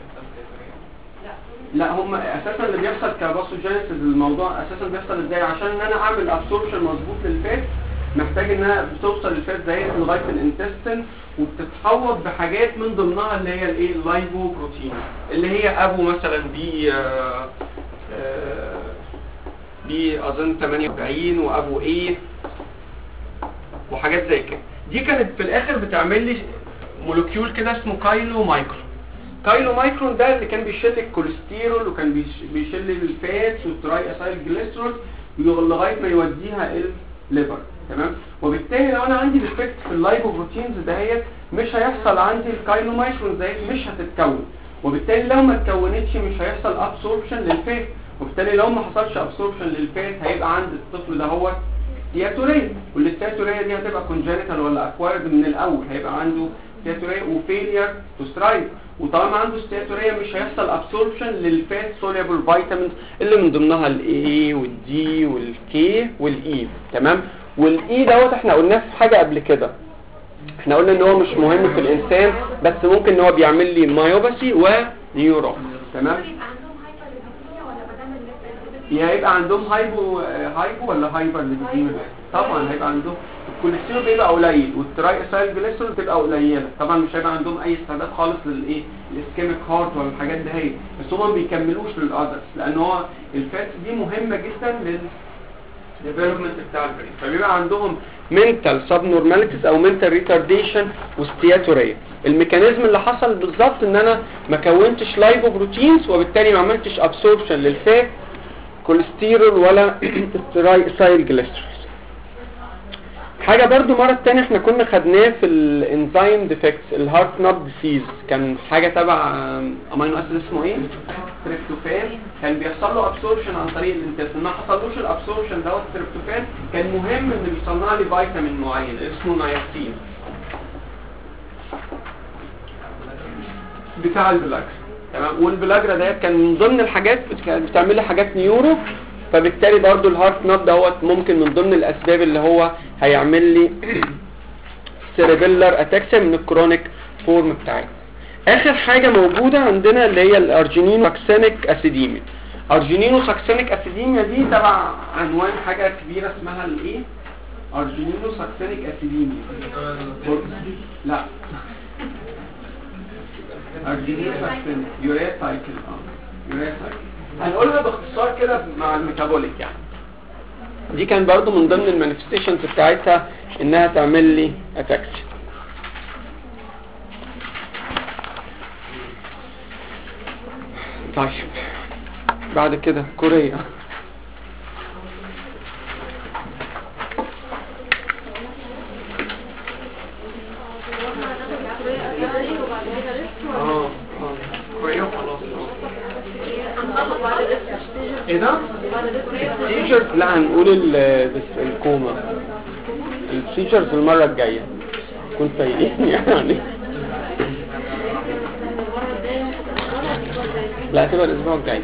لا هم اساسا اللي بيحصل كباثوجينيسيس الموضوع اساسا بيحصل ازاي عشان ان انا اعمل ابسوربشن مظبوط للفات محتاج انها بتوصل الفات زي لغايه الانتستين وبتتحوط بحاجات من ضمنها اللي هي الايه اللايبو بروتين اللي هي ابو مثلا بي آه، آه، بي اظن 48 وابو ايه وحاجات زي كده دي كانت في الاخر بتعمل لي مولكيول كده اسمه كايلو مايكرون كايلو مايكرون ده اللي كان بيشيل الكوليسترول وكان بيش- بيشيل الفات والتراي اسايل جليسرول لغايه ما يوديها الليفر تمام وبالتالي لو انا عندي ديفكت في اللايبوبروتينز دهيت مش هيحصل عندي الكايلو مايكرون دهيت مش هتتكون وبالتالي لو ما اتكونتش مش هيحصل ابسوربشن للفات وبالتالي لو ما حصلش ابسوربشن للفات هيبقى عند الطفل ده هو تياتوريا والتياتوريا دي هتبقى كونجنتال ولا اكوارد من الاول هيبقى عنده تياتوريا وفيلير تو سترايف وطالما عنده ستياتوريا مش هيحصل ابسوربشن للفات سوليبل فيتامينز اللي من ضمنها الاي والدي والكي والاي تمام والاي دوت احنا قلناه في حاجه قبل كده احنا قلنا ان هو مش مهم في الانسان بس ممكن ان هو بيعمل لي مايوباثي ونيورو تمام يبقى عندهم هايبر ولا ما دام الليفت يا هيبقى عندهم هايبو هايبو ولا هايبر ليبيديميا طبعا هيبقى عندهم الكوليسترول بيبقى قليل والتراي اسايل جليسرول بتبقى قليله طبعا مش هيبقى عندهم اي استعداد خالص للايه الاسكيميك هارت ولا الحاجات دي هي بس هم ما بيكملوش للاذرز لان هو الفاتس دي مهمه جدا لل ديفلوبمنت بتاع البرين فبيبقى عندهم منتال سبنورماليتيز او منتال ريتارديشن وستياتوريا الميكانيزم اللي حصل بالظبط ان انا ما كونتش لايبو بروتينز وبالتالي ما عملتش ابسوربشن للفات كوليسترول ولا سايل جليسترول حاجه برضو مره تانية احنا كنا خدناه في الانزيم ديفكتس الهارت ناب ديسيز كان حاجه تبع امينو اسيد اسمه ايه تريبتوفان كان بيحصل له ابسوربشن عن طريق الانتستين ما حصلوش الابسوربشن دوت التريبتوفان كان مهم ان بيصنع لي فيتامين معين اسمه نياسين بتاع البلاجرا تمام والبلاجرا ديت كان من ضمن الحاجات بت- كانت بتعمل لي حاجات نيورو فبالتالي برضو الهارت ناب دوت ممكن من ضمن الاسباب اللي هو هيعمل لي سيريبيلر اتاكسيا من الكرونيك فورم بتاعتها اخر حاجة موجودة عندنا اللي هي الارجينينو ساكسينيك اسيديميا ارجينينو ساكسينيك اسيديميا دي تبع عنوان حاجة كبيرة اسمها الايه ارجينينو ساكسينيك اسيديميا لا ارجينينو ساكسينيك يوريا سايكل اه يوريا سايكل هنقولها باختصار كده مع الميتابوليك يعني دي كان برضو من ضمن المانيفستيشنز بتاعتها انها تعمل لي اتاكسي طيب بعد كده كوريا اه اه كوريا خلاص اه هنخلص بعد الريسك ايه ده؟ السيجرز لا هنقول ال- بس الكوما السيجرز المرة الجاية كنت فايقين يعني لا هتبقى الاسبوع الجاي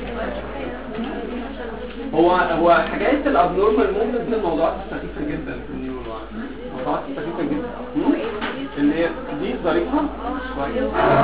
هو هو حاجات الابنورمال موفمنت دي موضوعات سخيفه جدا في النيورو موضوعات سخيفه جدا مم. اللي هي دي ظريفه شويه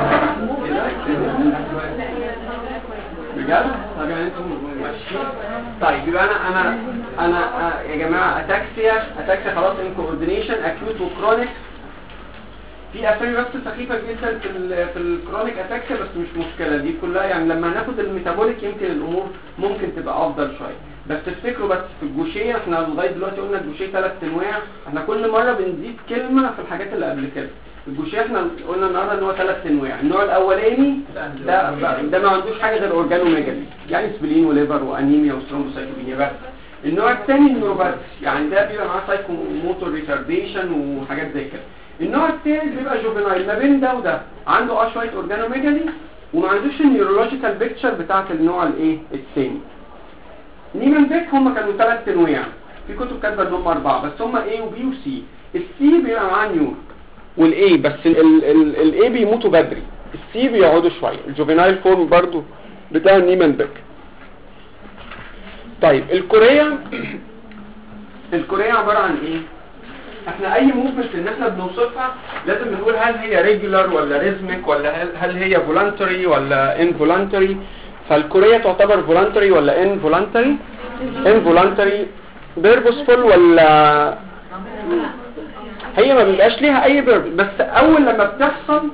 بجد طب يعني انتم ماشيين طيب يبقى انا انا انا آه، يا جماعه اتاكسيا اتاكسيا خلاص ان كوردينيشن اكيوت وكرونيك في اسامي بس سخيفه جدا في ال في الكرونيك اتاكسيا بس مش مشكله دي كلها يعني لما ناخد الميتابوليك يمكن الامور ممكن تبقى افضل شويه بس تفتكروا بس في الجوشيه احنا لغايه دلوقتي قلنا الجوشيه ثلاث انواع احنا كل مره بنزيد كلمه في الحاجات اللي قبل كده الجوشيه احنا قلنا النهارده ان هو ثلاث انواع النوع الاولاني ده ده ما عندوش حاجه غير اورجانوميجالي يعني سبلين وليفر وانيميا وسترومبوسايتوبينيا بس النوع الثاني النيوروباثي يعني ده بيبقى معاه سايكو موتور ريتارديشن وحاجات زي كده النوع الثالث بيبقى جوفينايل ما بين ده وده عنده اه شويه اورجانوميجالي وما عندوش النيورولوجيكال بيكتشر بتاعه النوع الايه الثاني نيمان بيك هم كانوا ثلاث انواع في كتب كاتبه ان هم اربعه بس هم A وبي وسي السي بيبقى معاه نيور والاي بس الاي بيموتوا بدري السي بيقعدوا شويه الجوفينايل فورم برضو بتاع نيمان بيك طيب الكوريا الكوريا عباره عن ايه احنا اي موفمنت ان احنا بنوصفها لازم نقول هل هي ريجولار ولا ريزميك ولا هل, هل هي فولانتري ولا ان فولانتري فالكوريا تعتبر فولانتري ولا ان فولانتري ان فولانتري بيربوسفول ولا هي ما بيبقاش ليها اي بيرب بس اول لما بتحصل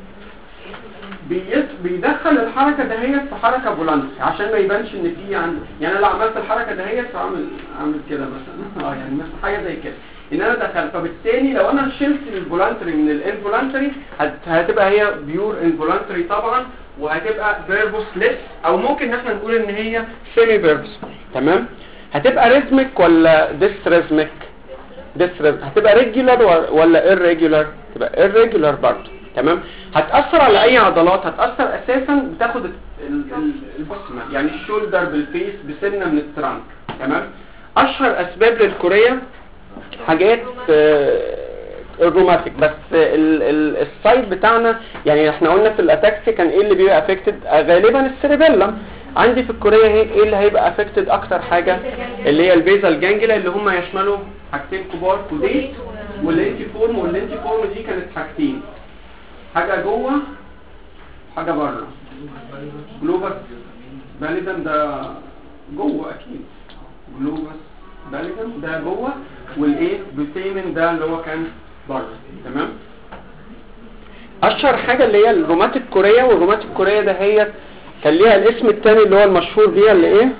بيت- بيدخل الحركه دهيت في حركه فولانتري عشان ما يبانش ان في عند يعني انا لو عملت الحركه دهيت اعمل اعمل كده مثلا اه يعني مثلا حاجه زي كده ان انا دخلت فبالتالي لو انا شلت الفولانتري من الانفولانتري هتبقى هي بيور انفولانتري طبعا وهتبقى فيربوس ليس او ممكن ان احنا نقول ان هي سيمي فيربوس تمام هتبقى ريزميك ولا ديس ريزميك ديس هتبقى ريجولار ولا irregular تبقى irregular برضه تمام هتأثر على اي عضلات هتأثر اساسا بتاخد ال- ال- البصمة يعني الشولدر بالفيس بسنة من الترانك تمام اشهر اسباب للكورية حاجات آه، الروماتيك بس ال- ال- السايد بتاعنا يعني احنا قلنا في الاتاكسي كان ايه اللي بيبقى افكتد غالبا السيربيلم عندي في الكورية هي ايه اللي هيبقى افكتد اكتر حاجة اللي هي البيزال جانجلا اللي هم يشملوا حاجتين كبار كوديت واللينتي فورم واللينتي فورم دي كانت حاجتين حاجة جوه حاجة بره جلوبس باليدم ده جوه اكيد جلوبس باليدم ده جوه والايه بيتيمن ده اللي هو كان بره تمام اشهر حاجة اللي هي الروماتيك كوريا والروماتيك كوريا ده هي كان ليها الاسم التاني اللي هو المشهور بيها اللي ايه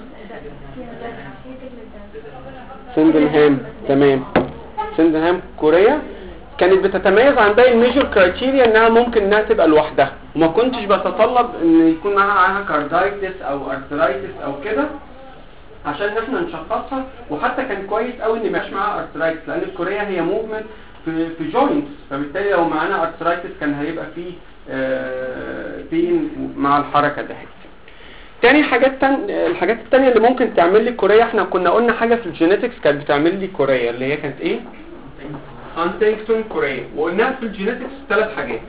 سندنهام تمام سندنهام كوريا كانت بتتميز عن باقي الميجور كرايتيريا انها ممكن انها تبقى لوحدها وما كنتش بتطلب ان يكون معاها معاها كاردايتس او ارثرايتس او كده عشان احنا نشخصها وحتى كان كويس قوي ان مش معاها ارثرايتس لان الكوريا هي موفمنت في في جوينتس فبالتالي لو معانا ارثرايتس كان هيبقى فيه بين مع الحركه ده تاني حاجات تان... الحاجات التانية اللي ممكن تعمل لي كوريا احنا كنا قلنا حاجة في الجينيتكس كانت بتعمل لي كوريا اللي هي كانت ايه هانتنجتون كوريا وقلناها في الجينيتكس ثلاث حاجات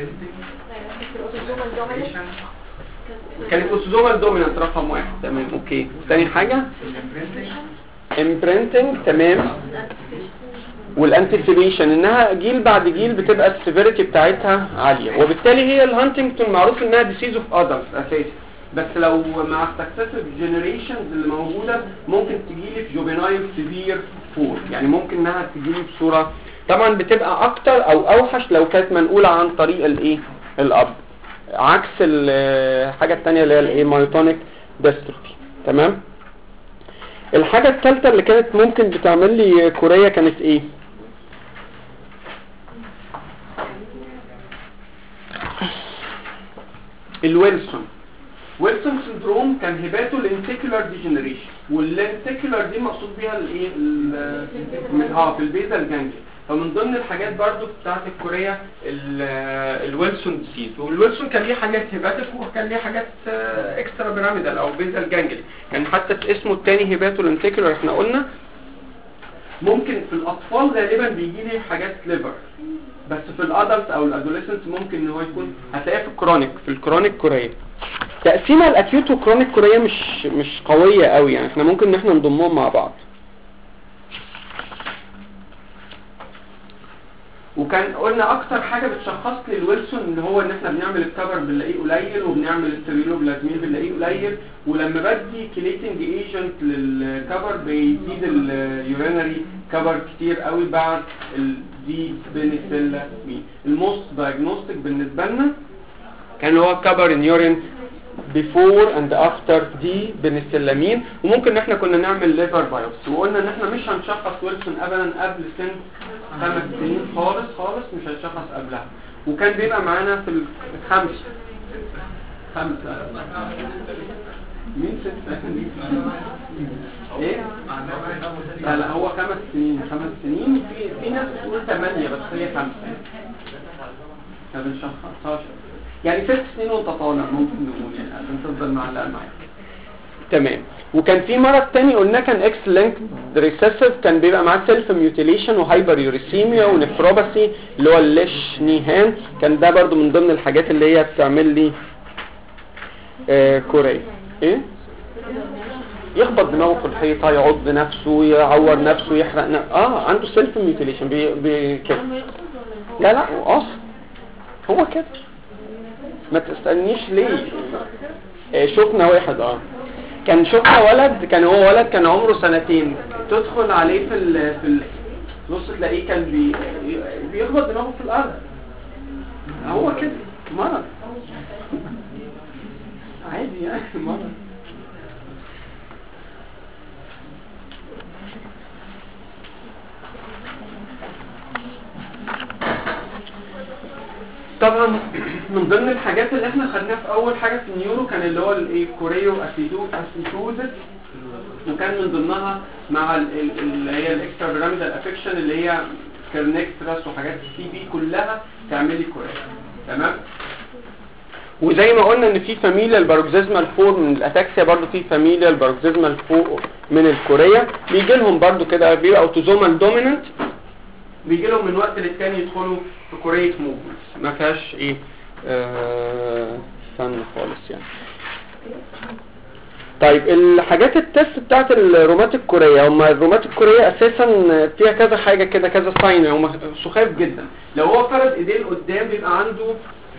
كانت اوسوزومال دومينانت رقم واحد تمام اوكي تاني حاجة امبرنتنج تمام والانتسيبيشن انها جيل بعد جيل بتبقى السيفيريتي بتاعتها عالية وبالتالي هي الهانتنجتون معروف انها ديسيز اوف ادلتس اساسا بس لو مع السكسيسيف جنريشنز اللي موجودة ممكن تجيلي في جوبينايل سيفير فور يعني ممكن انها تجيلي بصورة طبعا بتبقى اكتر او اوحش لو كانت منقولة عن طريق الايه الاب عكس الحاجة التانية اللي هي الايه مايوتونيك ديستروفي تمام الحاجة الثالثة اللي كانت ممكن بتعمل لي كوريا كانت ايه الويلسون ويلسون سندروم كان هباته لانتيكولار ديجنريشن والانتيكولار دي مقصود بيها الايه ال- من اه في البيزال جانجل فمن ضمن الحاجات برضو بتاعت الكورية ال- الويلسون ديسيز والويلسون كان ليه حاجات هيباتيك وكان ليه حاجات اكسترا بيراميدال او بيزال جانجل كان حتى في اسمه التاني هيباتو لنتيكولار احنا قلنا ممكن في الاطفال غالبا بيجي لي حاجات ليفر بس في الادلت او الادوليسنت ممكن ان هو يكون هتلاقيه في الكرونيك في الكرونيك كورية تقسيمه الاكيوت والكرونيك كورية مش مش قوية قوي يعني احنا ممكن ان احنا نضمهم مع بعض وكان قلنا اكتر حاجة بتشخص لي الويلسون اللي هو ان احنا بنعمل الكبر بنلاقيه قليل وبنعمل الستيريلوبلازمين بنلاقيه قليل ولما بدي كليتنج ايجنت للكبر بيزيد اليورينري كبر كتير قوي بعد الدي بنسلامين الموست دايجنوستيك بالنسبة لنا كان هو كبر ان يورين before and after دي بنسلامين وممكن ان احنا كنا نعمل ليفر بايوبسي وقلنا ان احنا مش هنشخص ويلسون ابدا قبل سن خمس سنين خالص خالص مش هنشخص قبلها وكان بيبقى معانا في الخمس خمسة مين ست ايه لا لا هو خمس سنين خمس سنين في في ناس بتقول ثمانية بس هي خمسة ما بنشخصهاش يعني ست سنين وانت طالع ممكن نقول يعني عشان تفضل معلقه معاك تمام وكان في مرض تاني قلنا كان اكس لينك ريسيسيف كان بيبقى معاه سيلف ميوتيليشن وهايبر يوريسيميا ونفروباسي اللي هو الليش نيهان كان ده برضو من ضمن الحاجات اللي هي بتعمل لي آه كوريا ايه يخبط دماغه في الحيطه يعض نفسه يعور نفسه يحرق نفسه اه عنده سيلف ميوتيليشن بي... بي... كده لا لا اصلا هو كده ما تسألنيش ليه آه، شفنا واحد اه كان شفنا ولد كان هو ولد كان عمره سنتين تدخل عليه في ال في ال- نص تلاقيه كان بي بيخبط دماغه في الارض هو كده مرض عادي يعني مرض طبعا من ضمن الحاجات اللي احنا خدناها في اول حاجه في النيورو كان اللي هو الايه كوريو اسيدو اسيدوزس وكان من ضمنها مع ال- ال- اللي هي الاكسترا بيراميدال افكشن اللي هي كرنكترس وحاجات السي بي كلها تعمل لي كوريا تمام وزي ما قلنا ان في فاميليا الباروكسيزمال فور من الاتاكسيا برضو في فاميليا الباروكسيزمال فور من الكوريا بيجي لهم برضو كده بيبقى اوتوزومال دوميننت بيجي لهم من وقت للتاني يدخلوا في كورية موفمنتس ما فيهاش ايه آه، استنى خالص يعني طيب الحاجات التست بتاعت الروماتيك كوريا هم الروماتيك كوريا اساسا فيها كذا حاجة كده كذا ساين هم سخاف جدا لو هو فرد ايديه لقدام بيبقى عنده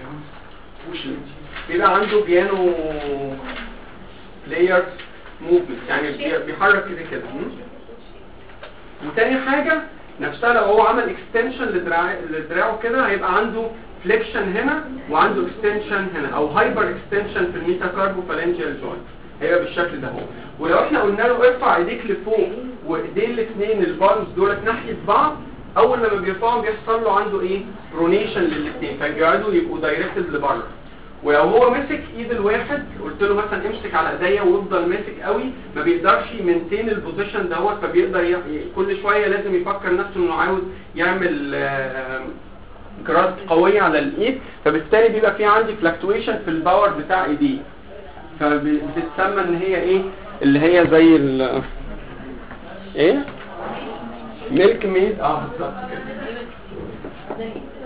بيبقى عنده بيانو بلاير موفمنت يعني بي- بيحرك كده كده م? وتاني حاجة نفسها لو هو عمل اكستنشن لدراعه لدراعه كده هيبقى عنده فليكشن هنا وعنده اكستنشن هنا او هايبر اكستنشن في الميتاكاربو فالنجيال جوينت هيبقى بالشكل ده هو ولو احنا قلنا له ارفع ايديك لفوق وايديه الاثنين البالمز دولت ناحيه بعض اول لما بيرفعهم بيحصل له عنده ايه برونيشن للاثنين فبيقعدوا يبقوا دايركتد لبره ولو هو مسك ايد الواحد قلت له مثلا امسك على ايديا وافضل ماسك قوي ما بيقدرش يمنتين البوزيشن دوت فبيقدر ي... ي- كل شويه لازم يفكر نفسه انه عاوز يعمل آه، جراس قويه على الايد فبالتالي بيبقى في عندي فلكتويشن في الباور بتاع ايديه فبتتسمى ان هي ايه اللي هي زي ال ايه ميلك ميد اه بالظبط كده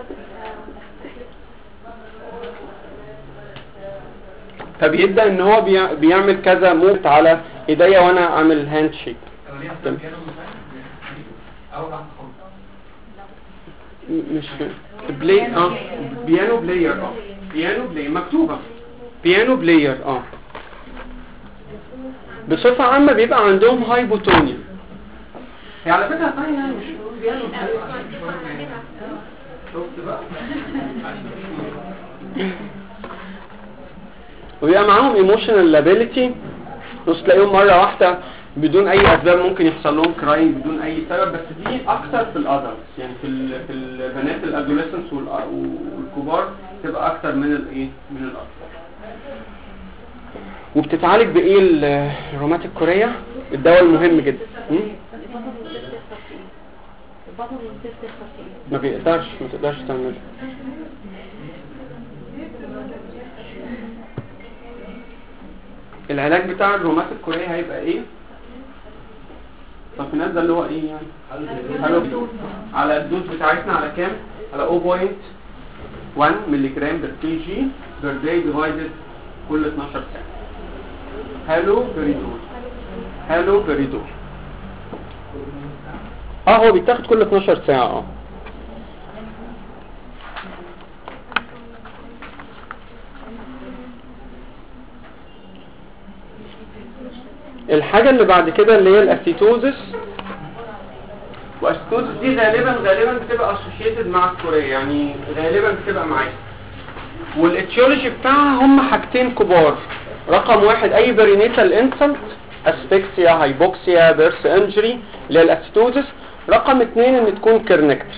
فبيبدا ان هو بيع- بيعمل كذا موت على ايديا وانا عامل هاند شيك تمام. او تحت خالص م- مش بلاي اه بيانو بلاير اه بيانو بلاير مكتوبة بيانو بلاير اه بصفة عامة بيبقى عندهم هايبوتونيا هي على فكرة ثانية يعني مش بيانو بلاير شفت بقى ويبقى معاهم ايموشنال لابيليتي بص تلاقيهم مرة واحدة بدون اي اسباب ممكن يحصل لهم كرايم بدون اي سبب بس دي اكتر في الادلتس يعني في ال- في البنات الادوليسنس والكبار تبقى اكتر من الايه من الاطفال وبتتعالج بايه ال- الروماتيك كوريا الدواء المهم جدا م? البطن والسيست الخفيف ما بيقدرش ما تقدرش تعمله العلاج بتاع الرومات الكورية هيبقى ايه؟ التقنيات ده اللي هو ايه يعني؟ هلو على الدوز بتاعتنا على كام؟ على 0.1 مللي جرام بر كي جي بر داي ديفايدد كل 12 ساعة هالو بريدول هالو بريدول اه هو بيتاخد كل 12 ساعة اه الحاجة اللي بعد كده اللي هي الاسيتوزس والاسيتوزس دي غالبا غالبا بتبقى اسوشيتد مع الكورية يعني غالبا بتبقى معاها والاتيولوجي بتاعها هم حاجتين كبار رقم واحد اي برينيتال انسلت اسفكسيا هايبوكسيا بيرس انجري اللي هي الاسيتوزس رقم اتنين ان تكون كيرنكتر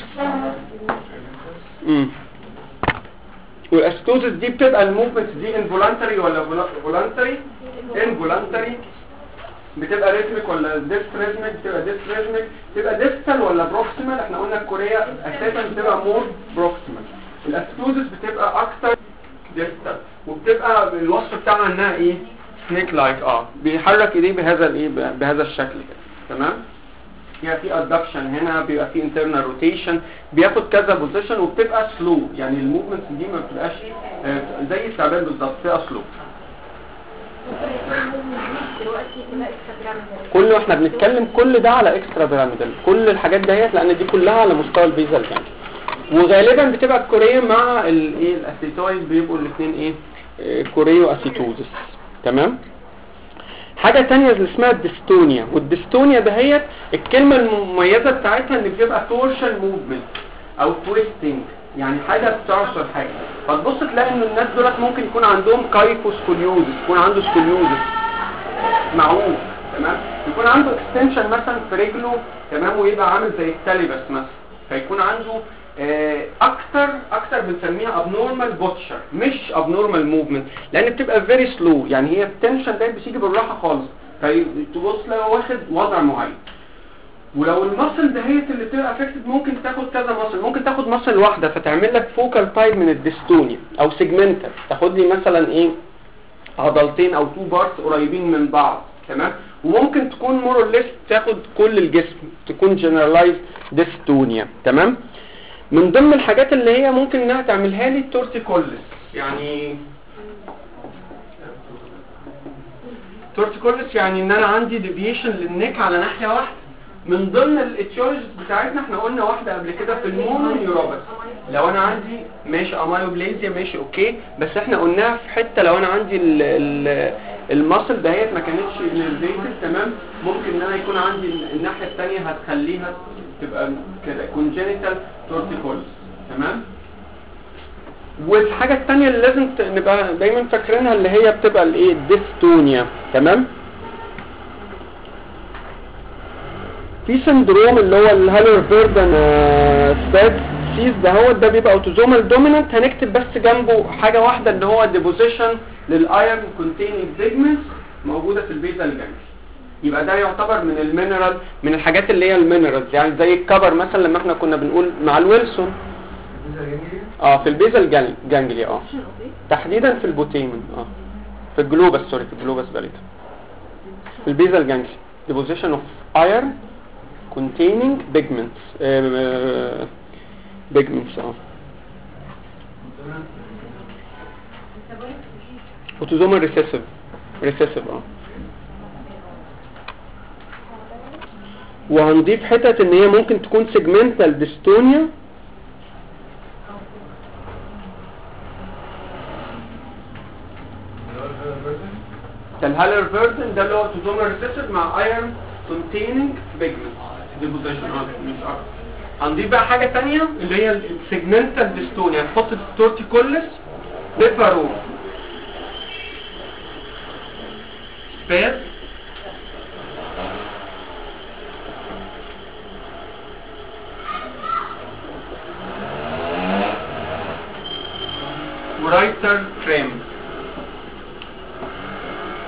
امم والاسيتوزس دي بتبقى الموفمنت دي انفولانتري ولا فولانتري انفولانتري بتبقى ريتميك ولا ديست ريتميك بتبقى ديست ريتميك بتبقى ديستال ولا بروكسيمال احنا قلنا الكوريا اساسا بتبقى مور بروكسيمال الاسيتوزس بتبقى اكتر ديستال وبتبقى الوصف بتاعها انها ايه سنيك لايك اه بيحرك ايديه بهذا الايه بهذا الشكل كده تمام فيها في ادكشن هنا بيبقى في انترنال روتيشن بياخد كذا بوزيشن وبتبقى سلو يعني الموفمنتس دي ما بتبقاش آه، زي التعبان بالظبط بتبقى سلو دلوقتي كلها اكسترا كل احنا بنتكلم كل ده على اكسترا بيراميدال كل الحاجات ديت لان دي كلها على مستوى البيزل يعني وغالبا بتبقى الكوريه مع الايه الاسيتويد بيبقوا الاثنين ايه آه، كوريو اسيتوزس تمام حاجة تانية اللي اسمها الديستونيا والديستونيا دهيت الكلمة المميزة بتاعتها ان بتبقى تورشن موفمنت او تويستنج يعني حاجة بتعصر حاجة فتبص تلاقي ان الناس دولت ممكن يكون عندهم كايفوسكوليوزس يكون عنده سكوليوزس معروف تمام يكون عنده اكستنشن مثلا في رجله تمام ويبقى عامل زي التاليبس مثلا فيكون عنده آه، اكتر اكتر بنسميها abnormal بوتشر مش abnormal movement لان بتبقى very slow يعني هي التنشن ده بتيجي بالراحه خالص فتبص لو واخد وضع معين ولو المصل دهيت اللي بتبقى افكتد ممكن تاخد كذا مصل ممكن تاخد مصل واحده فتعمل لك فوكال تايب من الديستونيا او سيجمنتال تاخد لي مثلا ايه عضلتين او تو بارتس قريبين من بعض تمام وممكن تكون مور ليس تاخد كل الجسم تكون جنرالايز ديستونيا تمام من ضمن الحاجات اللي هي ممكن انها تعملها لي التورتيكولس يعني تورتيكولس يعني ان انا عندي ديفيشن للنك على ناحيه واحده من ضمن الاتيولوجيز بتاعتنا احنا قلنا واحده قبل كده في المونو نيوروباث لو انا عندي ماشي امايوبليزيا ماشي اوكي بس احنا قلناها في حته لو انا عندي ال ال المصل دهيت ما كانتش انرفيتد تمام ممكن ان انا يكون عندي الناحيه الثانيه هتخليها تبقى كده كونجينيتال تورتيكولس تمام والحاجة التانية اللي لازم ت- نبقى دايما فاكرينها اللي هي بتبقى الايه الديستونيا تمام في سندروم اللي هو الهالور بيردن ستات سيز ده هو ده بيبقى اوتوزومال دومينانت هنكتب بس جنبه حاجة واحدة اللي هو ديبوزيشن للايرون كونتيننج بيجمنتس موجودة في البيتا الجنبي يبقى ده يعتبر من المينرال من الحاجات اللي هي المينرالز يعني زي الكبر مثلا لما احنا كنا بنقول مع الويلسون اه في البيزل جانج- جانجليا اه تحديدا في البوتيمن اه في الجلوبس سوري في الجلوبس باليتا في البيزل جانجليا deposition of iron containing pigments آه، pigments اه اوتوزومال ريسيسيف ريسيسيف اه وهنضيف حتت ان هي ممكن تكون سيجمنتال ديستونيا ده الهالر فيرجن ده اللي هو اوتوزومال ريسيسيف مع ايرون containing pigments deposition اه مش اكتر هنضيف بقى حاجة تانية اللي هي السيجمنتال ديستونيا هنحط التورتيكولس بيفارو سبير ورايتر فريم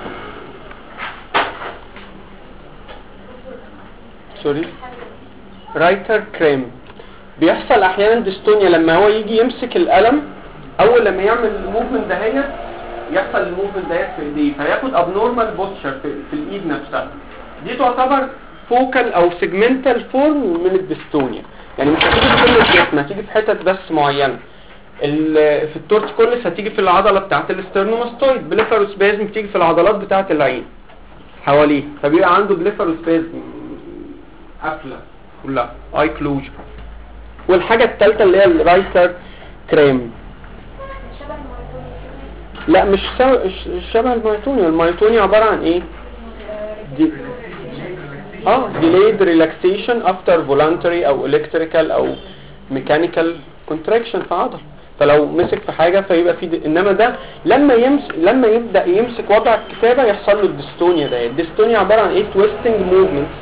سوري رايتر كريم بيحصل احيانا ديستونيا لما هو يجي يمسك القلم اول لما يعمل الموفمنت دهيت يحصل الموفمنت دهيت في ايديه فياخد ابنورمال بوستشر في, في الايد نفسها دي تعتبر فوكال او سيجمنتال فورم من الديستونيا يعني مش هتيجي في كل الجسم هتيجي في حتت بس معينه ال- في التورتيكوليس هتيجي في العضله بتاعه الاسترنوماستويد بليفاروسبازم بتيجي في العضلات بتاعه العين حواليه فبيبقى عنده بليفاروسبازم قافله كلها اي كلوجر والحاجه الثالثه اللي هي الرايتر كريم شبه المايتوني لا مش سو- ش- شبه المايتونيا المايتونيا عباره عن ايه دي اه delayed relaxation after voluntary او electrical او mechanical contraction في عضل فلو مسك في حاجه فيبقى في د... انما ده لما يمسك لما يبدا يمسك وضع الكتابه يحصل له الديستونيا ده الديستونيا عباره عن ايه twisting movements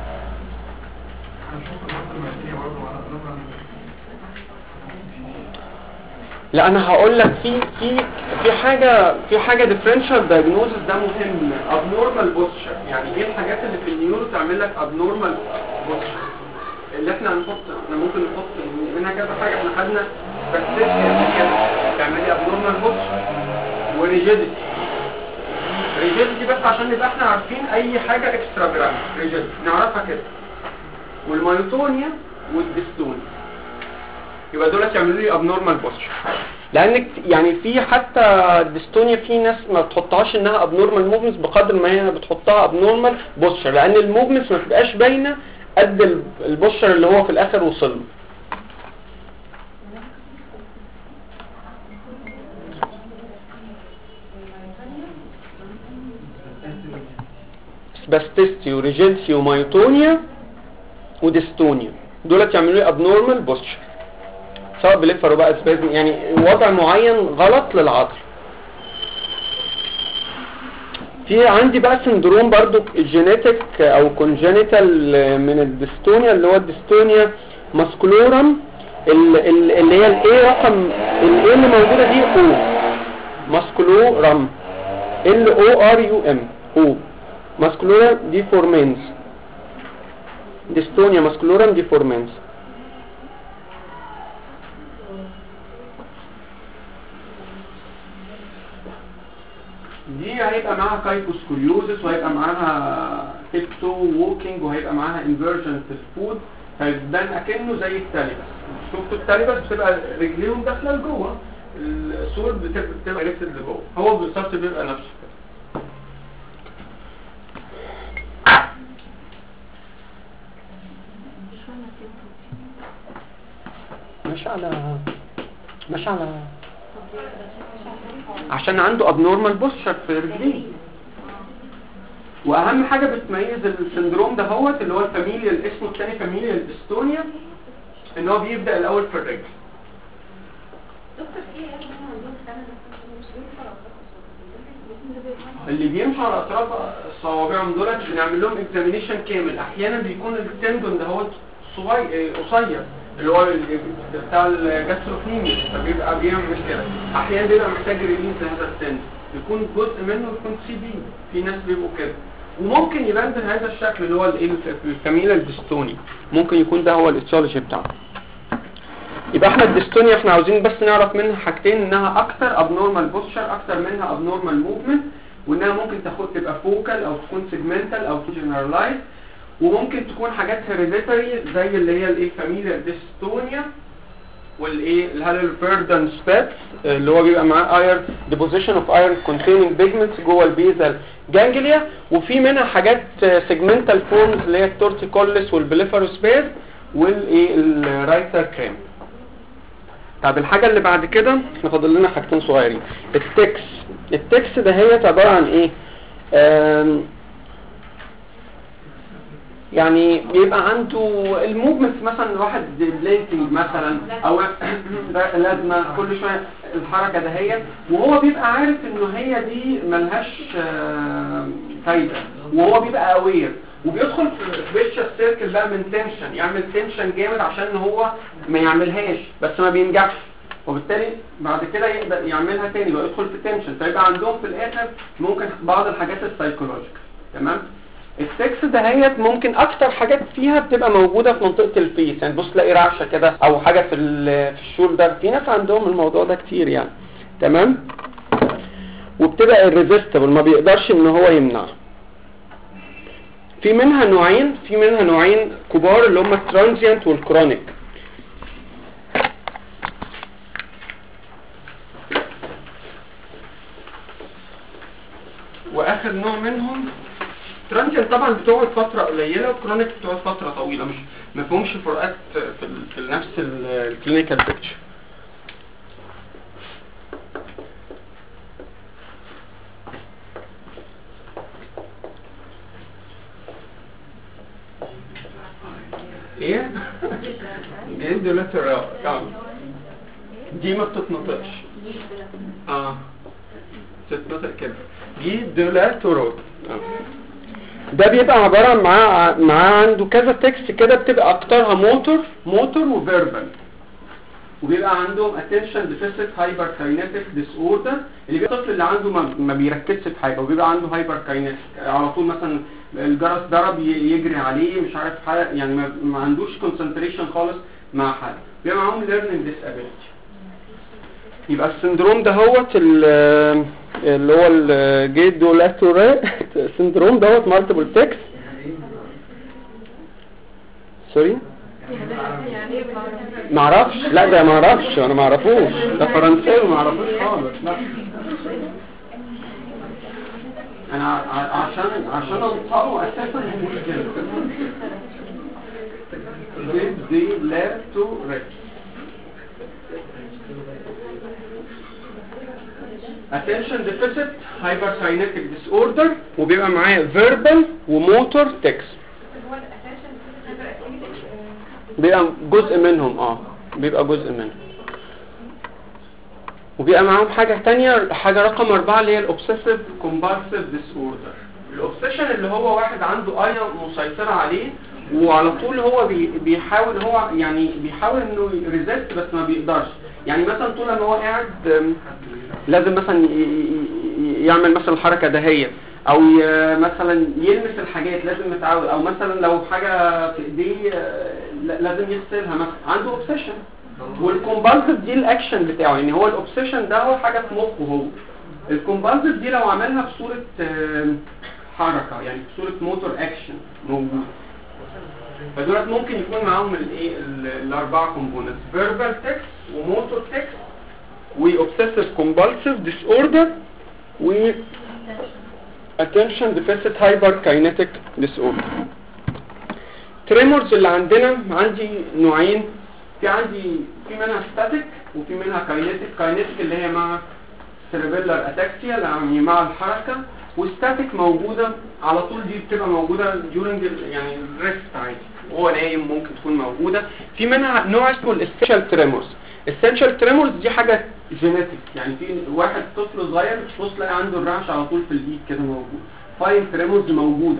لا انا هقول لك في في في حاجه في حاجه ديفرنشال دايجنوزس ده مهم ابنورمال بوستشر يعني ايه الحاجات اللي في النيورو تعمل لك ابنورمال بوستشر اللي احنا هنحط احنا ممكن نحط منها كذا حاجه احنا خدنا بكتيريا كده تعمل لي ابنورمال بوستشر وريجيديتي ريجيديتي بس عشان نبقى احنا عارفين اي حاجه اكسترا جرام ريجيديتي نعرفها كده والمايوتونيا والديستونيا يبقى دول يعملوا لي ابنورمال بوستشر لان يعني في حتى الديستونيا في ناس ما بتحطهاش انها ابنورمال موفمنتس بقدر ما هي بتحطها ابنورمال بوستشر لان الموفمنتس ما بتبقاش باينه قد ال- البوستشر اللي هو في الاخر وصل له سباستيستي وريجيدسي ومايوتونيا وديستونيا دولت يعملوا لي ابنورمال بوستشر سواء بليفر بقى سبازم يعني وضع معين غلط للعضل في عندي بقى سندروم برضو جينيتك او كونجينيتال من الديستونيا اللي هو الديستونيا ماسكولورم ال- ال- اللي هي الاي رقم الاي اللي موجوده دي او ماسكولورم ال او ار يو ام او ماسكولورم ديفورمينز ديستونيا ماسكولورم ديفورمينز دي هيبقى معاها كايكوسكوليوزس وهيبقى معاها تيبتو ووكينج وهيبقى معاها انفيرجن في الفود فيبان اكنه زي التاليبس شفتوا التاليبس بتبقى رجليهم داخله لجوه السور بتبقى بتبقى ريفتد لجوه هو بالظبط بيبقى نفسه كده مش على مش على عشان عنده ابنورمال بوستشر في رجليه واهم حاجه بتميز السندروم ده هوت اللي هو الفاميليال اسمه الثاني فاميليال ديستونيا ان هو بيبدا الاول في الرجل دكتور في ايه هم عندهم سنه مش بينفع اللي بيمشوا على اطراف صوابعهم دولت بنعمل لهم اكزامينيشن كامل احيانا بيكون التندون ده هو صغير إيه، قصير اللي هو ال- بتاع الجاستروكنيميا فبيبقى بيعمل كده احيانا بيبقى محتاج ريليز لهذا التندون يكون جزء منه يكون سي بي في ناس بيبقوا كده وممكن يبان بهذا الشكل اللي هو الايه الفاميلا الديستوني ممكن يكون ده هو الايتيولوجي بتاعه يبقى احنا الديستونيا احنا عاوزين بس نعرف منها حاجتين انها اكتر ابنورمال بوستشر اكتر منها ابنورمال موفمنت وانها ممكن تاخد تبقى فوكال او تكون سيجمنتال او جنرالايز وممكن تكون حاجات هيريديتري زي اللي هي الايه فاميليا ديستونيا والايه الهالوفيردن سباتس اللي هو بيبقى معاه اير ديبوزيشن اوف ايرون كونتيننج بيجمنتس جوه البيزال جانجليا وفي منها حاجات سيجمنتال فورمز اللي هي التورتيكوليس والبليفاروسباز والايه الرايتر كريم طب الحاجة اللي بعد كده احنا فاضل لنا حاجتين صغيرين التكس التكس ده هي عبارة عن ايه آم، يعني بيبقى عنده الموفمنت مثلا الواحد بلينكينج مثلا او لازمه كل شويه الحركه ده هي وهو بيبقى عارف انه هي دي ملهاش آه، فايده وهو بيبقى اوير وبيدخل في فيشس سيركل بقى من تنشن يعمل تنشن جامد عشان هو ما يعملهاش بس ما بينجحش وبالتالي بعد كده يقدر يعملها تاني ويدخل في تنشن فيبقى عندهم في الاخر ممكن بعض الحاجات السايكولوجيكال تمام السكس دهيت ممكن اكتر حاجات فيها بتبقى موجوده في منطقه الفيس يعني بص تلاقي رعشه كده او حاجه في ال- في الشولدر في ناس عندهم الموضوع ده كتير يعني تمام وبتبقى irresistible ما بيقدرش ان هو يمنعها في منها نوعين في منها نوعين كبار اللي هم الترانزيانت والكرونيك واخر نوع منهم ترانزيانت طبعا بتقعد فتره قليله وكرونيك بتقعد فتره طويله مش ما فيهمش فروقات في, ال- في نفس الكلينيكال بيكتشر ايه جلد لاترال اه دي ما بتتنطقش اه تتنطق كده جلد لاترال اه ده بيبقى عبارة عن معاه معاه عنده كذا تكست كده بتبقى اكترها موتور موتور وفيربال وبيبقى عندهم attention deficit hyperkinetic disorder اللي بيبقى الطفل اللي عنده ما, ما بيركزش في حاجه وبيبقى عنده hyperkinetic على طول مثلا الجرس ضرب ي- يجري عليه مش عارف حاجه يعني ما, ما عندوش concentration خالص مع حاجه بيبقى معاهم learning disability يبقى السندروم ده هوت ال- اللي هو الجيد دولاتوري السندروم دوت مالتيبل تكس سوري يعني ايه بالعربي؟ معرفش لا ده معرفش انا معرفوش ده فرنساوي معرفوش خالص لا انا ع- عشان عشان انطقه اساسا مشكله دي دي لا تو ريكس attention deficit hyperkinetic disorder وبيبقى معايا verbal وموتور text هو الاتنشن هايبر اكتيفيتي بيبقى جزء منهم اه بيبقى جزء منهم وبيبقى معاهم حاجة تانية حاجة رقم أربعة اللي هي الأوبسيسيف كومبالسيف ديسوردر الأوبسيشن اللي هو واحد عنده آية مسيطرة عليه وعلى طول هو بي- بيحاول هو يعني بيحاول انه يريزست بس ما بيقدرش يعني مثلا طول ما هو قاعد أم، لازم مثلا ي- ي- ي- يعمل مثلا الحركة دهية او ي- مثلا يلمس الحاجات لازم متعود او مثلا لو حاجة في ايديه آه، لا- لازم يغسلها مثلا عنده اوبسيشن والكومبالسيف دي الاكشن بتاعه يعني هو الاوبسيشن ده هو حاجة في مخه هو الكومبالسيف دي لو عملها بصورة آم، حركة يعني بصورة موتور اكشن موجود فدولت ممكن يكون معاهم الايه ال- الاربعه كومبوننتس فيربال تكست وموتور تكست واوبسيسيف كومبالسيف ديس اوردر و attention deficit hyperkinetic disorder تريمورز اللي عندنا عندي نوعين في عندي في منها static وفي منها kinetic kinetic اللي هي مع cerebellar ataxia يعني مع الحركة والستاتيك موجودة على طول دي بتبقى موجودة during ال- يعني الريست عادي وهو نايم ممكن تكون موجودة في منها نوع اسمه الاسينشال تريمورز الاسينشال تريمورز دي حاجة جينيتك يعني في واحد طفل صغير تبص تلاقي عنده الرعش على طول في الايد كده موجود فاين تريمورز موجودة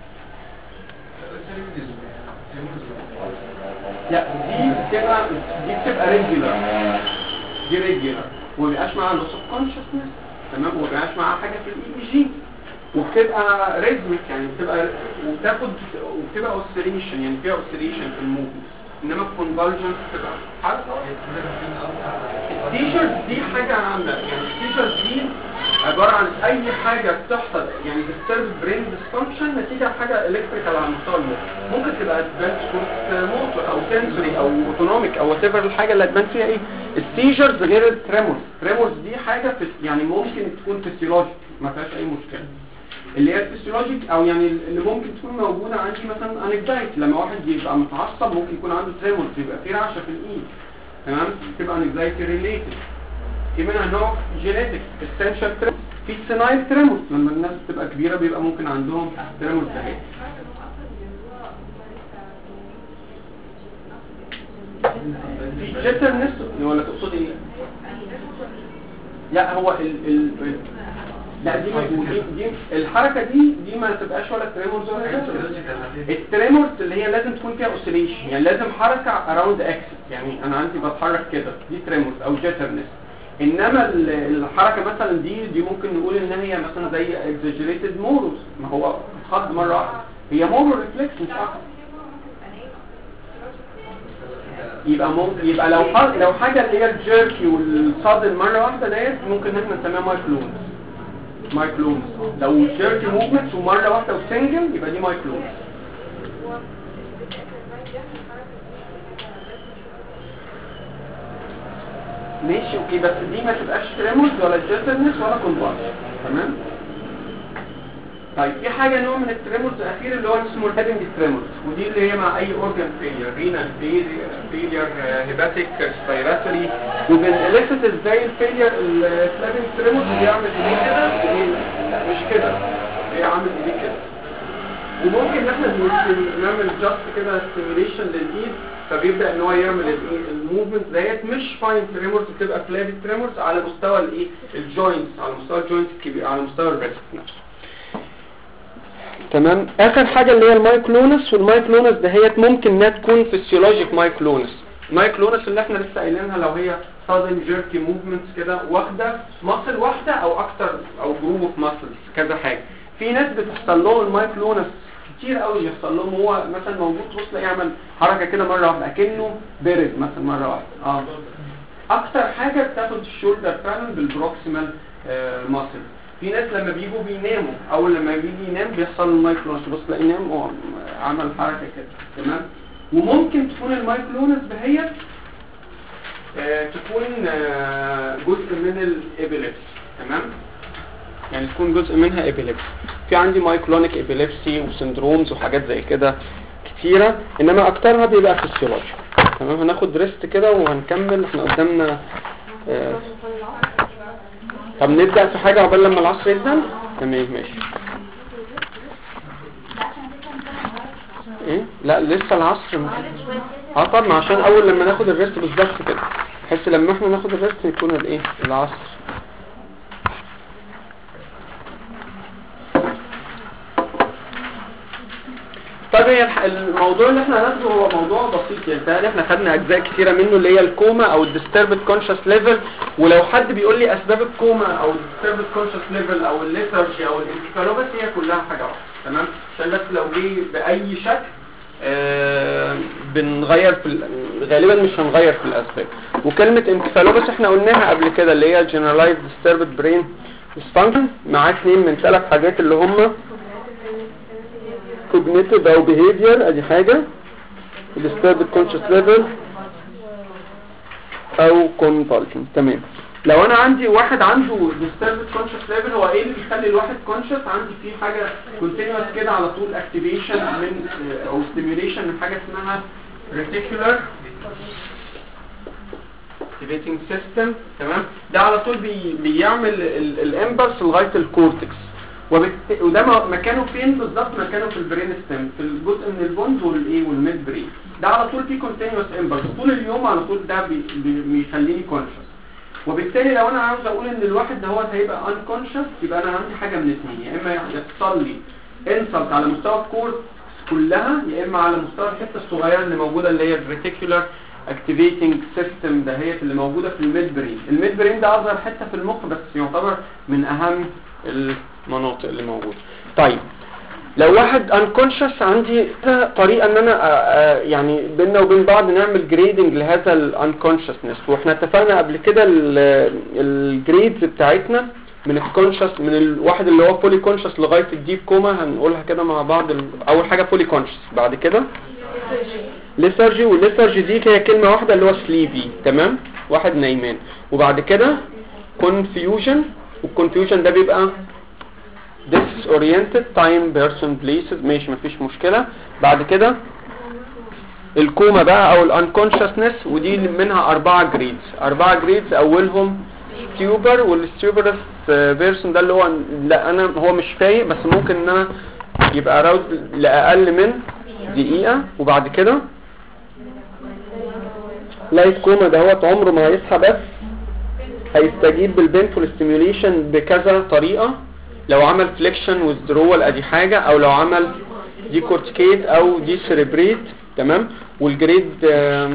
لا دي بتبقى دي بتبقى ريجولار دي ريجولار وما بيبقاش معاها لوس اوف كونشسنس تمام وما بيبقاش معاها حاجه في الاي بي جي وبتبقى ريزميك يعني بتبقى وبتاخد وبتبقى اوسيليشن يعني فيها اوسيليشن في الموفمنت انما الكونفالجنس بتبقى حركه التيشرت دي حاجه عامه يعني التيشرت دي عباره عن اي حاجه بتحصل يعني بتسبب برين ديسفانكشن نتيجه حاجه الكتريكال على مستوى المخ ممكن تبقى ادفانس موتور او سنسوري او اوتونوميك او وات الحاجه اللي هتبان فيها ايه السيجرز غير التريمورز التريمورز دي حاجه في يعني ممكن تكون فيسيولوجيك ما فيهاش اي مشكله اللي هي الفسيولوجيك او يعني اللي ممكن تكون موجوده عندي مثلا انكزايتي لما واحد يبقى متعصب ممكن يكون عنده تريمورز يبقى في رعشه في الايد تمام تبقى انكزايتي ريليتد في منها نوع جينيتك essential تريمورز في سينايل تريمورز لما الناس بتبقى كبيره بيبقى ممكن عندهم تريمورز ده جيتر نفسه ولا تقصدي ايه؟ لا هو ال ال لا دي دي, دي الحركه دي دي ما تبقاش ولا تريمورز ولا حاجة. التريمورز اللي هي لازم تكون فيها اوسيليشن يعني لازم حركه اراوند اكسس يعني انا عندي بتحرك كده دي تريمورز او جيترنس انما ال- الحركه مثلا دي دي ممكن نقول ان هي مثلا زي اكزاجريتد مورس ما هو خض مره واحده هي مور ريفلكس مش اكتر يبقى ممكن يبقى لو ح- لو حاجه اللي هي الجيركي والصادن مره واحده ديت ممكن ان احنا نسميها مايكلونز مايكلونز لو جيركي موفمنت ومره واحده وسنجل يبقى دي مايكلونز ماشي اوكي بس دي ما تبقاش تريمولز ولا جيترنس ولا كونفالشن تمام طيب في حاجه نوع من التريمولز الاخير اللي هو اسمه الهيدنج تريمولز ودي اللي هي مع اي اورجان فيلير رينال فيلير هيباتيك ريسبيراتوري وبنلفت ازاي الفيلير الفلابنج تريمولز بيعمل ايديه كده وإيديه- لا مش كده بيعمل ايديه كده وممكن ان احنا بنست- نعمل جاست كده ستيميوليشن للايد فبيبدا ان هو يعمل الايه الموفمنت ديت مش فاين تريمورز بتبقى فلابي تريمورز على مستوى الايه الجوينتس على مستوى الجوينتس الكبير على مستوى الريست نفسه تمام اخر حاجه اللي هي المايكلونس والمايكلونس دهيت ممكن انها تكون فيسيولوجيك مايكلونس المايكلونس اللي احنا لسه قايلينها لو هي sudden jerky movements كده واخده ماسل واحده او اكتر او جروب اوف ماسلز كذا حاجه في ناس بتحصل لهم المايكلونس كتير قوي يحصل لهم هو مثلا موجود تبص تلاقيه يعمل حركه كده مره واحده اكنه برد مثلا مره واحده اه اكتر حاجه بتاخد الشولدر فعلا بالبروكسيمال ماسل في ناس لما بيجوا بيناموا اول لما بيجي ينام بيحصل المايكلونس بص تلاقيه نام وعمل حركه كده تمام وممكن تكون المايكلونس دهيت آه، تكون آه، جزء من الابيليبسي تمام يعني تكون جزء منها ابيليبسي في عندي مايكلونيك ابيليبسي وسندرومز وحاجات زي كده كتيرة انما اكترها بيبقى فيسيولوجي تمام هناخد ريست كده وهنكمل احنا قدامنا آه، طب نبدأ في حاجة عقبال لما العصر يبدأ تمام ماشي ايه لا لسه العصر اه طبعا عشان اول لما ناخد الريست بالظبط كده بحيث لما احنا ناخد الريست يكون الايه العصر طيب هي الح- الموضوع اللي احنا هناخده هو موضوع بسيط يعني تهيألي احنا خدنا اجزاء كتيرة منه اللي هي الكوما او الديستربد كونشس ليفل ولو حد بيقول لي اسباب الكوما او الديستربد كونشس ليفل او الليثرجي او الانكفالوباثي هي كلها حاجة واحدة تمام عشان بس لو جه باي شكل آه بنغير في ال- غالبا مش هنغير في الاسباب وكلمة انكفالوباثي احنا قلناها قبل كده اللي هي generalized disturbed brain dysfunction مع اتنين من ثلاث حاجات اللي هم cognitive او behavior ادي حاجة disturbed conscious level او compulsion تمام لو انا عندي واحد عنده disturbed conscious level هو ايه اللي بيخلي الواحد conscious عندي فيه حاجة continuous كده على طول activation من او stimulation من حاجة اسمها reticular activating system تمام ده على طول بي بيعمل الامبلس لغاية الكورتكس وبالت... وده م- مكانه فين بالظبط مكانه في البرين ستيم في الجزء من البونز والايه والميد برين ده على طول فيه كونتينوس امبلس طول اليوم على طول ده بي... بي... بيخليني كونشس وبالتالي لو انا عاوز اقول ان الواحد ده هو هيبقى انكونشس يبقى انا عندي حاجه من الاثنين يا اما يحصل لي انسلت على مستوى الكورتكس كلها يا اما على مستوى الحته الصغيره اللي موجوده اللي هي الريتيكولار اكتيفيتنج سيستم دهيت اللي موجوده في الميد برين الميد برين ده اصغر حته في المخ بس يعتبر من اهم المناطق اللي موجوده طيب لو واحد انكونشس عندي طريقه ان انا آه، آه، يعني بيننا وبين بعض نعمل جريدنج لهذا الانكونشسنس واحنا اتفقنا قبل كده الجريدز بتاعتنا من الكونشس من الواحد اللي هو فولي كونشس لغايه الديب كوما هنقولها كده مع بعض ال- اول حاجه فولي كونشس بعد كده ليثارجي والليثارجي دي هي كلمه واحده اللي هو سليبي تمام واحد نايمان وبعد كده كونفيوجن والكونفيوجن ده بيبقى disoriented time person places ماشي مفيش مشكلة بعد كده الكوما بقى او الانكونشسنس ودي منها اربعة جريدز اربعة جريدز اولهم ستيوبر والستيوبرس بيرسون ده اللي هو لا انا هو مش فايق بس ممكن ان انا يبقى راوز لاقل من دقيقة وبعد كده لايت كوما دهوت عمره ما هيصحى بس هيستجيب بالبنفول ستيميوليشن بكذا طريقة لو عمل فليكشن وذرول ادي حاجة او لو عمل دي كورتيكيد او دي سيريبريت تمام والجريد آم،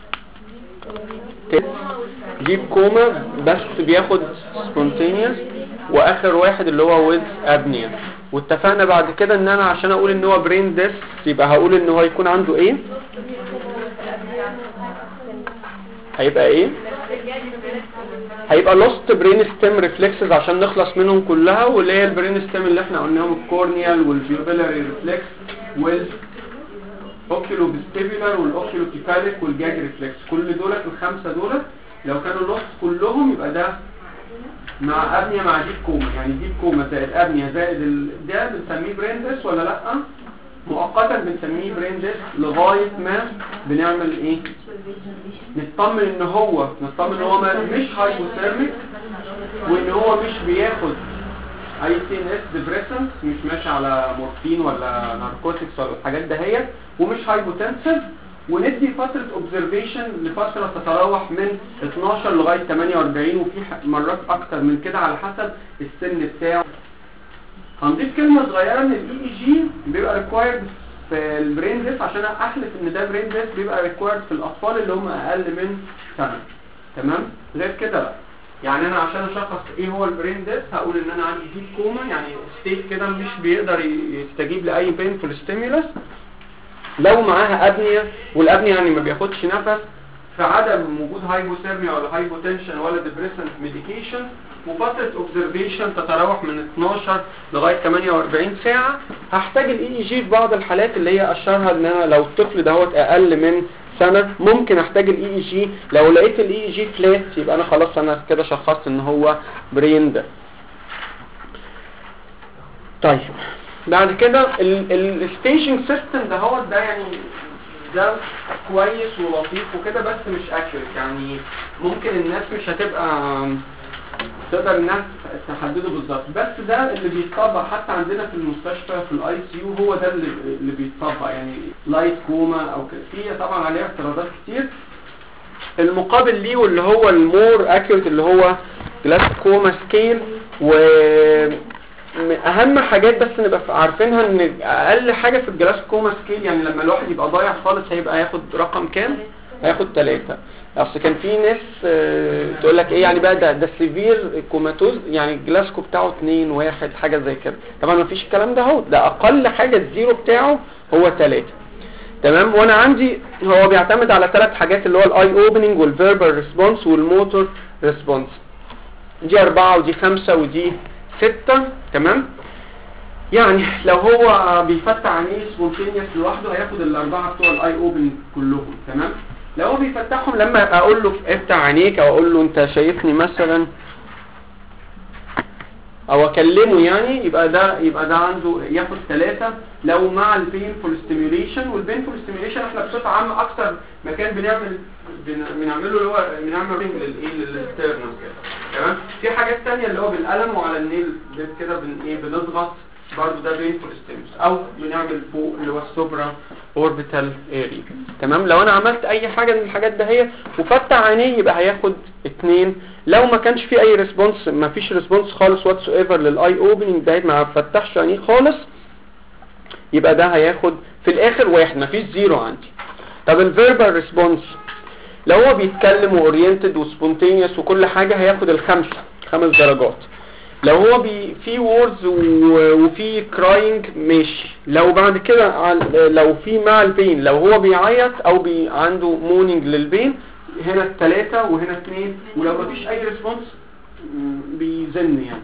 ديب كوما بس بياخد سبونتينيوس واخر واحد اللي هو ويز ابنيا واتفقنا بعد كده ان انا عشان اقول ان هو برين ديس يبقى هقول ان هو يكون عنده ايه هيبقى ايه هيبقى لوست برين ستيم ريفلكسز عشان نخلص منهم كلها واللي هي البرين ستيم اللي احنا قلناهم الكورنيال والفيوبيلاري ريفلكس وال اوكيولو فيستيبولار والاوكيولو كيفاليك والجاج ريفلكس كل دولت الخمسه دولت لو كانوا لوست كلهم يبقى ده مع ابنيه مع ديب كوما يعني ديب كوما زائد ابنيه زائد ال... ده بنسميه بريندس ولا لا مؤقتا بنسميه بريندس لغايه ما بنعمل ايه نطمن ان هو نطمن ان هو ما- مش هايبوثيرميك وان هو مش بياخد اي سي ان اس ديبريسنت مش ماشي على مورفين ولا ناركوتكس ولا الحاجات دهيت ومش هايبوتنسيف وندي فترة اوبزرفيشن لفترة تتراوح من 12 لغاية 48 وفي ح- مرات اكتر من كده على حسب السن بتاعه هنضيف كلمة صغيرة ان الاي اي جي بيبقى ريكوايرد في البرين ديس عشان احلف ان ده برين ديس بيبقى ريكوايرد في الاطفال اللي هم اقل من سنة تمام غير كده لا يعني انا عشان اشخص ايه هو البرين ديس هقول ان انا عندي ديب كوما يعني ستيت كده مش بيقدر ي- يستجيب لاي بينفول ستيمولس لو معاها ابنيه والابنيه يعني ما بياخدش نفس في عدم وجود هايبوثيرميا ولا هايبوتنشن ولا ديبريسنت ميديكيشن وفتره اوبزرفيشن تتراوح من 12 لغايه 48 ساعه هحتاج الاي اي جي في بعض الحالات اللي هي اشهرها ان انا لو الطفل دهوت اقل من سنه ممكن احتاج الاي اي جي لو لقيت الاي اي جي فلات يبقى انا خلاص انا كده شخصت ان هو برين ده طيب بعد كده الستيشنج سيستم ده هو ده يعني ده كويس ولطيف وكده بس مش اكيوريت يعني ممكن الناس مش هتبقى تقدر انها تحدده بالظبط بس ده اللي بيتطبق حتى عندنا في المستشفى في الاي سي يو هو ده اللي, اللي بيتطبق يعني لايت كوما او كده في طبعا عليه اعتراضات كتير المقابل ليه واللي هو المور اكيوريت اللي هو جلاس كوما سكيل و م- اهم حاجات بس نبقى عارفينها ان اقل حاجه في الجلاس كوما سكيل يعني لما الواحد يبقى ضايع خالص هيبقى هياخد رقم كام هياخد ثلاثة اصل كان في ناس آه، تقول لك ايه يعني بقى ده ده سيفير كوماتوز يعني الجلاسكو بتاعه 2 1 حاجه زي كده طبعا ما فيش الكلام ده اهو ده اقل حاجه الزيرو بتاعه هو 3 تمام وانا عندي هو بيعتمد على ثلاث حاجات اللي هو الاي اوبننج والفيربال ريسبونس والموتور ريسبونس دي أربعة ودي خمسة ودي ستة تمام يعني لو هو بيفتح عينيه سبونتينيوس لوحده هياخد الأربعة بتوع الأي أوبن كلهم تمام لو هو بيفتحهم لما أقول له افتح عينيك أو أقول له أنت شايفني مثلا أو أكلمه يعني يبقى ده يبقى ده عنده ياخد ثلاثة لو مع البينفول ستيميوليشن والبينفول ستيميوليشن احنا بصفة عامة أكتر مكان بنعمل بن- بنعمله اللي هو بنعمل رينج للايه للستيرنم كده تمام في حاجات تانية اللي هو بالقلم وعلى النيل بن- كده بن ايه بنضغط برضو ده بينفول ستيمس او بنعمل فوق اللي هو السوبرا اوربيتال اري تمام لو انا عملت اي حاجة من الحاجات ده هي وفتح عينيه يبقى هياخد اتنين لو ما كانش في اي ريسبونس ما فيش ريسبونس خالص واتس ايفر للاي اوبننج ده ما فتحش عينيه خالص يبقى ده هياخد في الاخر واحد مفيش زيرو عندي طب الفيربال ريسبونس لو هو بيتكلم واورينتد وسبونتينيوس وكل حاجة هياخد الخمسة خمس درجات لو هو بي في وورز وفي كراينج ماشي لو بعد كده عن- لو في مع البين لو هو بيعيط او بي عنده مونينج للبين هنا الثلاثة وهنا اثنين ولو مفيش اي ريسبونس بيزن يعني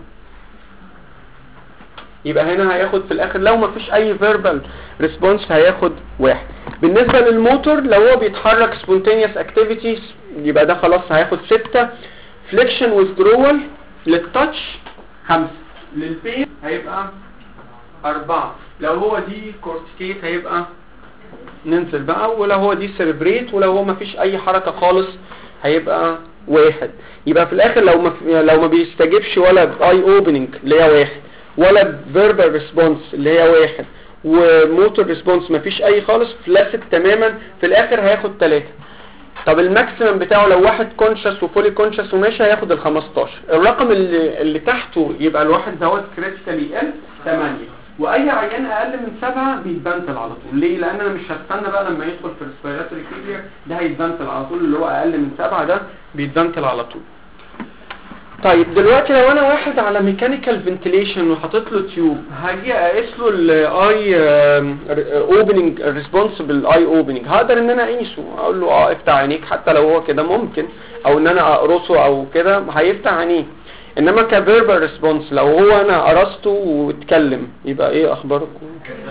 يبقى هنا هياخد في الاخر لو مفيش اي فيربال ريسبونس هياخد واحد بالنسبة للموتور لو هو بيتحرك spontaneous activities يبقى ده خلاص هياخد ستة فليكشن withdrawal للتاتش خمسة للبين هيبقى أربعة لو هو دي كورتيكيت هيبقى ننزل بقى ولو هو دي سيربريت ولو هو مفيش أي حركة خالص هيبقى واحد يبقى في الآخر لو ما لو ما بيستجيبش ولا باي اوبننج اللي هي واحد ولا فيربال ريسبونس اللي هي واحد وموتور ريسبونس مفيش اي خالص فلاسد تماما في الاخر هياخد ثلاثة طب الماكسيمم بتاعه لو واحد كونشس وفولي كونشس وماشي هياخد ال 15 الرقم اللي, اللي تحته يبقى الواحد دوت كريتيكالي ال 8 واي عيان اقل من سبعة بيتبنتل على طول ليه لان انا مش هستنى بقى لما يدخل في الريسبيراتوري فيلير ده هيتبنتل على طول اللي هو اقل من سبعة ده بيتبنتل على طول طيب دلوقتي لو انا واحد على ميكانيكال فنتيليشن وحاطط له تيوب هاجي اقيس له الاي اوبننج ريسبونسبل اي اوبننج هقدر ان انا اقيسه اقول له اه افتح عينيك حتى لو هو كده ممكن او ان انا اقرصه او كده هيفتح عينيه انما كفيربال ريسبونس لو هو انا قرصته واتكلم يبقى ايه اخباركم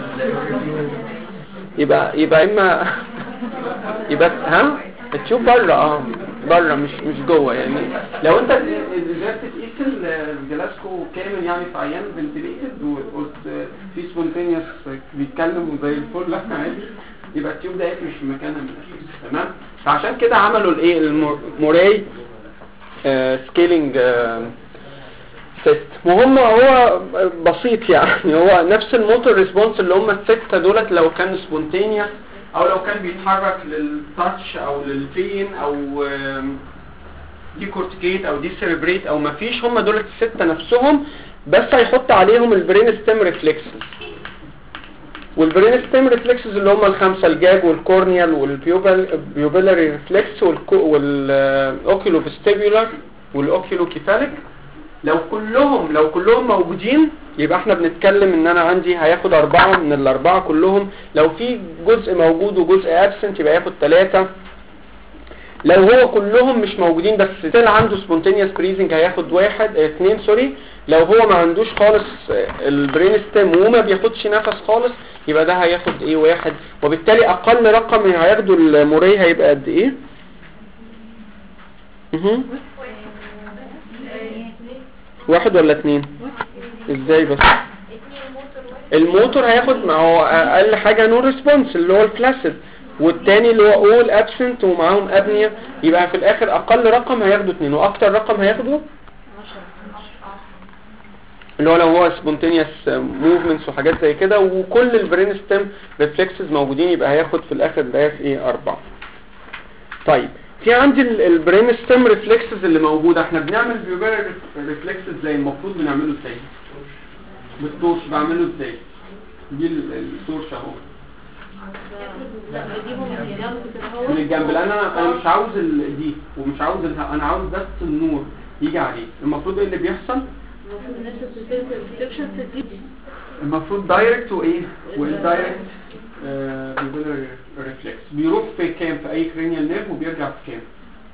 يبقى يبقى اما يبقى ها التيوب بره اه بره مش مش جوه يعني لو انت قدرت تقيس الجلاسكو كامل يعني في عيان فنتليتد وقلت في سبونتينيوس بيتكلم وزي الفل احنا عادي يبقى التيوب ديت مش في مكانها من الاساس تمام فعشان كده عملوا الايه الموراي سكيلينج سيستم وهم هو بسيط يعني هو نفس الموتور ريسبونس اللي هم الستة دولت لو كان سبونتينيوس او لو كان بيتحرك للتاتش او للبين او دي كورتيكيت او دي سيربريت او مفيش هم دولت الستة نفسهم بس هيحط عليهم البرين ستيم ريفلكسز والبرين ستيم ريفلكسز اللي هم الخمسة الجاج والكورنيال والبيوبيلاري ريفلكس والاوكيلو فيستيبولار والاوكيلو كيفاليك لو كلهم لو كلهم موجودين يبقى احنا بنتكلم ان انا عندي هياخد اربعة من الاربعة كلهم لو في جزء موجود وجزء ابسنت يبقى ياخد ثلاثة لو هو كلهم مش موجودين بس ستيل عنده سبونتينيوس بريزنج هياخد واحد اه اثنين سوري لو هو ما عندوش خالص البرين ستيم وما بياخدش نفس خالص يبقى ده هياخد ايه واحد وبالتالي اقل رقم هياخده الموري هيبقى قد ايه مهم. واحد ولا اتنين ازاي بس الموتور هياخد ما هو اقل حاجة نو ريسبونس اللي هو الفلاسد والتاني اللي هو اول ابسنت ومعاهم ابنية يبقى في الاخر اقل رقم هياخده اتنين واكتر رقم هياخده اللي هو لو هو سبونتينيوس موفمنتس وحاجات زي كده وكل البرين ستيم ريفلكسز موجودين يبقى هياخد في الاخر ده في ايه اربعة طيب في عندي البرين ستيم ريفلكسز اللي موجوده احنا بنعمل بيوبيلر ريفلكسز زي المفروض بنعمله ازاي بالتورش بعمله ازاي دي التورش اهو من الجنب لان انا انا مش عاوز دي ومش عاوز الها. انا عاوز بس النور يجي عليه المفروض ايه اللي بيحصل المفروض دايركت وايه واندايركت بيوبيلر ريفلكس بيروح في كام في اي كرينيال نيرف وبيرجع في كام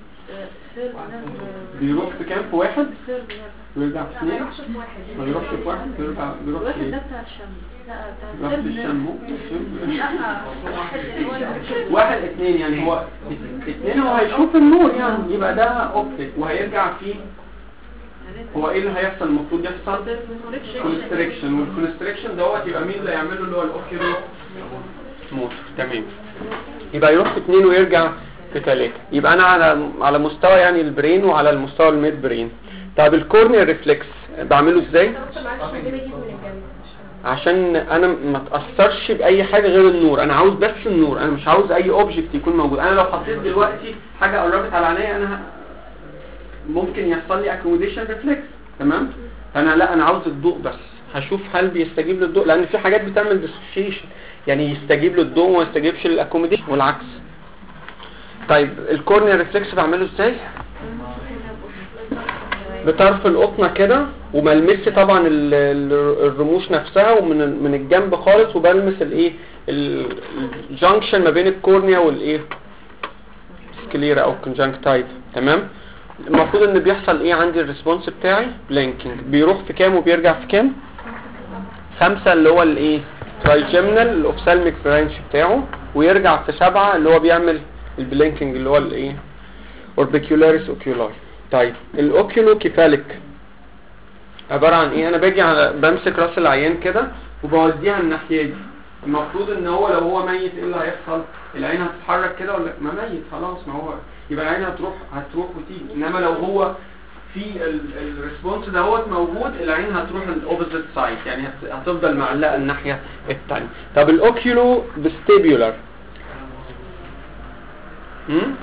بيروح في كام في واحد ويرجع في اثنين ما بيروحش في واحد بيرجع بيروح في واحد ده ايه بتاع الشم لا بيروح بتاع في الشم السيرفر لا واحد اللي هو اللي- واحد اثنين يعني هو اثنين هو هيشوف النور يعني يبقى ده اوبتيك وهيرجع فيه هو ايه اللي هيحصل المفروض يحصل كونستريكشن والكونستريكشن دوت يبقى مين اللي هيعمله اللي هو الاوكيولو موتور تمام يبقى يروح في اثنين ويرجع في ثلاثة يبقى انا على على مستوى يعني البرين وعلى المستوى الميد برين طب الكورنيال ريفلكس بعمله ازاي معلش ممكن اجيب من الجنب عشان انا ما اتاثرش باي حاجه غير النور انا عاوز بس النور انا مش عاوز اي اوبجكت يكون موجود انا لو حطيت دلوقتي حاجه قربت على عينيا انا ه- ممكن يحصل لي اكوموديشن ريفلكس تمام فانا لا انا عاوز الضوء بس هشوف هل بيستجيب للضوء لان في حاجات بتعمل ديسوشيشن يعني يستجيب للضوء وما يستجيبش للاكوموديشن والعكس طيب الكورنيا ريفلكس بعمله ازاي بطرف القطنة كده وملمس طبعا ال- ال- الرموش نفسها ومن ال- من الجنب خالص وبلمس الايه ال- الجنكشن ما بين الكورنيا والايه سكليرا او كونجنكتايف تمام المفروض ان بيحصل ايه عندي الريسبونس بتاعي بلينكينج بيروح في كام وبيرجع في كام خمسة اللي هو الايه ترايجيمنال الاوفسالميك برانش بتاعه ويرجع في سبعة اللي هو بيعمل البلينكينج اللي هو الايه اوربيكيولاريس اوكيولاي طيب الاوكيولو كيفاليك عبارة عن ايه انا باجي على بمسك راس العيان كده وبوديها الناحية دي المفروض ان هو لو هو ميت ايه اللي هيحصل العين هتتحرك كده ولا ما ميت خلاص ما هو يبقى العين هتروح هتروح وتيجي انما لو هو في الريسبونس دهوت موجود العين هتروح الاوبوزيت سايد يعني هت- هتفضل معلقه الناحيه الثانيه طب الاوكيولو فيستيبولار هم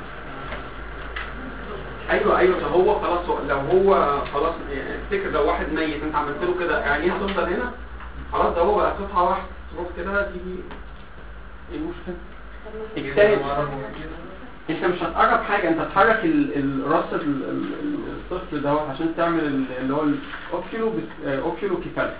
ايوه ايوه ده هو خلاص هو- لو هو خلاص يعني افتكر لو واحد ميت انت عملت له كده عينيه هتفضل هنا خلاص ده هو بقى قطعه واحده تروح كده تيجي ايه المشكله اجتهد انت مش هتقرب حاجه انت هتحرك ال- ال- راس ال- ال- ال- الطفل دوت عشان تعمل ال- اللي هو الاوكيولو اوكيولو كيفال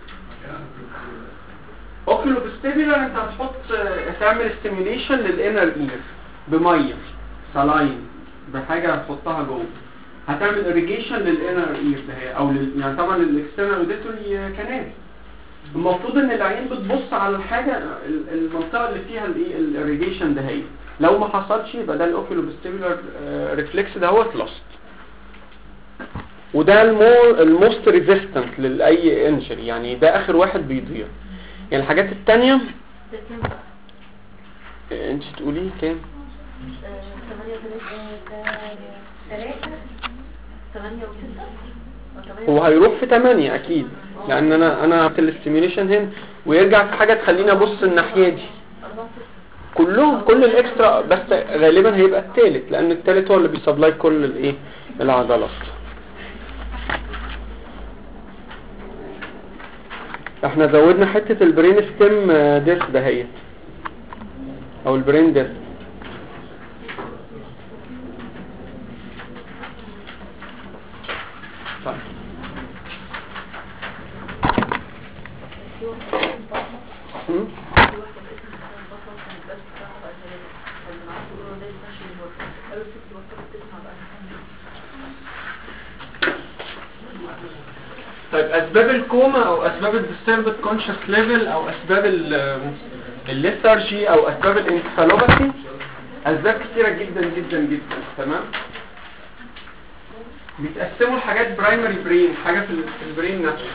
اوكيولو فيستيبولار انت هتحط تعمل ستيميوليشن للانر اير بميه سلاين بحاجه هتحطها جوه هتعمل اريجيشن للانر اير ده او لل... يعني طبعا الاكسترنال اوديتوري كانال المفروض ان العين بتبص على الحاجه ال- المنطقه اللي فيها الايه الاريجيشن ده هي لو ما حصلش يبقى ده الاوكيولو فيستيبولار ريفلكس ده هو لوست وده المور الموست ريزيستنت لاي انجري يعني ده اخر واحد بيضيع يعني الحاجات التانية ده كام بقى؟ آه، انت تقولي كام آه، ثمانية وثلاثة ثلاثة ثمانية وستة أو ثمانية هو هيروح في 8 اكيد لان انا انا عملت الاستيميوليشن هنا ويرجع في حاجه تخليني ابص الناحيه دي أربعة ستة كلهم كل الاكسترا بس غالبا هيبقى الثالث لان الثالث هو اللي بيسبلاي كل الايه العضلات احنا زودنا حته البرين ستيم ديسك دهيت او البرين ديسك طيب في واحدة اسمها بطنة هم؟ في واحدة اسمها بطنة كانت بس بتاعها بقى ثلاثة كان معاها تقولوا ده ينفعش يمر قالوا الست بطلت تسمع بقى طيب اسباب الكوما او اسباب الديستربد كونشس ليفل او اسباب الليثارجي او اسباب الانكفالوباثي اسباب كتيره جدا جدا جدا تمام بيتقسموا لحاجات برايمري برين حاجه في ال- في البرين نفسه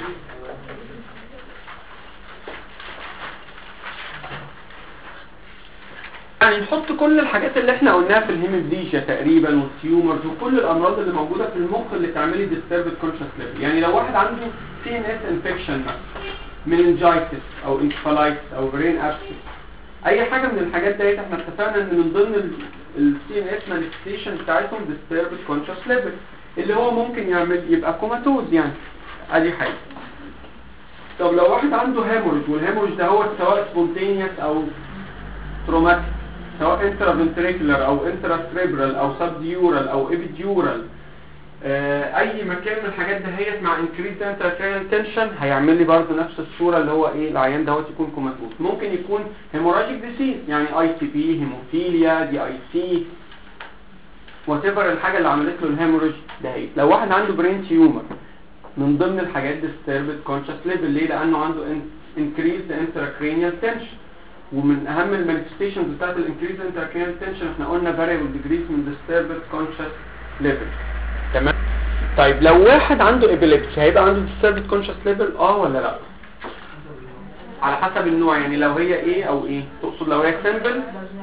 يعني نحط كل الحاجات اللي احنا قلناها في الهيموبليجيا تقريبا والتيومرز وكل الامراض اللي موجوده في المخ اللي تعملي ديستربد كونشس ليفل يعني لو واحد عنده سي ان اس انفكشن مننجايتس او انكفالايتس او برين ابسس اي حاجه من الحاجات ديت احنا اتفقنا ان من ضمن السي ان اس مانيفستيشن بتاعتهم ديستربد كونشس ليفل اللي هو ممكن يعمل يبقى كوماتوز يعني ادي حاجه طب لو واحد عنده هيموريج والهيموريج ده هو سواء سبونتينيوس او تروماتيك سواء انترافنتريكولار او انتراستريبرال او سبديورال او ابيديورال آه، اي مكان من الحاجات دهيت مع انكريز انتراكرينال تنشن هيعمل لي برضه نفس الصوره اللي هو ايه العيان دوت يكون كوماتوز ممكن يكون هيموراجيك ديسيز يعني اي تي بي هيموفيليا دي اي سي وات ايفر الحاجه اللي عملت له الهيموريج دهيت لو واحد عنده برين تيومر من ضمن الحاجات ديستربد كونشس ليفل ليه لانه عنده انكريز انتراكرينال تنشن ومن اهم المانيفستيشنز بتاعت الانكريز انتراكرينال تنشن احنا قلنا فاريبل ديجريز من ديستربد كونشس ليفل تمام طيب لو واحد عنده ابيليبسي هيبقى عنده disturbed conscious level اه ولا لا على حسب النوع يعني لو هي ايه او ايه تقصد لو هي سيمبل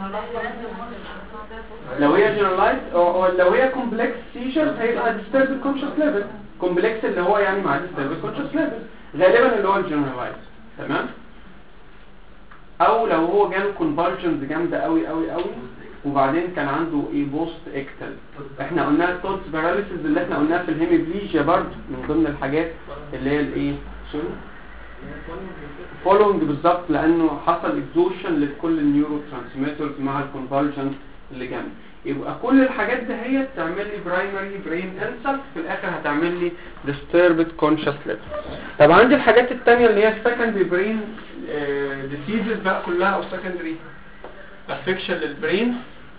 لو هي generalized او أو لو هي complex seizures هيبقى disturbed conscious level complex اللي هو يعني مع disturbed conscious level غالبا اللي هو generalized تمام او لو هو جاله convulsions جامده قوي قوي قوي وبعدين كان عنده ايه بوست اكتل احنا قلنا التوتس باراليسيس اللي احنا قلناها في الهيميبليجيا برضه من ضمن الحاجات اللي هي الايه سوري فولوينج بالظبط لانه حصل اكزوشن لكل النيورو ترانسميترز مع الكونفالجنس اللي جنب يبقى كل الحاجات دي هي تعمل لي برايمري برين انسلت في الاخر هتعمل لي disturbed conscious level طب عندي الحاجات التانية اللي هي secondary brain آه، diseases بقى كلها او secondary affection للبرين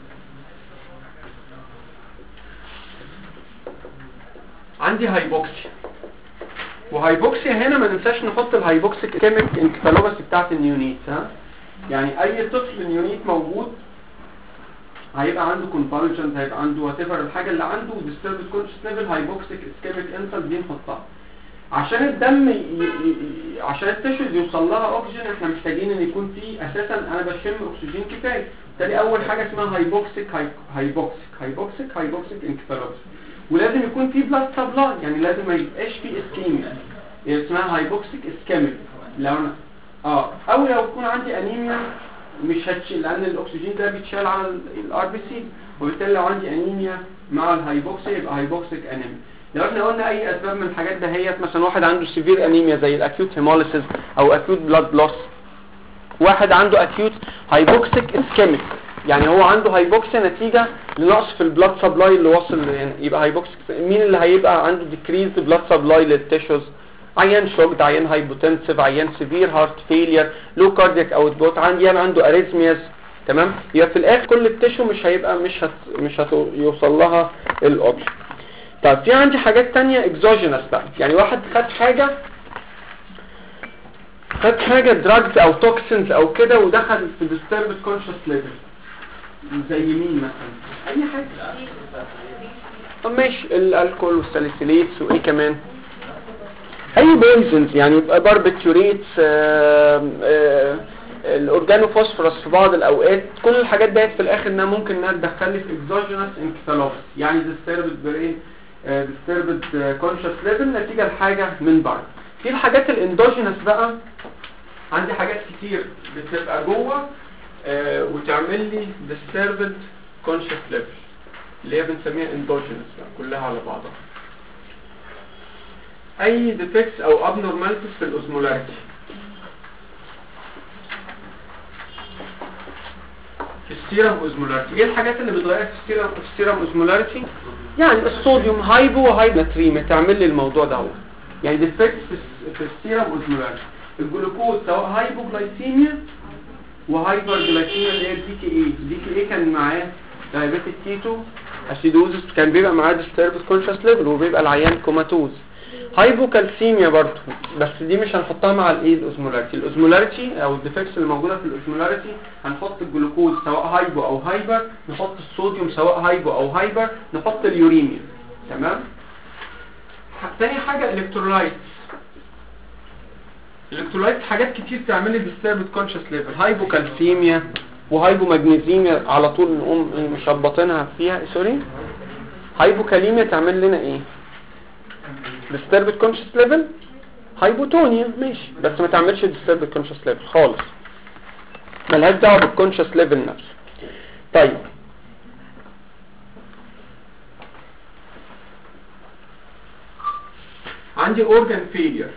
عندي هايبوكسيا وهايبوكسيا هنا ما ننساش نحط الهايبوكسيك كيميك انكفالوباسي بتاعت النيونيت ها يعني اي طفل نيونيت موجود هيبقى عنده كونفالجنز هيبقى عنده وات الحاجه اللي عنده ديستربد كونشس ليفل هايبوكسيك اسكيميك انسلت دي نحطها عشان الدم ي... ي... ي... عشان التشوز يوصل لها اكسجين احنا محتاجين ان يكون في اساسا انا بشم اكسجين كفايه بالتالي اول حاجه اسمها هايبوكسيك هاي... هايبوكسيك هايبوكسيك هايبوكسيك انكفالوباسي ولازم يكون في بلاد سبلاي يعني لازم ما يبقاش في اسكيميا هي اسمها هايبوكسيك اسكيميك لو انا اه او لو يكون عندي انيميا مش هتشيل لان الاكسجين ده بيتشال على الار بي سي وبالتالي لو عندي انيميا مع الهايبوكسيا يبقى هايبوكسيك انيميا لو احنا قلنا اي اسباب من الحاجات دهيت مثلا واحد عنده سيفير انيميا زي الاكيوت هيموليسيس او اكيوت بلاد لوس واحد عنده اكيوت هايبوكسيك اسكيميك يعني هو عنده هايبوكسيا نتيجة لنقص في البلاد سبلاي اللي واصل يعني يبقى هايبوكسيا مين اللي هيبقى عنده ديكريز بلاد سبلاي للتيشوز عيان شوكد عيان هايبوتنسيف عيان سيفير هارت فيلير لو كاردياك اوت بوت عيان عنده اريزمياز تمام يبقى في الاخر كل التيشو مش هيبقى مش هت مش هيوصل لها الاوبشن طيب في عندي حاجات تانية اكزوجينس بقى يعني واحد خد حاجة خد حاجة دراجز او توكسينز او كده ودخل في disturbed conscious level زي مين مثلا اي حاجة طب ماشي الالكول والساليسيليتس وايه كمان اي بويزنز يعني يبقى باربيتوريتس الاورجانوفوسفورس في بعض الاوقات كل الحاجات ديت في الاخر انها ممكن انها تدخل لي في اكزوجينس انكفالوبس يعني disturbed برين disturbed conscious level نتيجة لحاجة من بره في الحاجات الاندوجينس بقى عندي حاجات كتير بتبقى جوه آه وتعمل لي disturbed conscious level اللي هي بنسميها endogenous بقى كلها على بعضها اي defects او abnormalities في الاوزمولاريتي في السيرم اوزمولاريتي ايه الحاجات اللي بتغير في السيرم في السيرم اوزمولاريتي يعني الصوديوم هايبو وهايبناتريم تعمل لي الموضوع ده يعني defects في السيرم اوزمولاريتي الجلوكوز سواء هايبوغلايسيميا وهايبر جلايسيميا اللي هي الدي كي اي الدي كي اي كان معاه دايابيتيك كيتو اسيدوزس كان بيبقى معاه disturbed conscious level وبيبقى العيان كوماتوز هايبوكالسيميا برضه بس دي مش هنحطها مع الايه الاوزمولاريتي الاوزمولاريتي او الديفكتس اللي موجوده في الاوزمولاريتي هنحط الجلوكوز سواء هايبو او هايبر نحط الصوديوم سواء هايبو او هايبر نحط اليوريميا تمام تاني حاجه الكترولايتس الالكترولايت حاجات كتير تعمل لي disturbed conscious level هايبوكالسيميا وهايبومagنيزيميا على طول نقوم مشبطينها فيها سوري هايبوكاليميا تعمل لنا ايه disturbed conscious level هايبوتونيا ماشي بس ما تعملش disturbed conscious level خالص ملهاش دعوه بالكونشس ليفل نفسه طيب عندي organ failure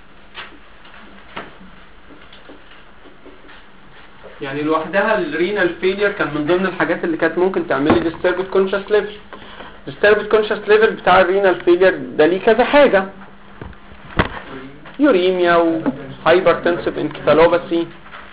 يعني لوحدها الرينال فيلير كان من ضمن الحاجات اللي كانت ممكن تعمل لي disturbed conscious level disturbed conscious level بتاع الرينال فيلير ده ليه كذا حاجة يوريميا وهايبرتنسيف انكفالوباسي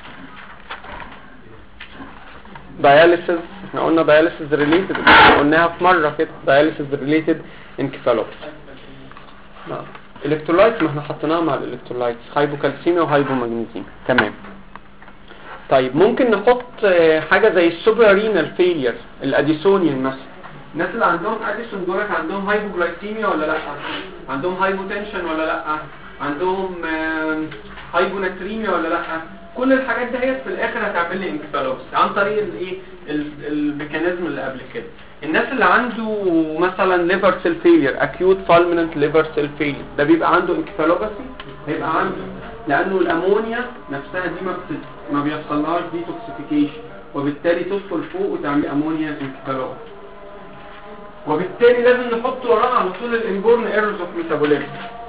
dialysis احنا قلنا dialysis related قلناها في مرة كده dialysis related encephalopathy الكترولايتس ما احنا حطيناها مع الالكترولايتس هايبوكالسيميا وهايبومagنيزيميا تمام طيب ممكن نحط آه، حاجة زي السوبرارينال فيلير الاديسونيان مثلا الناس اللي عندهم اديسون دولت عندهم هايبوجلايسيميا ولا لا عندهم هايبوتنشن ولا لا عندهم آم، هايبوناتريميا ولا لا كل الحاجات ديت في الاخر هتعمل لي انكفالوبس عن طريق الايه ال- الميكانيزم اللي قبل كده الناس اللي عنده مثلا ليفر سيل فيلير اكيوت فالمننت ليفر سيل فيلير ده بيبقى عنده انكفالوباسي هيبقى عنده لانه الامونيا نفسها دي ما بت... ما بيحصلهاش ديتوكسيفيكيشن وبالتالي تدخل فوق وتعمل امونيا انكفالوباسي وبالتالي لازم نحط وراها على طول الانبورن ايرورز اوف ميتابوليزم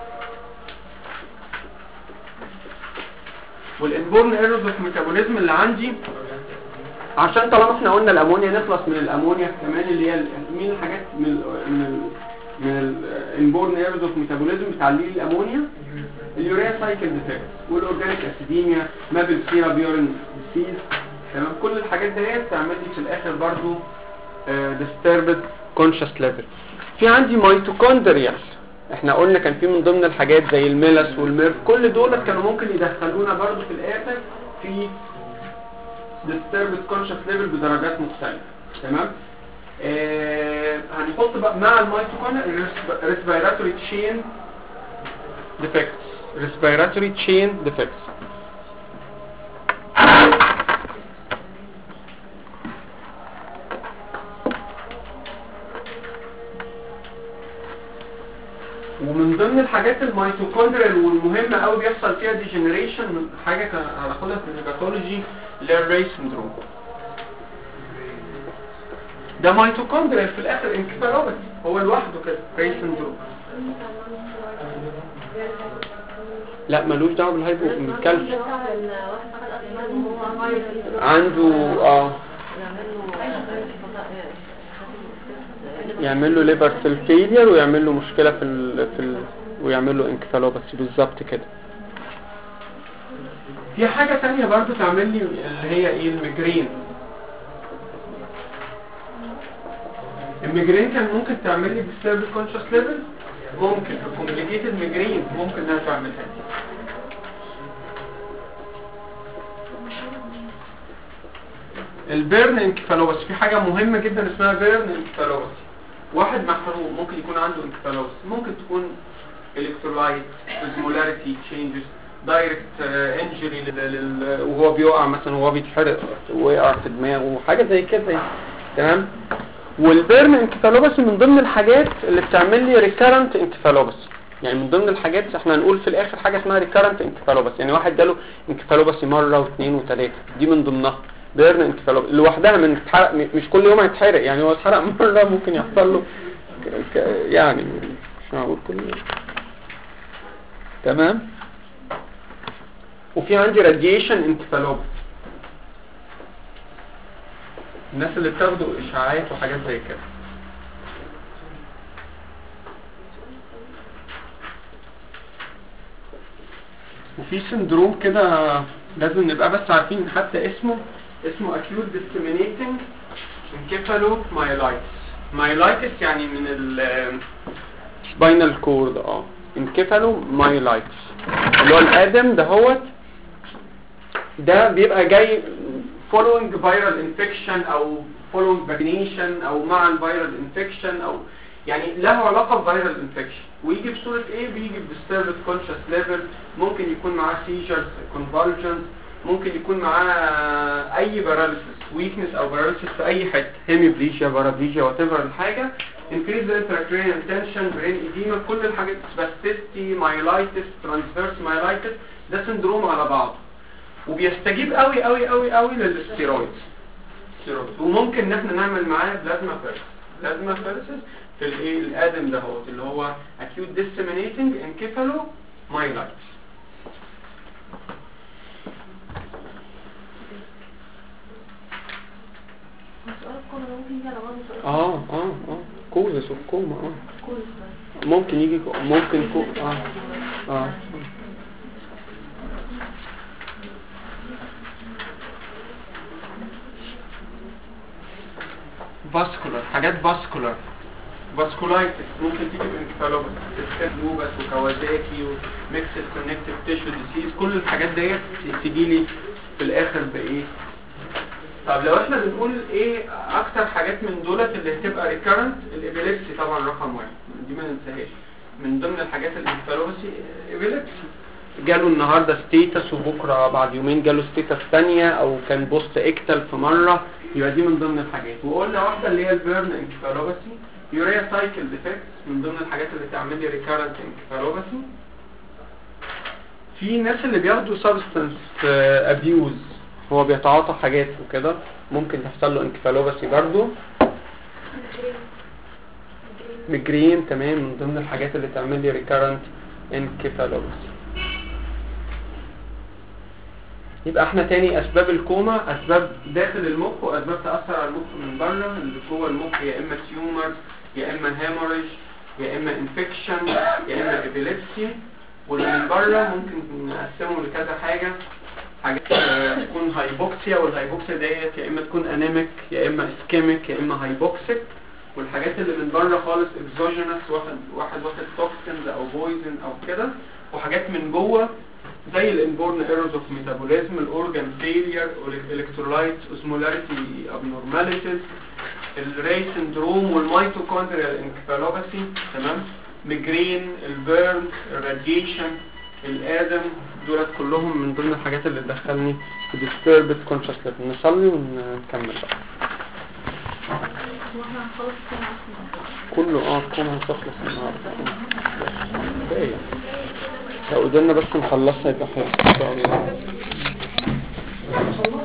والانبورن ايرورز اوف ميتابوليزم اللي عندي عشان طالما احنا قلنا الامونيا نخلص من الامونيا كمان اللي هي ال- مين الحاجات من ال من ال من الانبورن ايرورز اوف ميتابوليزم بتعليل الامونيا اليوريا سايكل ديفكت والاورجانيك اسيديميا مابل سيرا بيورين ديسيز تمام كل الحاجات ديت تعمل لي في الاخر برضو disturbed conscious level في عندي ميتوكوندريال احنا قلنا كان في من ضمن الحاجات زي الميلس والميرف كل دول كانوا ممكن يدخلونا برضو في الاخر في disturbed conscious level بدرجات مختلفة تمام آه هنحط بقى مع الميتوكوندريال respiratory chain defects respiratory chain defects ومن ضمن الحاجات الميتوكوندريال والمهمة قوي بيحصل فيها ديجنريشن حاجة كان هناخدها في الهيباتولوجي اللي هي الري سندروم ده ميتوكوندريال في الاخر انكفالوباثي هو لوحده كده ري سندروم لا ملوش دعوه بالهايبو بالكالسيوم عنده اه يعمل له ليفر سيل فيلير ويعمل له مشكله في ال في ال ويعمل له انكفالوباثي بالظبط كده في حاجة تانية برضو تعمل لي اللي هي ايه الميجرين الميجرين كان ممكن تعمل لي بالسيرفيس كونشس ليفل ممكن الكومبليكيتد ميجرين ممكن انها تعملها لي البيرن انكفالوباثي في حاجة مهمة جدا اسمها بيرن انكفالوباثي واحد محروق ممكن يكون عنده انكفالوباثي ممكن تكون الكترولايت osmolarity changes دايركت انجري وهو بيقع مثلا وهو بيتحرق ويقع في دماغه حاجه زي كده تمام والبيرن انكفالوباثي من ضمن الحاجات اللي بتعمل لي ريكارنت انكفالوباثي يعني من ضمن الحاجات احنا هنقول في الاخر حاجه اسمها ريكارنت انكفالوباثي يعني واحد جاله انكفالوباثي مره واثنين وثلاثه دي من ضمنها بيرن انكفالوباثي لوحدها من اتحرق مش كل يوم هيتحرق يعني هو اتحرق مره ممكن يحصل له ك- ك- يعني مش هقول كل يوم تمام وفي عندي راديشن انكفالوباثي الناس اللي بتاخدوا اشعاعات وحاجات زي كده وفي سندروم كده لازم نبقى بس عارفين حتى اسمه اسمه acute disseminating encephalomyelitis myelitis يعني من ال spinal cord اه encephalomyelitis اللي هو الادم دهوت ده بيبقى جاي following viral infection او following vaccination او مع الفيرال infection او يعني له علاقة بفيرال infection ويجي بصورة ايه بيجي بالسيرفيس كونشس ليفل ممكن يكون معاه سيجرز convulsions ممكن يكون معاه اي باراليسيس ويكنس او باراليسيس في اي حته هيميبليجيا بارابليجيا وات ايفر الحاجه increase the intracranial tension brain edema كل الحاجات spasticity myelitis transverse myelitis ده سندروم على بعض وبيستجيب قوي قوي قوي قوي للستيرويدز ستيرويدز وممكن ان احنا نعمل معاه بلازما فيرس بلازما فيرسز في الايه الادم ده هو اللي هو acute disseminating encephalomyelitis سؤال الكوما ده ممكن يجي على بعض سؤال اه اه اه كوزس اوف كوما اه كل بس ممكن يجي كو- ممكن كو اه اه فاسكولار حاجات فاسكولار فاسكولايتس ممكن تيجي بانكفالوباثي تسكات لوبس وكوازاكي وميكسد كونكتيف تيشو ديسيز كل الحاجات ديت تيجي لي في الاخر بايه طب لو احنا بنقول ايه اكتر حاجات من دولت اللي هتبقى ريكارنت الابيليبسي طبعا رقم واحد دي ما ننساهاش من ضمن الحاجات الانفلوبسي ابيليبسي جاله النهارده ستيتس وبكره بعد يومين جاله ستيتس ثانيه او كان بوست اكتل في مره يبقى دي من ضمن الحاجات وقلنا واحده اللي هي البيرن انكفالوباسي يوريا سايكل ديفكت من ضمن الحاجات اللي تعمل لي ريكارنت انكفالوباسي في ناس اللي بياخدوا سبستنس ابيوز هو بيتعاطى حاجات وكده ممكن تحصل له انكفالوباسي برضه ميجرين تمام من ضمن الحاجات اللي تعمل لي ريكارنت انكفالوباسي يبقى احنا تاني اسباب الكوما اسباب داخل المخ واسباب تاثر على المخ من بره اللي جوه المخ يا اما تيومرز يا اما هيموريج يا اما انفكشن يا اما ابيليبسي واللي من بره ممكن نقسمه لكذا حاجه حاجات آه، تكون هايبوكسيا والهايبوكسيا ديت يا اما تكون انيميك يا اما اسكيميك يا اما هايبوكسيك والحاجات اللي من بره خالص اكزوجينس واحد واحد واخد توكسينز او بويزن او كده وحاجات من جوه زي الانبورن ايرورز اوف ميتابوليزم الاورجان فيلير الالكترولايت اوسمولاريتي ابنورماليتيز الري سندروم والميتوكوندريال انكفالوباثي تمام ميجرين البيرن الراديشن الادم دولت كلهم من ضمن الحاجات اللي تدخلني في disturbed consciousness نصلي ونكمل بقى واحنا هنخلص السنة اصلا كله اه كله هتخلص النهارده كفايه لو قدرنا بس نخلصها يبقى حلو ان شاء الله